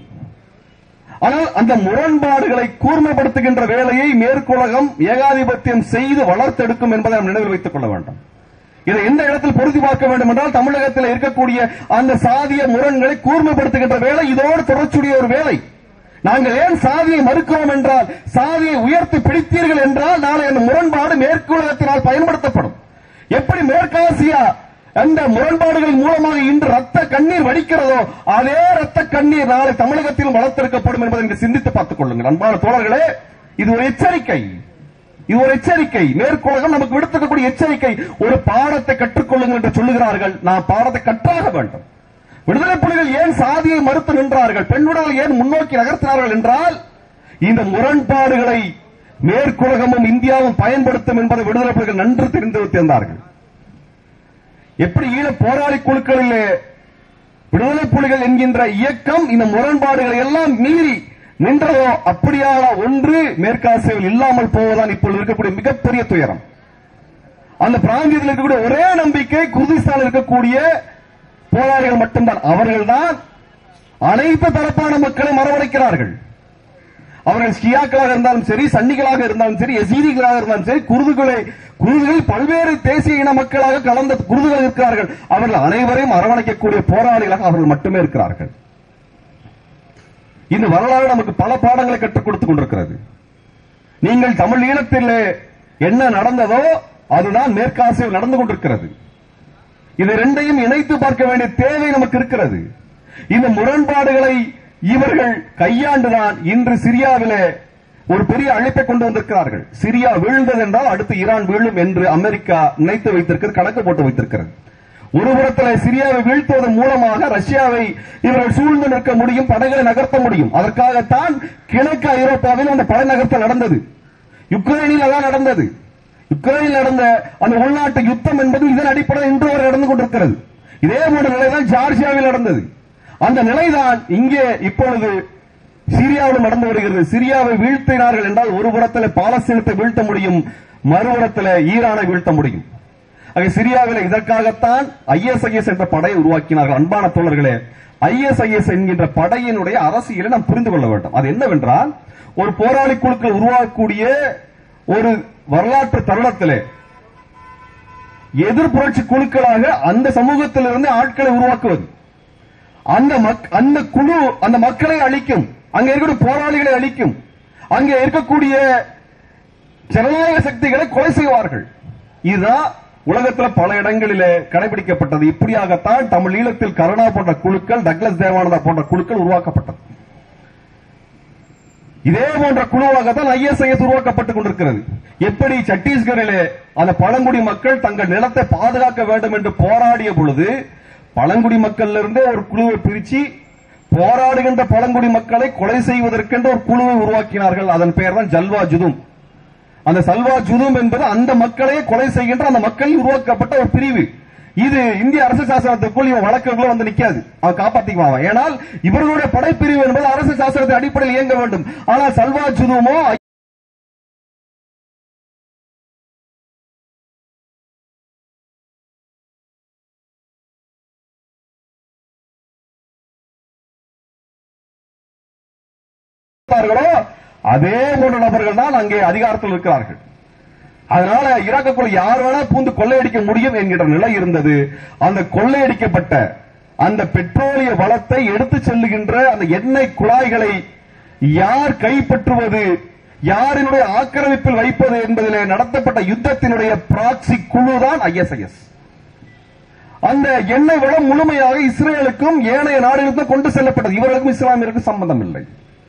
S9: ஆனால் அந்த முரண்பாடுகளை கூர்மைப்படுத்துகின்ற வேலையை மேற்குலகம் ஏகாதிபத்தியம் செய்து வளர்த்தெடுக்கும் என்பதை நாம் நினைவில் வைத்துக் கொள்ள வேண்டும் இதை எந்த இடத்தில் பொருத்தி பார்க்க வேண்டும் என்றால் தமிழகத்தில் இருக்கக்கூடிய அந்த சாதிய முரண்களை கூர்மைப்படுத்துகின்ற வேலை இதோடு தொடர்ச்சியுடைய ஒரு வேலை நாங்கள் ஏன் சாதியை மறுக்கிறோம் என்றால் சாதியை உயர்த்தி பிடித்தீர்கள் என்றால் நாளை அந்த முரண்பாடு மேற்குலகத்தினால் பயன்படுத்தப்படும் எப்படி மேற்காசியா அந்த முரண்பாடுகள் மூலமாக இன்று ரத்த கண்ணீர் வடிக்கிறதோ அதே ரத்த கண்ணீர் நாளை தமிழகத்திலும் வளர்த்தெடுக்கப்படும் என்பதை இங்கு சிந்தித்து பார்த்துக் கொள்ளுங்கள் அன்பான தோழர்களே இது ஒரு எச்சரிக்கை இது ஒரு எச்சரிக்கை மேற்குலகம் நமக்கு விடுத்திருக்கக்கூடிய எச்சரிக்கை ஒரு பாடத்தை கற்றுக்கொள்ளுங்கள் என்று சொல்லுகிறார்கள் நான் பாடத்தை கற்றாக வேண்டும் விடுதலை புலிகள் ஏன் சாதியை மறுத்து நின்றார்கள் பெண்ணுடல் ஏன் முன்னோக்கி நகர்த்தினார்கள் என்றால் இந்த முரண்பாடுகளை மேற்குலகமும் இந்தியாவும் பயன்படுத்தும் என்பதை விடுதலை புலிகள் நன்று தெரிந்து வைத்திருந்தார்கள் எப்படி ஈழ போராளி குழுக்களிலே விடுதலை புலிகள் என்கின்ற இயக்கம் இந்த முரண்பாடுகளை எல்லாம் மீறி நின்றதோ அப்படியான ஒன்று மேற்காசியாவில் இல்லாமல் போவதுதான் இப்பொழுது இருக்கக்கூடிய மிகப்பெரிய துயரம் அந்த பிராந்தியத்தில் இருக்கக்கூடிய ஒரே நம்பிக்கை குர்திஸ்தான் இருக்கக்கூடிய போராளிகள் மட்டும்தான் அவர்கள்தான் அனைத்து தரப்பான மக்களை மரவழைக்கிறார்கள் அவர்கள் ஷியாக்களாக இருந்தாலும் சரி சன்னிகளாக இருந்தாலும் சரி எசீதிகளாக இருந்தாலும் சரி குருதுகளை குருதுகள் பல்வேறு தேசிய இன மக்களாக கலந்த குருதுகள் இருக்கிறார்கள் அவர்கள் அனைவரையும் அரவணைக்கக்கூடிய போராளிகளாக அவர்கள் மட்டுமே இருக்கிறார்கள் இந்த வரலாறு நமக்கு பல பாடங்களை கற்றுக் கொடுத்துக் கொண்டிருக்கிறது நீங்கள் தமிழ் ஈழத்தில் என்ன நடந்ததோ அதுதான் மேற்காசியில் நடந்து கொண்டிருக்கிறது இது ரெண்டையும் இணைத்து பார்க்க வேண்டிய தேவை நமக்கு இருக்கிறது இந்த முரண்பாடுகளை இவர்கள் கையாண்டுதான் இன்று சிரியாவிலே ஒரு பெரிய அழைப்பை கொண்டு வந்திருக்கிறார்கள் சிரியா வீழ்ந்தது என்றால் அடுத்து ஈரான் வீழும் என்று அமெரிக்கா நினைத்து வைத்திருக்கிறது கணக்கு போட்டு வைத்திருக்கிறது ஒரு புறத்தில் சிரியாவை வீழ்த்துவதன் மூலமாக ரஷ்யாவை இவர்கள் சூழ்ந்து நிற்க முடியும் படைகளை நகர்த்த முடியும் அதற்காகத்தான் கிழக்கு ஐரோப்பாவில் அந்த படை நகர்த்தல் நடந்தது யுக்ரைனில் அதான் நடந்தது யுக்ரைனில் நடந்த அந்த உள்நாட்டு யுத்தம் என்பது இதன் அடிப்படையில் இன்று வரை நடந்து கொண்டிருக்கிறது இதே போன்ற நிலைதான் ஜார்ஜியாவில் நடந்தது அந்த நிலைதான் இங்கே இப்பொழுது சிரியாவில் நடந்து வருகிறது சிரியாவை வீழ்த்தினார்கள் என்றால் ஒரு புறத்தில் பாலஸ்தீனத்தை வீழ்த்த முடியும் மறுபுறத்தில் ஈரானை வீழ்த்த முடியும் ஆக சிரியாவில் இதற்காகத்தான் ஐஎஸ்ஐஎஸ் என்ற படையை உருவாக்கினார்கள் அன்பான தோழர்களே ஐஎஸ்ஐஎஸ் என்கின்ற படையினுடைய அரசியலை நாம் புரிந்து கொள்ள வேண்டும் அது என்னவென்றால் ஒரு போராளி குழுக்கள் உருவாக்கக்கூடிய ஒரு வரலாற்று தருணத்திலே எதிர்ப்புரட்சி குழுக்களாக அந்த சமூகத்திலிருந்து ஆட்களை உருவாக்குவது அந்த மக்- அந்த குழு அந்த மக்களை அழிக்கும் அங்க இருக்கக்கூடிய போராளிகளை அழிக்கும் அங்கே இருக்கக்கூடிய ஜனநாயக சக்திகளை கொலை செய்வார்கள் இதுதான் உலகத்தில் பல இடங்களிலே கடைபிடிக்கப்பட்டது இப்படியாகத்தான் தமிழ் ஈழத்தில் கருணா போன்ற குழுக்கள் டக்ளஸ் தேவானந்தா போன்ற குழுக்கள் உருவாக்கப்பட்டது இதே போன்ற குழுவாகத்தான் ஐஎஸ்ஐஎஸ் உருவாக்கப்பட்டுக் கொண்டிருக்கிறது எப்படி சத்தீஸ்கரிலே அந்த பழங்குடி மக்கள் தங்கள் நிலத்தை பாதுகாக்க வேண்டும் என்று போராடிய பொழுது பழங்குடி மக்கள்ல இருந்தே ஒரு குழுவை பிரிச்சு போராடுகின்ற பழங்குடி மக்களை கொலை செய்வதற்கென்று ஒரு குழுவை உருவாக்கினார்கள் அதன் பெயர் தான் ஜல்வா ஜுதும் அந்த சல்வா ஜுதும் என்பது அந்த மக்களையே கொலை செய்கின்ற அந்த மக்களில் உருவாக்கப்பட்ட ஒரு பிரிவு இது இந்திய அரசு சாசனத்துக்குள் இவன் வழக்குகளும் வந்து நிக்காது அவன் காப்பாத்திக்குவான் ஏனால் இவர்களுடைய படைப்பிரிவு என்பது அரசு சாசனத்தின் அடிப்படையில் இயங்க வேண்டும் ஆனால் சல்வா ஜுதுமோ இருக்கிறார்களோ அதே போன்ற நபர்கள் தான் அங்கே அதிகாரத்தில் இருக்கிறார்கள் அதனால ஈராக்குள்ள யார் வேணா பூந்து கொள்ளையடிக்க முடியும் என்கிற நிலை இருந்தது அந்த கொள்ளையடிக்கப்பட்ட அந்த பெட்ரோலிய வளத்தை எடுத்து செல்லுகின்ற அந்த எண்ணெய் குழாய்களை யார் கைப்பற்றுவது யாரினுடைய ஆக்கிரமிப்பில் வைப்பது என்பதிலே நடத்தப்பட்ட யுத்தத்தினுடைய பிராக்சி குழு தான் ஐஎஸ்ஐஎஸ் அந்த எண்ணெய் வளம் முழுமையாக இஸ்ரேலுக்கும் ஏனைய நாடுகளுக்கும் கொண்டு செல்லப்பட்டது இவர்களுக்கும் இஸ்லாமியருக்கும் சம்பந்தம் இல்லை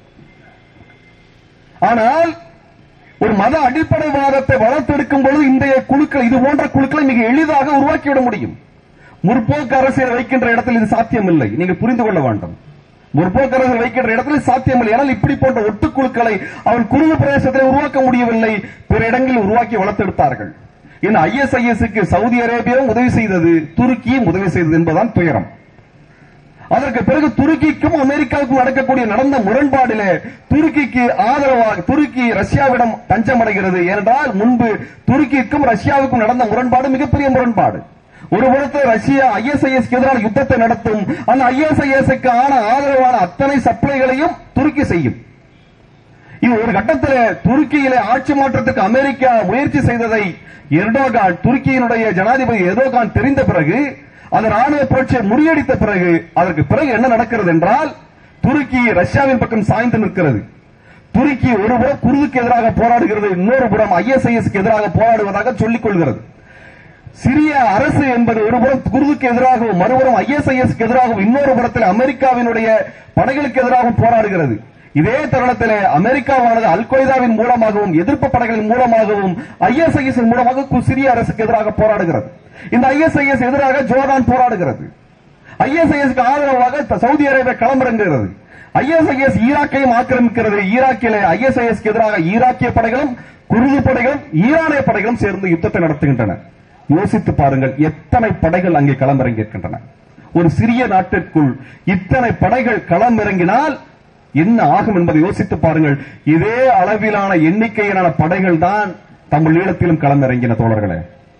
S9: ஆனால் ஒரு மத அடிப்படைவாதத்தை வளர்த்தெடுக்கும் பொழுது இன்றைய குழுக்கள் இது போன்ற குழுக்களை மிக எளிதாக உருவாக்கிவிட முடியும் முற்போக்கு அரசியல் வைக்கின்ற இடத்தில் இது சாத்தியமில்லை நீங்கள் புரிந்து கொள்ள வேண்டும் முற்போக்கு அரசியல் வைக்கின்ற இடத்தில் இது சாத்தியமில்லை ஆனால் இப்படி போன்ற ஒட்டுக்குழுக்களை அவன் குறுகு பிரதேசத்தில் உருவாக்க முடியவில்லை பிற இடங்களில் உருவாக்கி வளர்த்தெடுத்தார்கள் இந்த ஐஎஸ்ஐஎஸ்க்கு சவுதி அரேபியாவும் உதவி செய்தது துருக்கியும் உதவி செய்தது என்பதுதான் துயரம் அதற்கு பிறகு துருக்கிக்கும் அமெரிக்காவுக்கும் நடக்கக்கூடிய நடந்த முரண்பாடிலே துருக்கிக்கு ஆதரவாக துருக்கி ரஷ்யாவிடம் தஞ்சமடைகிறது ஏனென்றால் முன்பு துருக்கிக்கும் ரஷ்யாவுக்கும் நடந்த முரண்பாடு மிகப்பெரிய முரண்பாடு ஒரு புறத்தில் ரஷ்யா ஐஎஸ்ஐஎஸ் எதிரான யுத்தத்தை நடத்தும் அந்த ஐஎஸ்ஐஎஸ் ஆன ஆதரவான அத்தனை சப்ளைகளையும் துருக்கி செய்யும் இது ஒரு கட்டத்தில் துருக்கியிலே ஆட்சி மாற்றத்துக்கு அமெரிக்கா முயற்சி செய்ததை எர்டோகான் துருக்கியினுடைய ஜனாதிபதி எர்டோகான் தெரிந்த பிறகு அந்த ராணுவ புரட்சியை முறியடித்த பிறகு அதற்கு பிறகு என்ன நடக்கிறது என்றால் துருக்கி ரஷ்யாவின் பக்கம் சாய்ந்து நிற்கிறது துருக்கி ஒரு புறம் குருதுக்கு எதிராக போராடுகிறது இன்னொரு புறம் ஐஎஸ்ஐஎஸ் எதிராக போராடுவதாக சொல்லிக் கொள்கிறது சிரிய அரசு என்பது ஒரு புறம் குருதுக்கு எதிராகவும் மறுபுறம் ஐஎஸ்ஐஎஸ் எதிராகவும் இன்னொரு புறத்தில் அமெரிக்காவினுடைய படைகளுக்கு எதிராகவும் போராடுகிறது இதே தருணத்தில் அமெரிக்காவானது அல் கொய்தாவின் மூலமாகவும் எதிர்ப்பு படைகளின் மூலமாகவும் ஐஎஸ்ஐஎஸ் மூலமாக கு- சிரிய அரசுக்கு எதிராக போராடுகிறது இந்த ஐஎஸ்ஐஎஸ் எதிராக ஜோர்டான் போராடுகிறது ஐஎஸ்ஐஎஸ் ஆதரவாக த- சவுதி அரேபியா களமிறங்குகிறது ஐஎஸ்ஐஎஸ் ஈராக்கையும் ஆக்கிரமிக்கிறது ஈராக்கிலே ஐஎஸ்ஐஎஸ் எதிராக ஈராக்கிய படைகளும் குருது படைகளும் ஈரானிய படைகளும் சேர்ந்து யுத்தத்தை நடத்துகின்றன யோசித்து பாருங்கள் எத்தனை படைகள் அங்கே களமிறங்கியிருக்கின்றன ஒரு சிறிய நாட்டிற்குள் இத்தனை படைகள் களமிறங்கினால் என்ன ஆகும் என்பதை யோசித்து பாருங்கள் இதே அளவிலான எண்ணிக்கையிலான படைகள் தான் தமிழ் ஈழத்திலும் களமிறங்கின தோழர்களே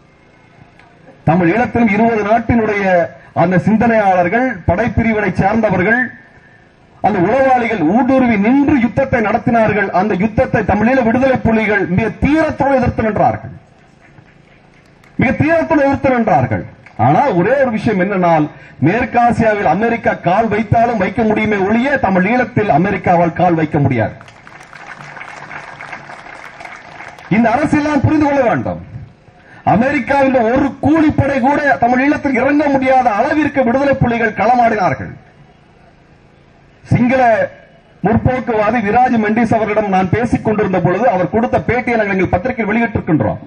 S9: தமிழ் ஈழத்திலும் இருபது நாட்டினுடைய அந்த சிந்தனையாளர்கள் படைப்பிரிவினை சார்ந்தவர்கள் அந்த உளவாளிகள் ஊடுருவி நின்று யுத்தத்தை நடத்தினார்கள் அந்த யுத்தத்தை தமிழீழ விடுதலை புலிகள் மிக தீரத்தோடு எதிர்த்து நின்றார்கள் மிக தீரத்தோடு எதிர்த்து நின்றார்கள் ஆனா ஒரே ஒரு விஷயம் என்னென்னால் மேற்காசியாவில் அமெரிக்கா கால் வைத்தாலும் வைக்க முடியுமே ஒழிய தமிழ் ஈழத்தில் அமெரிக்காவால் கால் வைக்க முடியாது இந்த அரசியலாம் புரிந்து கொள்ள வேண்டும் அமெரிக்காவில் ஒரு கூலிப்படை கூட தமிழ் ஈழத்தில் இறங்க முடியாத அளவிற்கு விடுதலை புலிகள் களமாடினார்கள் சிங்கள முற்போக்குவாதி விராஜ் மெண்டிஸ் அவர்களிடம் நான் பேசிக் கொண்டிருந்த பொழுது அவர் கொடுத்த பேட்டியை நாங்கள் எங்கள் பத்திரிகையில் வெளியிட்டிருக்கின்றோம்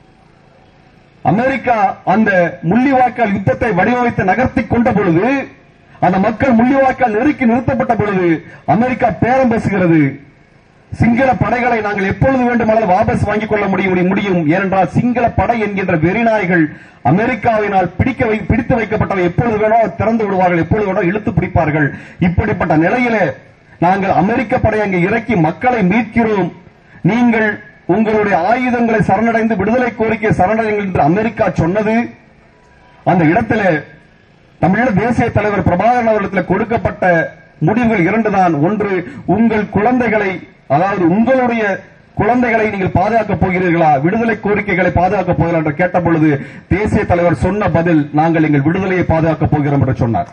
S9: அமெரிக்கா அந்த முள்ளிவாய்க்கால் யுத்தத்தை வடிவமைத்து நகர்த்தி கொண்ட பொழுது அந்த மக்கள் முள்ளிவாய்க்கால் நெருக்கி நிறுத்தப்பட்ட பொழுது அமெரிக்கா பேரம் பேசுகிறது சிங்கள படைகளை நாங்கள் எப்பொழுது வேண்டுமானாலும் வாபஸ் வாங்கிக் கொள்ள முடியும் முடியும் ஏனென்றால் சிங்கள படை என்கின்ற வெறிநாய்கள் அமெரிக்காவினால் பிடிக்க வை பிடித்து வைக்கப்பட்டவை எப்பொழுது வேணோ திறந்து விடுவார்கள் எப்பொழுது வேணோ இழுத்து பிடிப்பார்கள் இப்படிப்பட்ட நிலையிலே நாங்கள் அமெரிக்க படை அங்கே இறக்கி மக்களை மீட்கிறோம் நீங்கள் உங்களுடைய ஆயுதங்களை சரணடைந்து விடுதலை கோரிக்கை சரணடைங்கள் என்று அமெரிக்கா சொன்னது அந்த இடத்திலே தமிழக தேசிய தலைவர் பிரபாகரன் அவர்களிடத்தில் கொடுக்கப்பட்ட முடிவுகள் இரண்டுதான் ஒன்று உங்கள் குழந்தைகளை அதாவது உங்களுடைய குழந்தைகளை நீங்கள் பாதுகாக்கப் போகிறீர்களா விடுதலை கோரிக்கைகளை பாதுகாக்கப் போகிறீர்களா என்று கேட்ட பொழுது தேசிய தலைவர் சொன்ன பதில் நாங்கள் எங்கள் விடுதலையை பாதுகாக்கப் போகிறோம் என்று சொன்னார்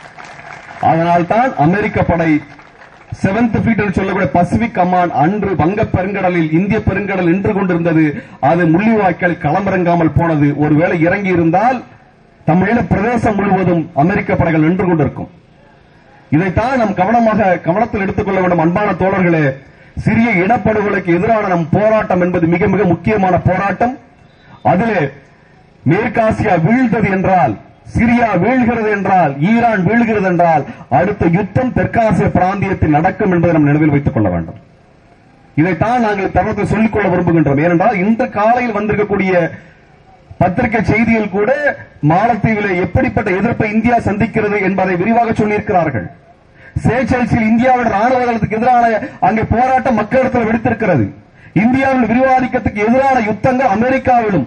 S9: அதனால்தான் அமெரிக்க படை செவன்த் ஃபீட் என்று சொல்லக்கூடிய பசிபிக் கமாண்ட் அன்று வங்க பெருங்கடலில் இந்திய பெருங்கடல் நின்று கொண்டிருந்தது அது முள்ளிவாய்க்கால் களமிறங்காமல் போனது ஒருவேளை இறங்கி இருந்தால் தமிழீழ பிரதேசம் முழுவதும் அமெரிக்க படைகள் நின்று கொண்டிருக்கும் இதைத்தான் நாம் கவனமாக கவனத்தில் எடுத்துக்கொள்ள வேண்டும் அன்பான தோழர்களே சிறிய இனப்படுகொலைக்கு எதிரான நம் போராட்டம் என்பது மிக மிக முக்கியமான போராட்டம் அதிலே மேற்காசியா வீழ்ந்தது என்றால் சிரியா வீழ்கிறது என்றால் ஈரான் வீழ்கிறது என்றால் அடுத்த யுத்தம் தெற்காசிய பிராந்தியத்தில் நடக்கும் என்பதை நாம் நினைவில் வைத்துக் கொள்ள வேண்டும் இதைத்தான் நாங்கள் தருணத்தில் சொல்லிக் கொள்ள விரும்புகின்றோம் ஏனென்றால் இன்று காலையில் வந்திருக்கக்கூடிய பத்திரிகை செய்தியில் கூட மாலத்தீவிலே எப்படிப்பட்ட எதிர்ப்பை இந்தியா சந்திக்கிறது என்பதை விரிவாக சொல்லியிருக்கிறார்கள் சேச்சல்ஸில் இந்தியாவின் ராணுவ தளத்துக்கு எதிரான அங்கே போராட்டம் மக்களிடத்தில் வெடித்திருக்கிறது இந்தியாவில் விரிவாதிக்கத்துக்கு எதிரான யுத்தங்கள் அமெரிக்காவிலும்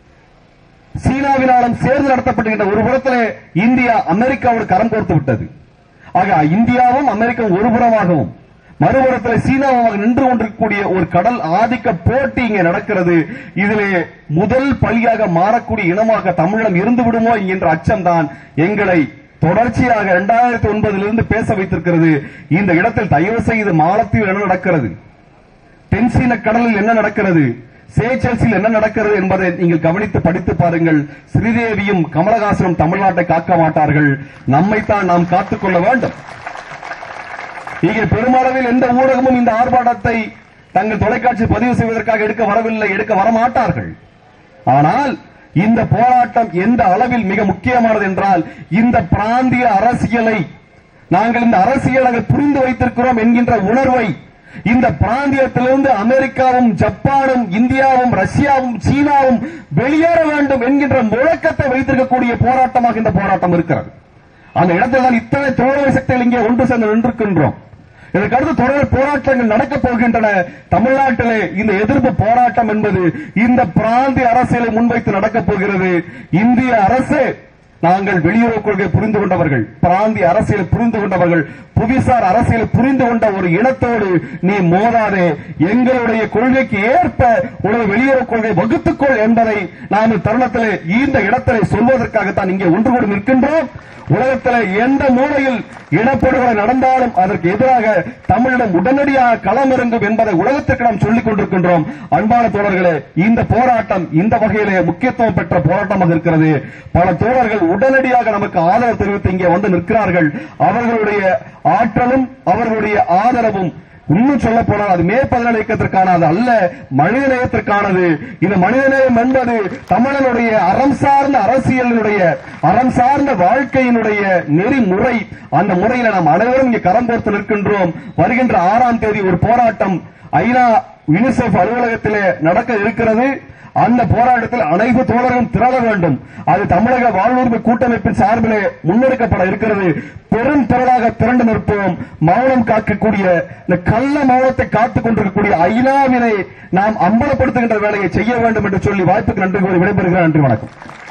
S9: சீனாவினாலும் சேர்ந்து நடத்தப்படுகின்ற ஒரு புறத்திலே இந்தியா அமெரிக்காவோடு கரம் கோர்த்து விட்டது ஆக இந்தியாவும் அமெரிக்காவும் ஒரு புறமாகவும் மறுபுறத்தில் சீனாவாக நின்று கொண்டிருக்கக்கூடிய ஒரு கடல் ஆதிக்க போட்டி இங்கே நடக்கிறது இதிலே முதல் பலியாக மாறக்கூடிய இனமாக தமிழம் இருந்து விடுமோ என்கின்ற அச்சம்தான் எங்களை தொடர்ச்சியாக இரண்டாயிரத்தி ஒன்பதிலிருந்து பேச வைத்திருக்கிறது இந்த இடத்தில் தயவு செய்து மாலத்தீவில் என்ன நடக்கிறது தென்சீன கடலில் என்ன நடக்கிறது சேச்சல்ஸில் என்ன நடக்கிறது என்பதை நீங்கள் கவனித்து படித்து பாருங்கள் ஸ்ரீதேவியும் கமலஹாசனும் தமிழ்நாட்டை காக்க மாட்டார்கள் நம்மைத்தான் நாம் காத்துக்கொள்ள வேண்டும் இங்கே பெருமளவில் எந்த ஊடகமும் இந்த ஆர்ப்பாட்டத்தை தங்கள் தொலைக்காட்சி பதிவு செய்வதற்காக எடுக்க வரவில்லை எடுக்க வரமாட்டார்கள் ஆனால் இந்த போராட்டம் எந்த அளவில் மிக முக்கியமானது என்றால் இந்த பிராந்திய அரசியலை நாங்கள் இந்த அரசியல் நாங்கள் புரிந்து வைத்திருக்கிறோம் என்கின்ற உணர்வை இந்த பிராந்தியத்திலிருந்து அமெரிக்காவும் ஜப்பானும் இந்தியாவும் ரஷ்யாவும் சீனாவும் வெளியேற வேண்டும் என்கின்ற முழக்கத்தை வைத்திருக்கக்கூடிய போராட்டமாக இந்த போராட்டம் இருக்கிறது அந்த இடத்தில் தான் இத்தனை தோழமை சக்திகள் இங்கே ஒன்று சேர்ந்து நின்றிருக்கின்றோம் இதற்கடுத்து தொடர் போராட்டங்கள் நடக்கப் போகின்றன தமிழ்நாட்டிலே இந்த எதிர்ப்பு போராட்டம் என்பது இந்த பிராந்திய அரசியலை முன்வைத்து நடக்கப் போகிறது இந்திய அரசு நாங்கள் வெளியுறவு கொள்கை புரிந்து கொண்டவர்கள் பிராந்திய அரசியலை புரிந்து கொண்டவர்கள் புவிசார் அரசியலை புரிந்து கொண்ட ஒரு இனத்தோடு நீ மோதாதே எங்களுடைய கொள்கைக்கு ஏற்ப உனது வெளியுறவு கொள்கை வகுத்துக்கொள் என்பதை நாம் தருணத்திலே இந்த இடத்திலே சொல்வதற்காகத்தான் இங்கே ஒன்று கூடி நிற்கின்றோம் உலகத்தில் எந்த மூலையில் இனப்படுகொலை நடந்தாலும் அதற்கு எதிராக தமிழிடம் உடனடியாக களமிறங்கும் என்பதை உலகத்திற்கு நாம் சொல்லிக் கொண்டிருக்கின்றோம் அன்பான தோழர்களே இந்த போராட்டம் இந்த வகையிலே முக்கியத்துவம் பெற்ற போராட்டமாக இருக்கிறது பல தோழர்கள் உடனடியாக நமக்கு ஆதரவு தெரிவித்து இங்கே வந்து நிற்கிறார்கள் அவர்களுடைய ஆற்றலும் அவர்களுடைய ஆதரவும் இன்னும் சொல்ல போனால் அது மே பதினேழு இயக்கத்திற்கானது அல்ல மனித நேயத்திற்கானது இந்த மனித நேயம் என்பது தமிழனுடைய அறம் சார்ந்த அரசியலினுடைய அறம் சார்ந்த வாழ்க்கையினுடைய நெறிமுறை அந்த முறையில நாம் அனைவரும் இங்கே கரம் கோர்த்து நிற்கின்றோம் வருகின்ற ஆறாம் தேதி ஒரு போராட்டம் ஐநா யுனிசெஃப் அலுவலகத்திலே நடக்க இருக்கிறது அந்த போராட்டத்தில் அனைத்து தோழர்களும் திரள வேண்டும் அது தமிழக வாழ்வுரிமை கூட்டமைப்பின் சார்பிலே முன்னெடுக்கப்பட இருக்கிறது பெரும் திரளாக திரண்டு நிற்போம் மௌனம் காக்கக்கூடிய இந்த கள்ள மௌனத்தை காத்துக் கொண்டிருக்கக்கூடிய ஐநாவினை நாம் அம்பலப்படுத்துகின்ற வேலையை செய்ய வேண்டும் என்று சொல்லி வாய்ப்புக்கு நன்றி கூறி விடைபெறுகிறேன் நன்றி வணக்கம்